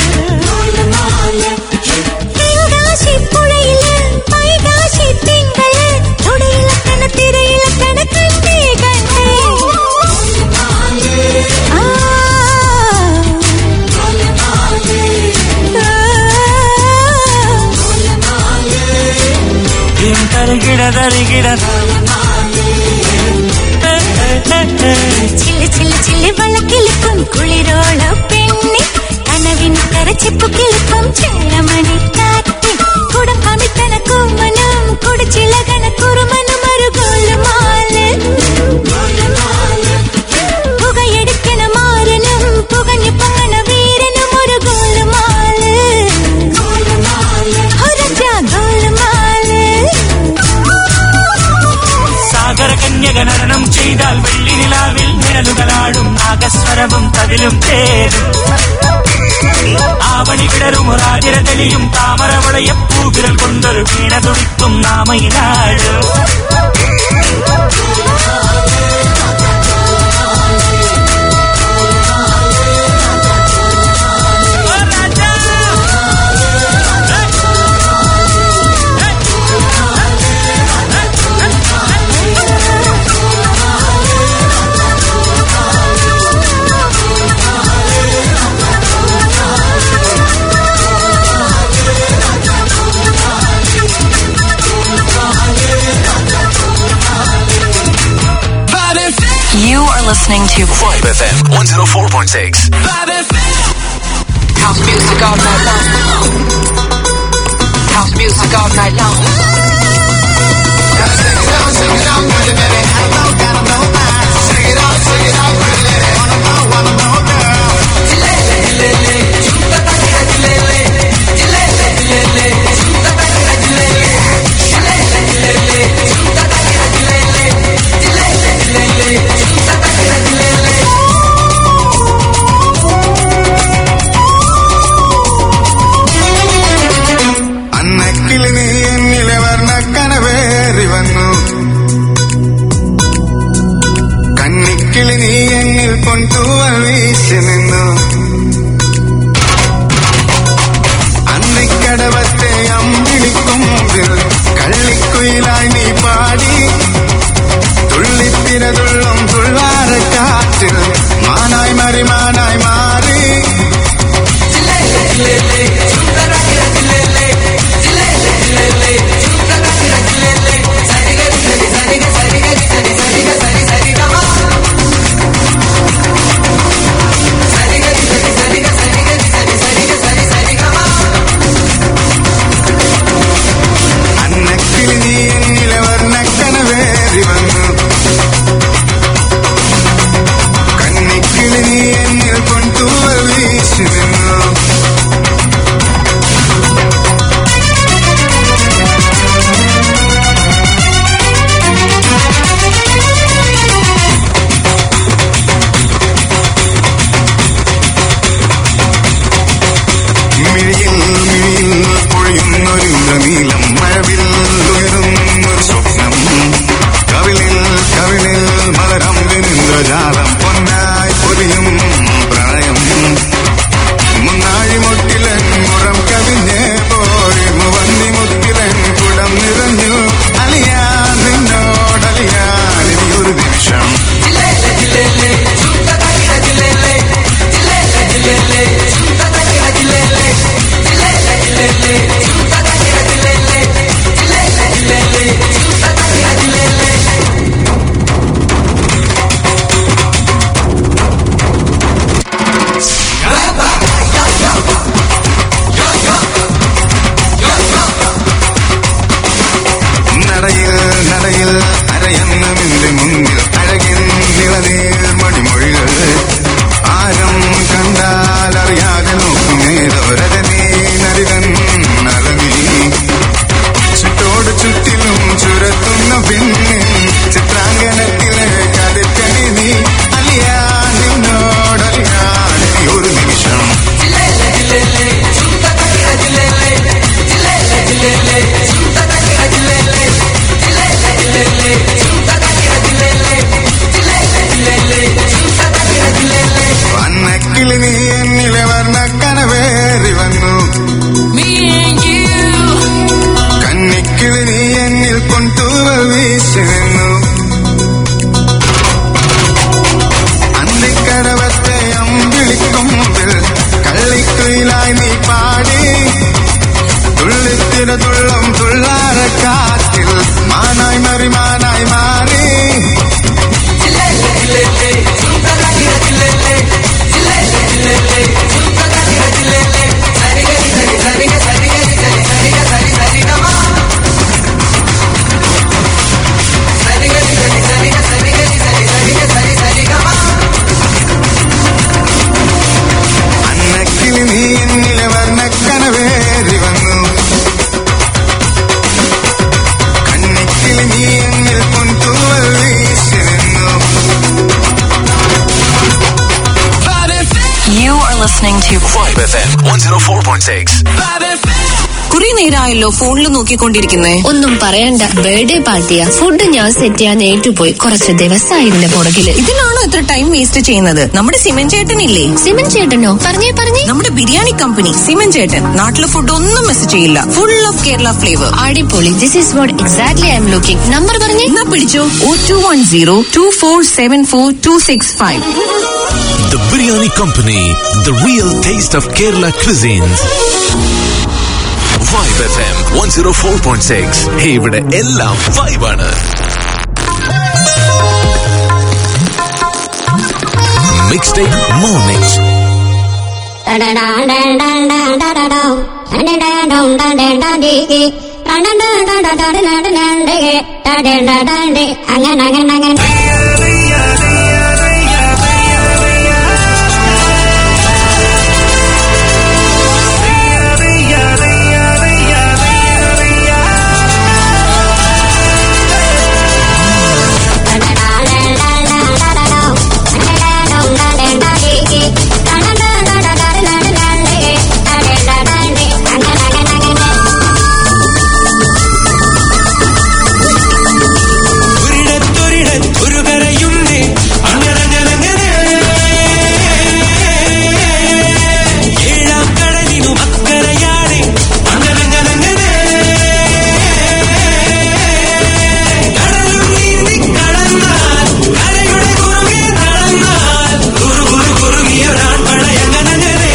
തെങ്കാശിപ്പുഴയില് വൈകാശി തിങ്കള് തൊടിയിലക്കണ തിരയിലക്കണ കണ്ടേ കണ്ടേ ആ. ഏം തരികിട തരികിട ചില്ല് ചില്ല് ചില്ല് വളക്കിലിക്കും കുളിരോള പെണ്ണെ കനവിന് കരച്ചിപ്പ് കിളിക്കും ചേരമണി കാട്ടി കുടം കമിത്തന കൂമനും കുടിച്ചില കണക്കുറുമനും ഒരു ഗോലുമാല് പുകയടിക്കണ മാരനും പുകഞ്ഞു പൊങ്ങണ വീരനും ഒരു ഗോലുമാല് ഒരു ജാ ഗോലുമാല് സാഗര കന്യകനരണം ചെയ്താൽ വെള്ളി നിലാവിൽ നിഴലുകളാടും നാഗസ്വരവും തതിലും തേരും ആവണി വിടരും രാജര തെളിയും താമരവളയ പൂവിരൽ കൊണ്ടൊരു വീണ തുടിക്കും നാമയിലാട് listening to Vibe FM 104.6. House music all night long. House music all night long. അന്നക്കിളി നീ എന്നിലെ വർണ്ണക്കനവേറി വന്നു കന്നിക്കിളി നീ എന്നിൽ പൊൻതൂവൽ വീശി നിന്നു അന്നിക്കടവത്തെ അമ്പിളിക്കൊമ്പിൽ കള്ളിക്കുയിലായി നീ പാടി തുള്ളിത്തിരതുള്ളും തുള്ളാറ കാറ്റിൽ മാനായി മറിമാനായി മാറി അന്നക്കിളി നീ എന്നിലെ വർണ്ണക്കനവേറി വന്നു കന്നിക്കിളി നീ എന്നിൽ കൊണ്ടൂവൽ വീശി നിന്നു മിഴിയിൽ മിഴിയിൽ പൊഴിയുന്നൊരു നീലം മഴവിൽ ഉയരുന്നൊരു സ്വപ്നം കവിളിൽ കവിളിൽ മലരമ്പിനിന്ദ്രജാലം പൊന്നായി പൊരിയും പ്രണയം മുന്നാഴി മുട്ടിലൻ മുറം കവിഞ്ഞേ പോയി മുവന്നി മുത്തിലൻ കുടം നിറഞ്ഞു അലിയാൻ നിന്നോടലിയാൻ ഇനിയൊരു നിമിഷം നടയിൽ നടയിൽ അരയെന്ന നിന്റെ മുന്നിൽ അഴകിൻ നിളനീർ മണിമൊഴികൾ ആരം കണ്ടാൽ അറിയാതെ നോക്കുന്നേതോ രജനീ നരിതൻ നലനീ ചുറ്റോട് ചുറ്റിലും ചുരത്തുന്ന പിന്നിൽ ചിത്രാങ്കനത്തിലെ കതിർക്കണി നീ അലിയാ നിന്നോടലിയാൻ ഇനി ഒരു നിമിഷം വന്നക്കിളി നീ എന്നിലെ വർണ്ണക്കനവേറി വന്നു കന്നിക്കിളി നീ എന്നിൽ കൊണ്ടൂവൽ വീശി നിന്നു അന്തിക്കടവത്തെ അമ്പിളിക്കൊമ്പിൽ കള്ളിക്കുയിലായി നീ പാടി തുള്ളിത്തിരതുള്ളം തുള്ളാറ കാറ്റിൽ മാനായി മറിമാനായി മാറി അന്നക്കിളി നീ എന്നിലെ വർണ്ണക്കനവേറി വന്നു കന്നിക്കിളി നീ എന്നിൽ പൊൻതൂവൽ വീശി നിന്നു You are listening to Vibe FM 104.6. കുറെ നേരമായല്ലോ ഫോണിൽ നോക്കിക്കൊണ്ടിരിക്കുന്നേ ഒന്നും പറയണ്ട ബർത്ത്ഡേ പാർട്ടിയാ ഫുഡ് ഞാൻ സെറ്റ് ചെയ്യാൻ ഏറ്റുപോയി കുറച്ച് ദിവസമായി ഇതിന്റെ പുറകില് ഇതിനാണോ ഇത്ര ടൈം വേസ്റ്റ് ചെയ്യുന്നത് നമ്മുടെ സിമൻ ചേട്ടനില്ലേ സിമൻ ചേട്ടനോ പറഞ്ഞേ പറഞ്ഞേ നമ്മുടെ ബിരിയാണി കമ്പനി സിമൻ ചേട്ടൻ നാട്ടിലെ ഫുഡ് ഒന്നും മിസ് ചെയ്യില്ല ഫുൾ ഓഫ് കേരള ഫ്ലേവർ അടിപൊളി this is what exactly I'm looking number പറഞ്ഞേ എന്നാ പിടിച്ചോ oh two one zero two four seven four two six five The Biryani Company, the real taste of Kerala cuisines. Vibe FM 104.6. ഇവിടെ എല്ലാം വൈബാണ് Mixtape Mornings. അങ്ങനെ അങ്ങനെ അങ്ങനെ ഒരിടത്തൊരിടത്തൊരു കരയുണ്ട് അങ്ങനങ്ങനങ്ങനെ ഏഴാം കടലിനു അക്കരയാണ് അങ്ങനങ്ങനങ്ങനെ കടലും നീന്തി കടന്നാൽ കരയുടെ കുറുകെ നടന്നാൽ കുറു കുറു കുറുകിയൊരാൺ പടയങ്ങനങ്ങനെ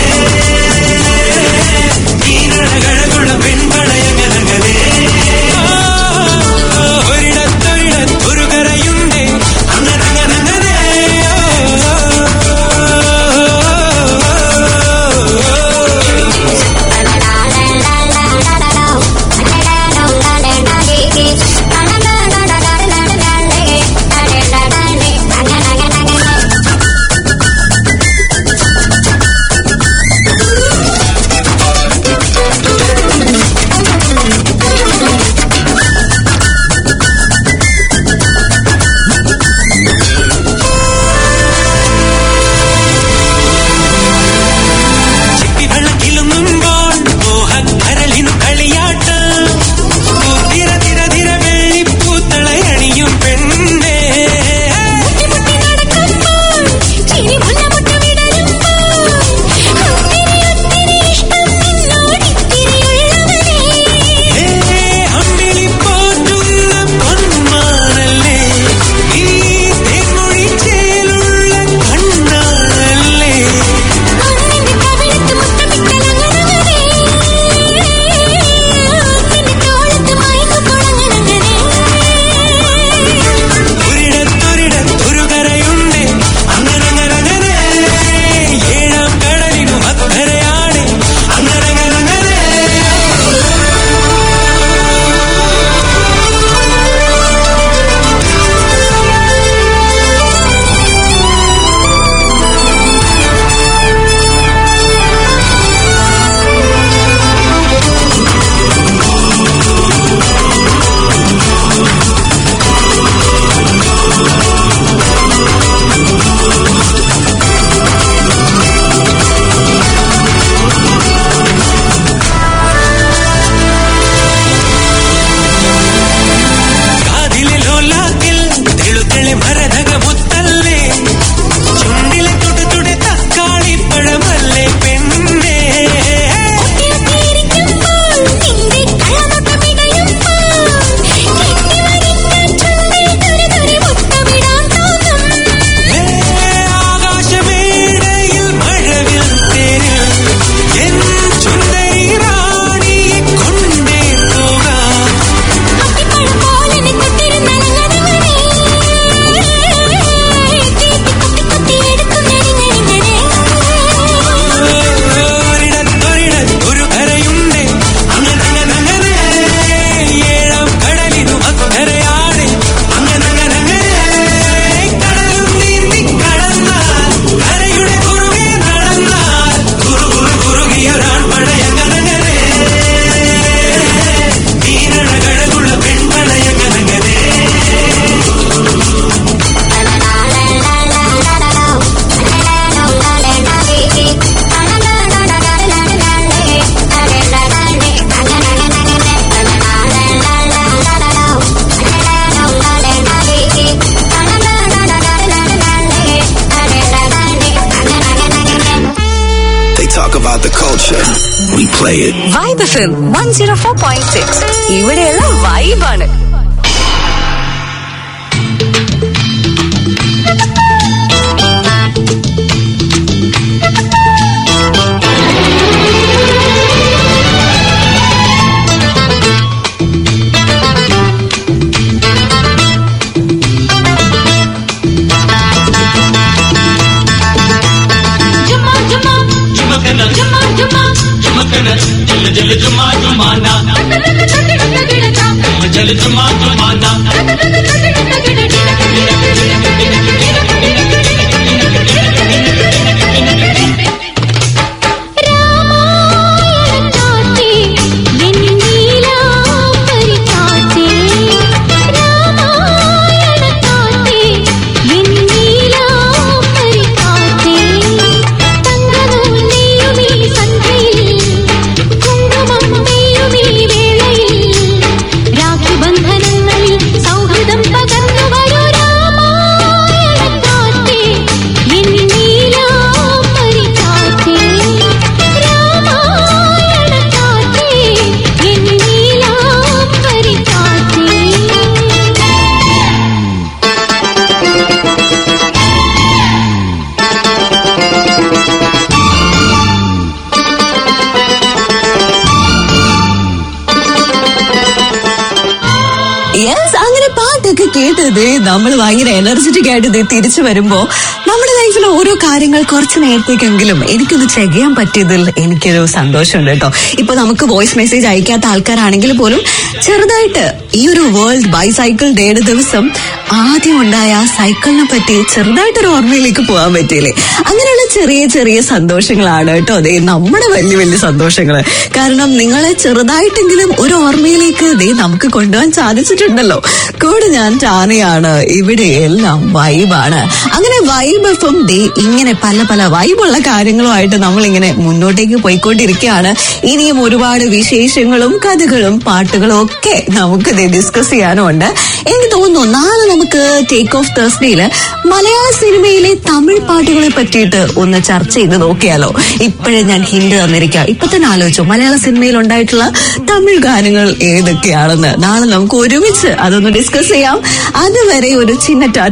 നീനഴകഴകുള്ള പെൺപടയങ്ങനങ്ങനെ ഒരിടത്തൊരിടത്തൊരു കരയുണ്ട് അങ്ങനങ്ങനങ്ങനെ ചിപ്പിവെള്ളത്തിലുങ്ങുമ്പോൾ മോഹക്കരളിനു കളിയാട്ടം തിര തിര തിര വെള്ളിപ്പൂത്തളയണിയും പെണ്ണേ അമ്പിളി പോറ്റുന്ന പൊന്മാനല്ലേ ഈ തേൻമൊഴി ചേലുള്ള കണ്ണാനല്ലേ ഒരിടത്തൊരിടത്തൊരു കരയുണ്ട് അങ്ങനങ്ങനങ്ങനെ ഏഴാം കടലിനു അക്കരയാണ് അങ്ങനങ്ങനങ്ങനെ കാതിലെ ലോലാക്കിൽ തെളുതെളെ മരതക മുത്തല്ലേ ചുണ്ടിലെ തുട തുട തക്കാളി പഴമല്ലേ പെണ്ണേ ആകാശമേടയിൽ മഴവിൽ തേരിൽ എൻ ചുണ്ടരി റാണിയെ കൊണ്ടേ പോകാം ഒരിടത്തൊരിടത്തൊരു കരയുണ്ട് അങ്ങനങ്ങനങ്ങനെ ഏഴാം കടലിനു അക്കരയാണ് അങ്ങനങ്ങനങ്ങനെ കടലും നീന്തി കടന്നാൽ കരയുടെ കുറുകെ നടന്നാൽ കുറു കുറു കുറുകിയൊരാൺ പടയങ്ങനങ്ങനെ നീനഴകഴകുള്ള പെൺപടയങ്ങനങ്ങനെ They talk about the culture. We play it. Vibe FM one zero four point six ഇവിടെയുള്ള വൈബാണ് ബന്ധനങ്ങളിൽ സൗഹൃദം പകർന്നു വരൂ രാമായണക്കാറ്റേ എൻ നീലാംബരിക്കാറ്റേ രാമായണക്കാറ്റേ എൻ നീലാംബരിക്കാറ്റേ യെസ് അങ്ങനെ പാട്ടൊക്കെ കേട്ടത് നമ്മൾ ഭയങ്കര എനർജറ്റിക് ആയിട്ട് ദേ തിരിച്ചു വരുമ്പോ നമ്മുടെ ലൈഫിൽ ഓരോ കാര്യങ്ങൾ കുറച്ച് നേരത്തേക്കെങ്കിലും എനിക്കൊന്ന് ചെയ്യാൻ പറ്റിയതിൽ എനിക്കൊരു സന്തോഷമുണ്ട് കേട്ടോ ഇപ്പൊ നമുക്ക് വോയിസ് മെസ്സേജ് അയക്കാത്ത ആൾക്കാരാണെങ്കിൽ പോലും ചെറുതായിട്ട് ഈ ഒരു വേൾഡ് ബൈസൈക്കിൾ ഡേയുടെ ദിവസം ആദ്യം ഉണ്ടായ ആ സൈക്കിളിനെ പറ്റി ചെറുതായിട്ടൊരു ഓർമ്മയിലേക്ക് പോകാൻ പറ്റിയില്ലേ അങ്ങനെയുള്ള ചെറിയ ചെറിയ സന്തോഷങ്ങളാണ് കേട്ടോ അതെ നമ്മുടെ വലിയ വലിയ സന്തോഷങ്ങൾ കാരണം നിങ്ങളെ ചെറുതായിട്ടെങ്കിലും ഒരു ഓർമ്മയിലേക്ക് ദേ നമുക്ക് കൊണ്ടുപോകാൻ സാധിച്ചിട്ടുണ്ടല്ലോ കൂടെ ഞാൻ ടാനയാണ് ഇവിടെ എല്ലാം വൈബാണ് അങ്ങനെ വൈബ് എഫും ദേ ഇങ്ങനെ പല പല വൈബുള്ള കാര്യങ്ങളുമായിട്ട് നമ്മൾ ഇങ്ങനെ മുന്നോട്ടേക്ക് പോയിക്കൊണ്ടിരിക്കുകയാണ് ഇനിയും ഒരുപാട് വിശേഷങ്ങളും കഥകളും പാട്ടുകളും ഒക്കെ നമുക്ക് ദേ ഡിസ്കസ് ചെയ്യാനും ഉണ്ട് എനിക്ക് തോന്നുന്നു നാളെ നമുക്ക് ടേക്ക് ഓഫ് തേഴ്സ്ഡേയില് മലയാള സിനിമയിലെ തമിഴ് പാട്ടുകളെ പറ്റിയിട്ട് ഒന്ന് ചർച്ച ചെയ്ത് നോക്കിയാലോ ഇപ്പോഴേ ഞാൻ ഹിന്റ് തന്നിരിക്കാം ഇപ്പൊ തന്നെ ആലോചിച്ചു മലയാള സിനിമയിൽ ഉണ്ടായിട്ടുള്ള തമിഴ് ഗാനങ്ങൾ ഏതൊക്കെയാണെന്ന് നാളെ നമുക്ക് ഒരുമിച്ച് അതൊന്ന് ഡിസ്കസ് ചെയ്യാം അതുവരെ ഒരു ചിന്ന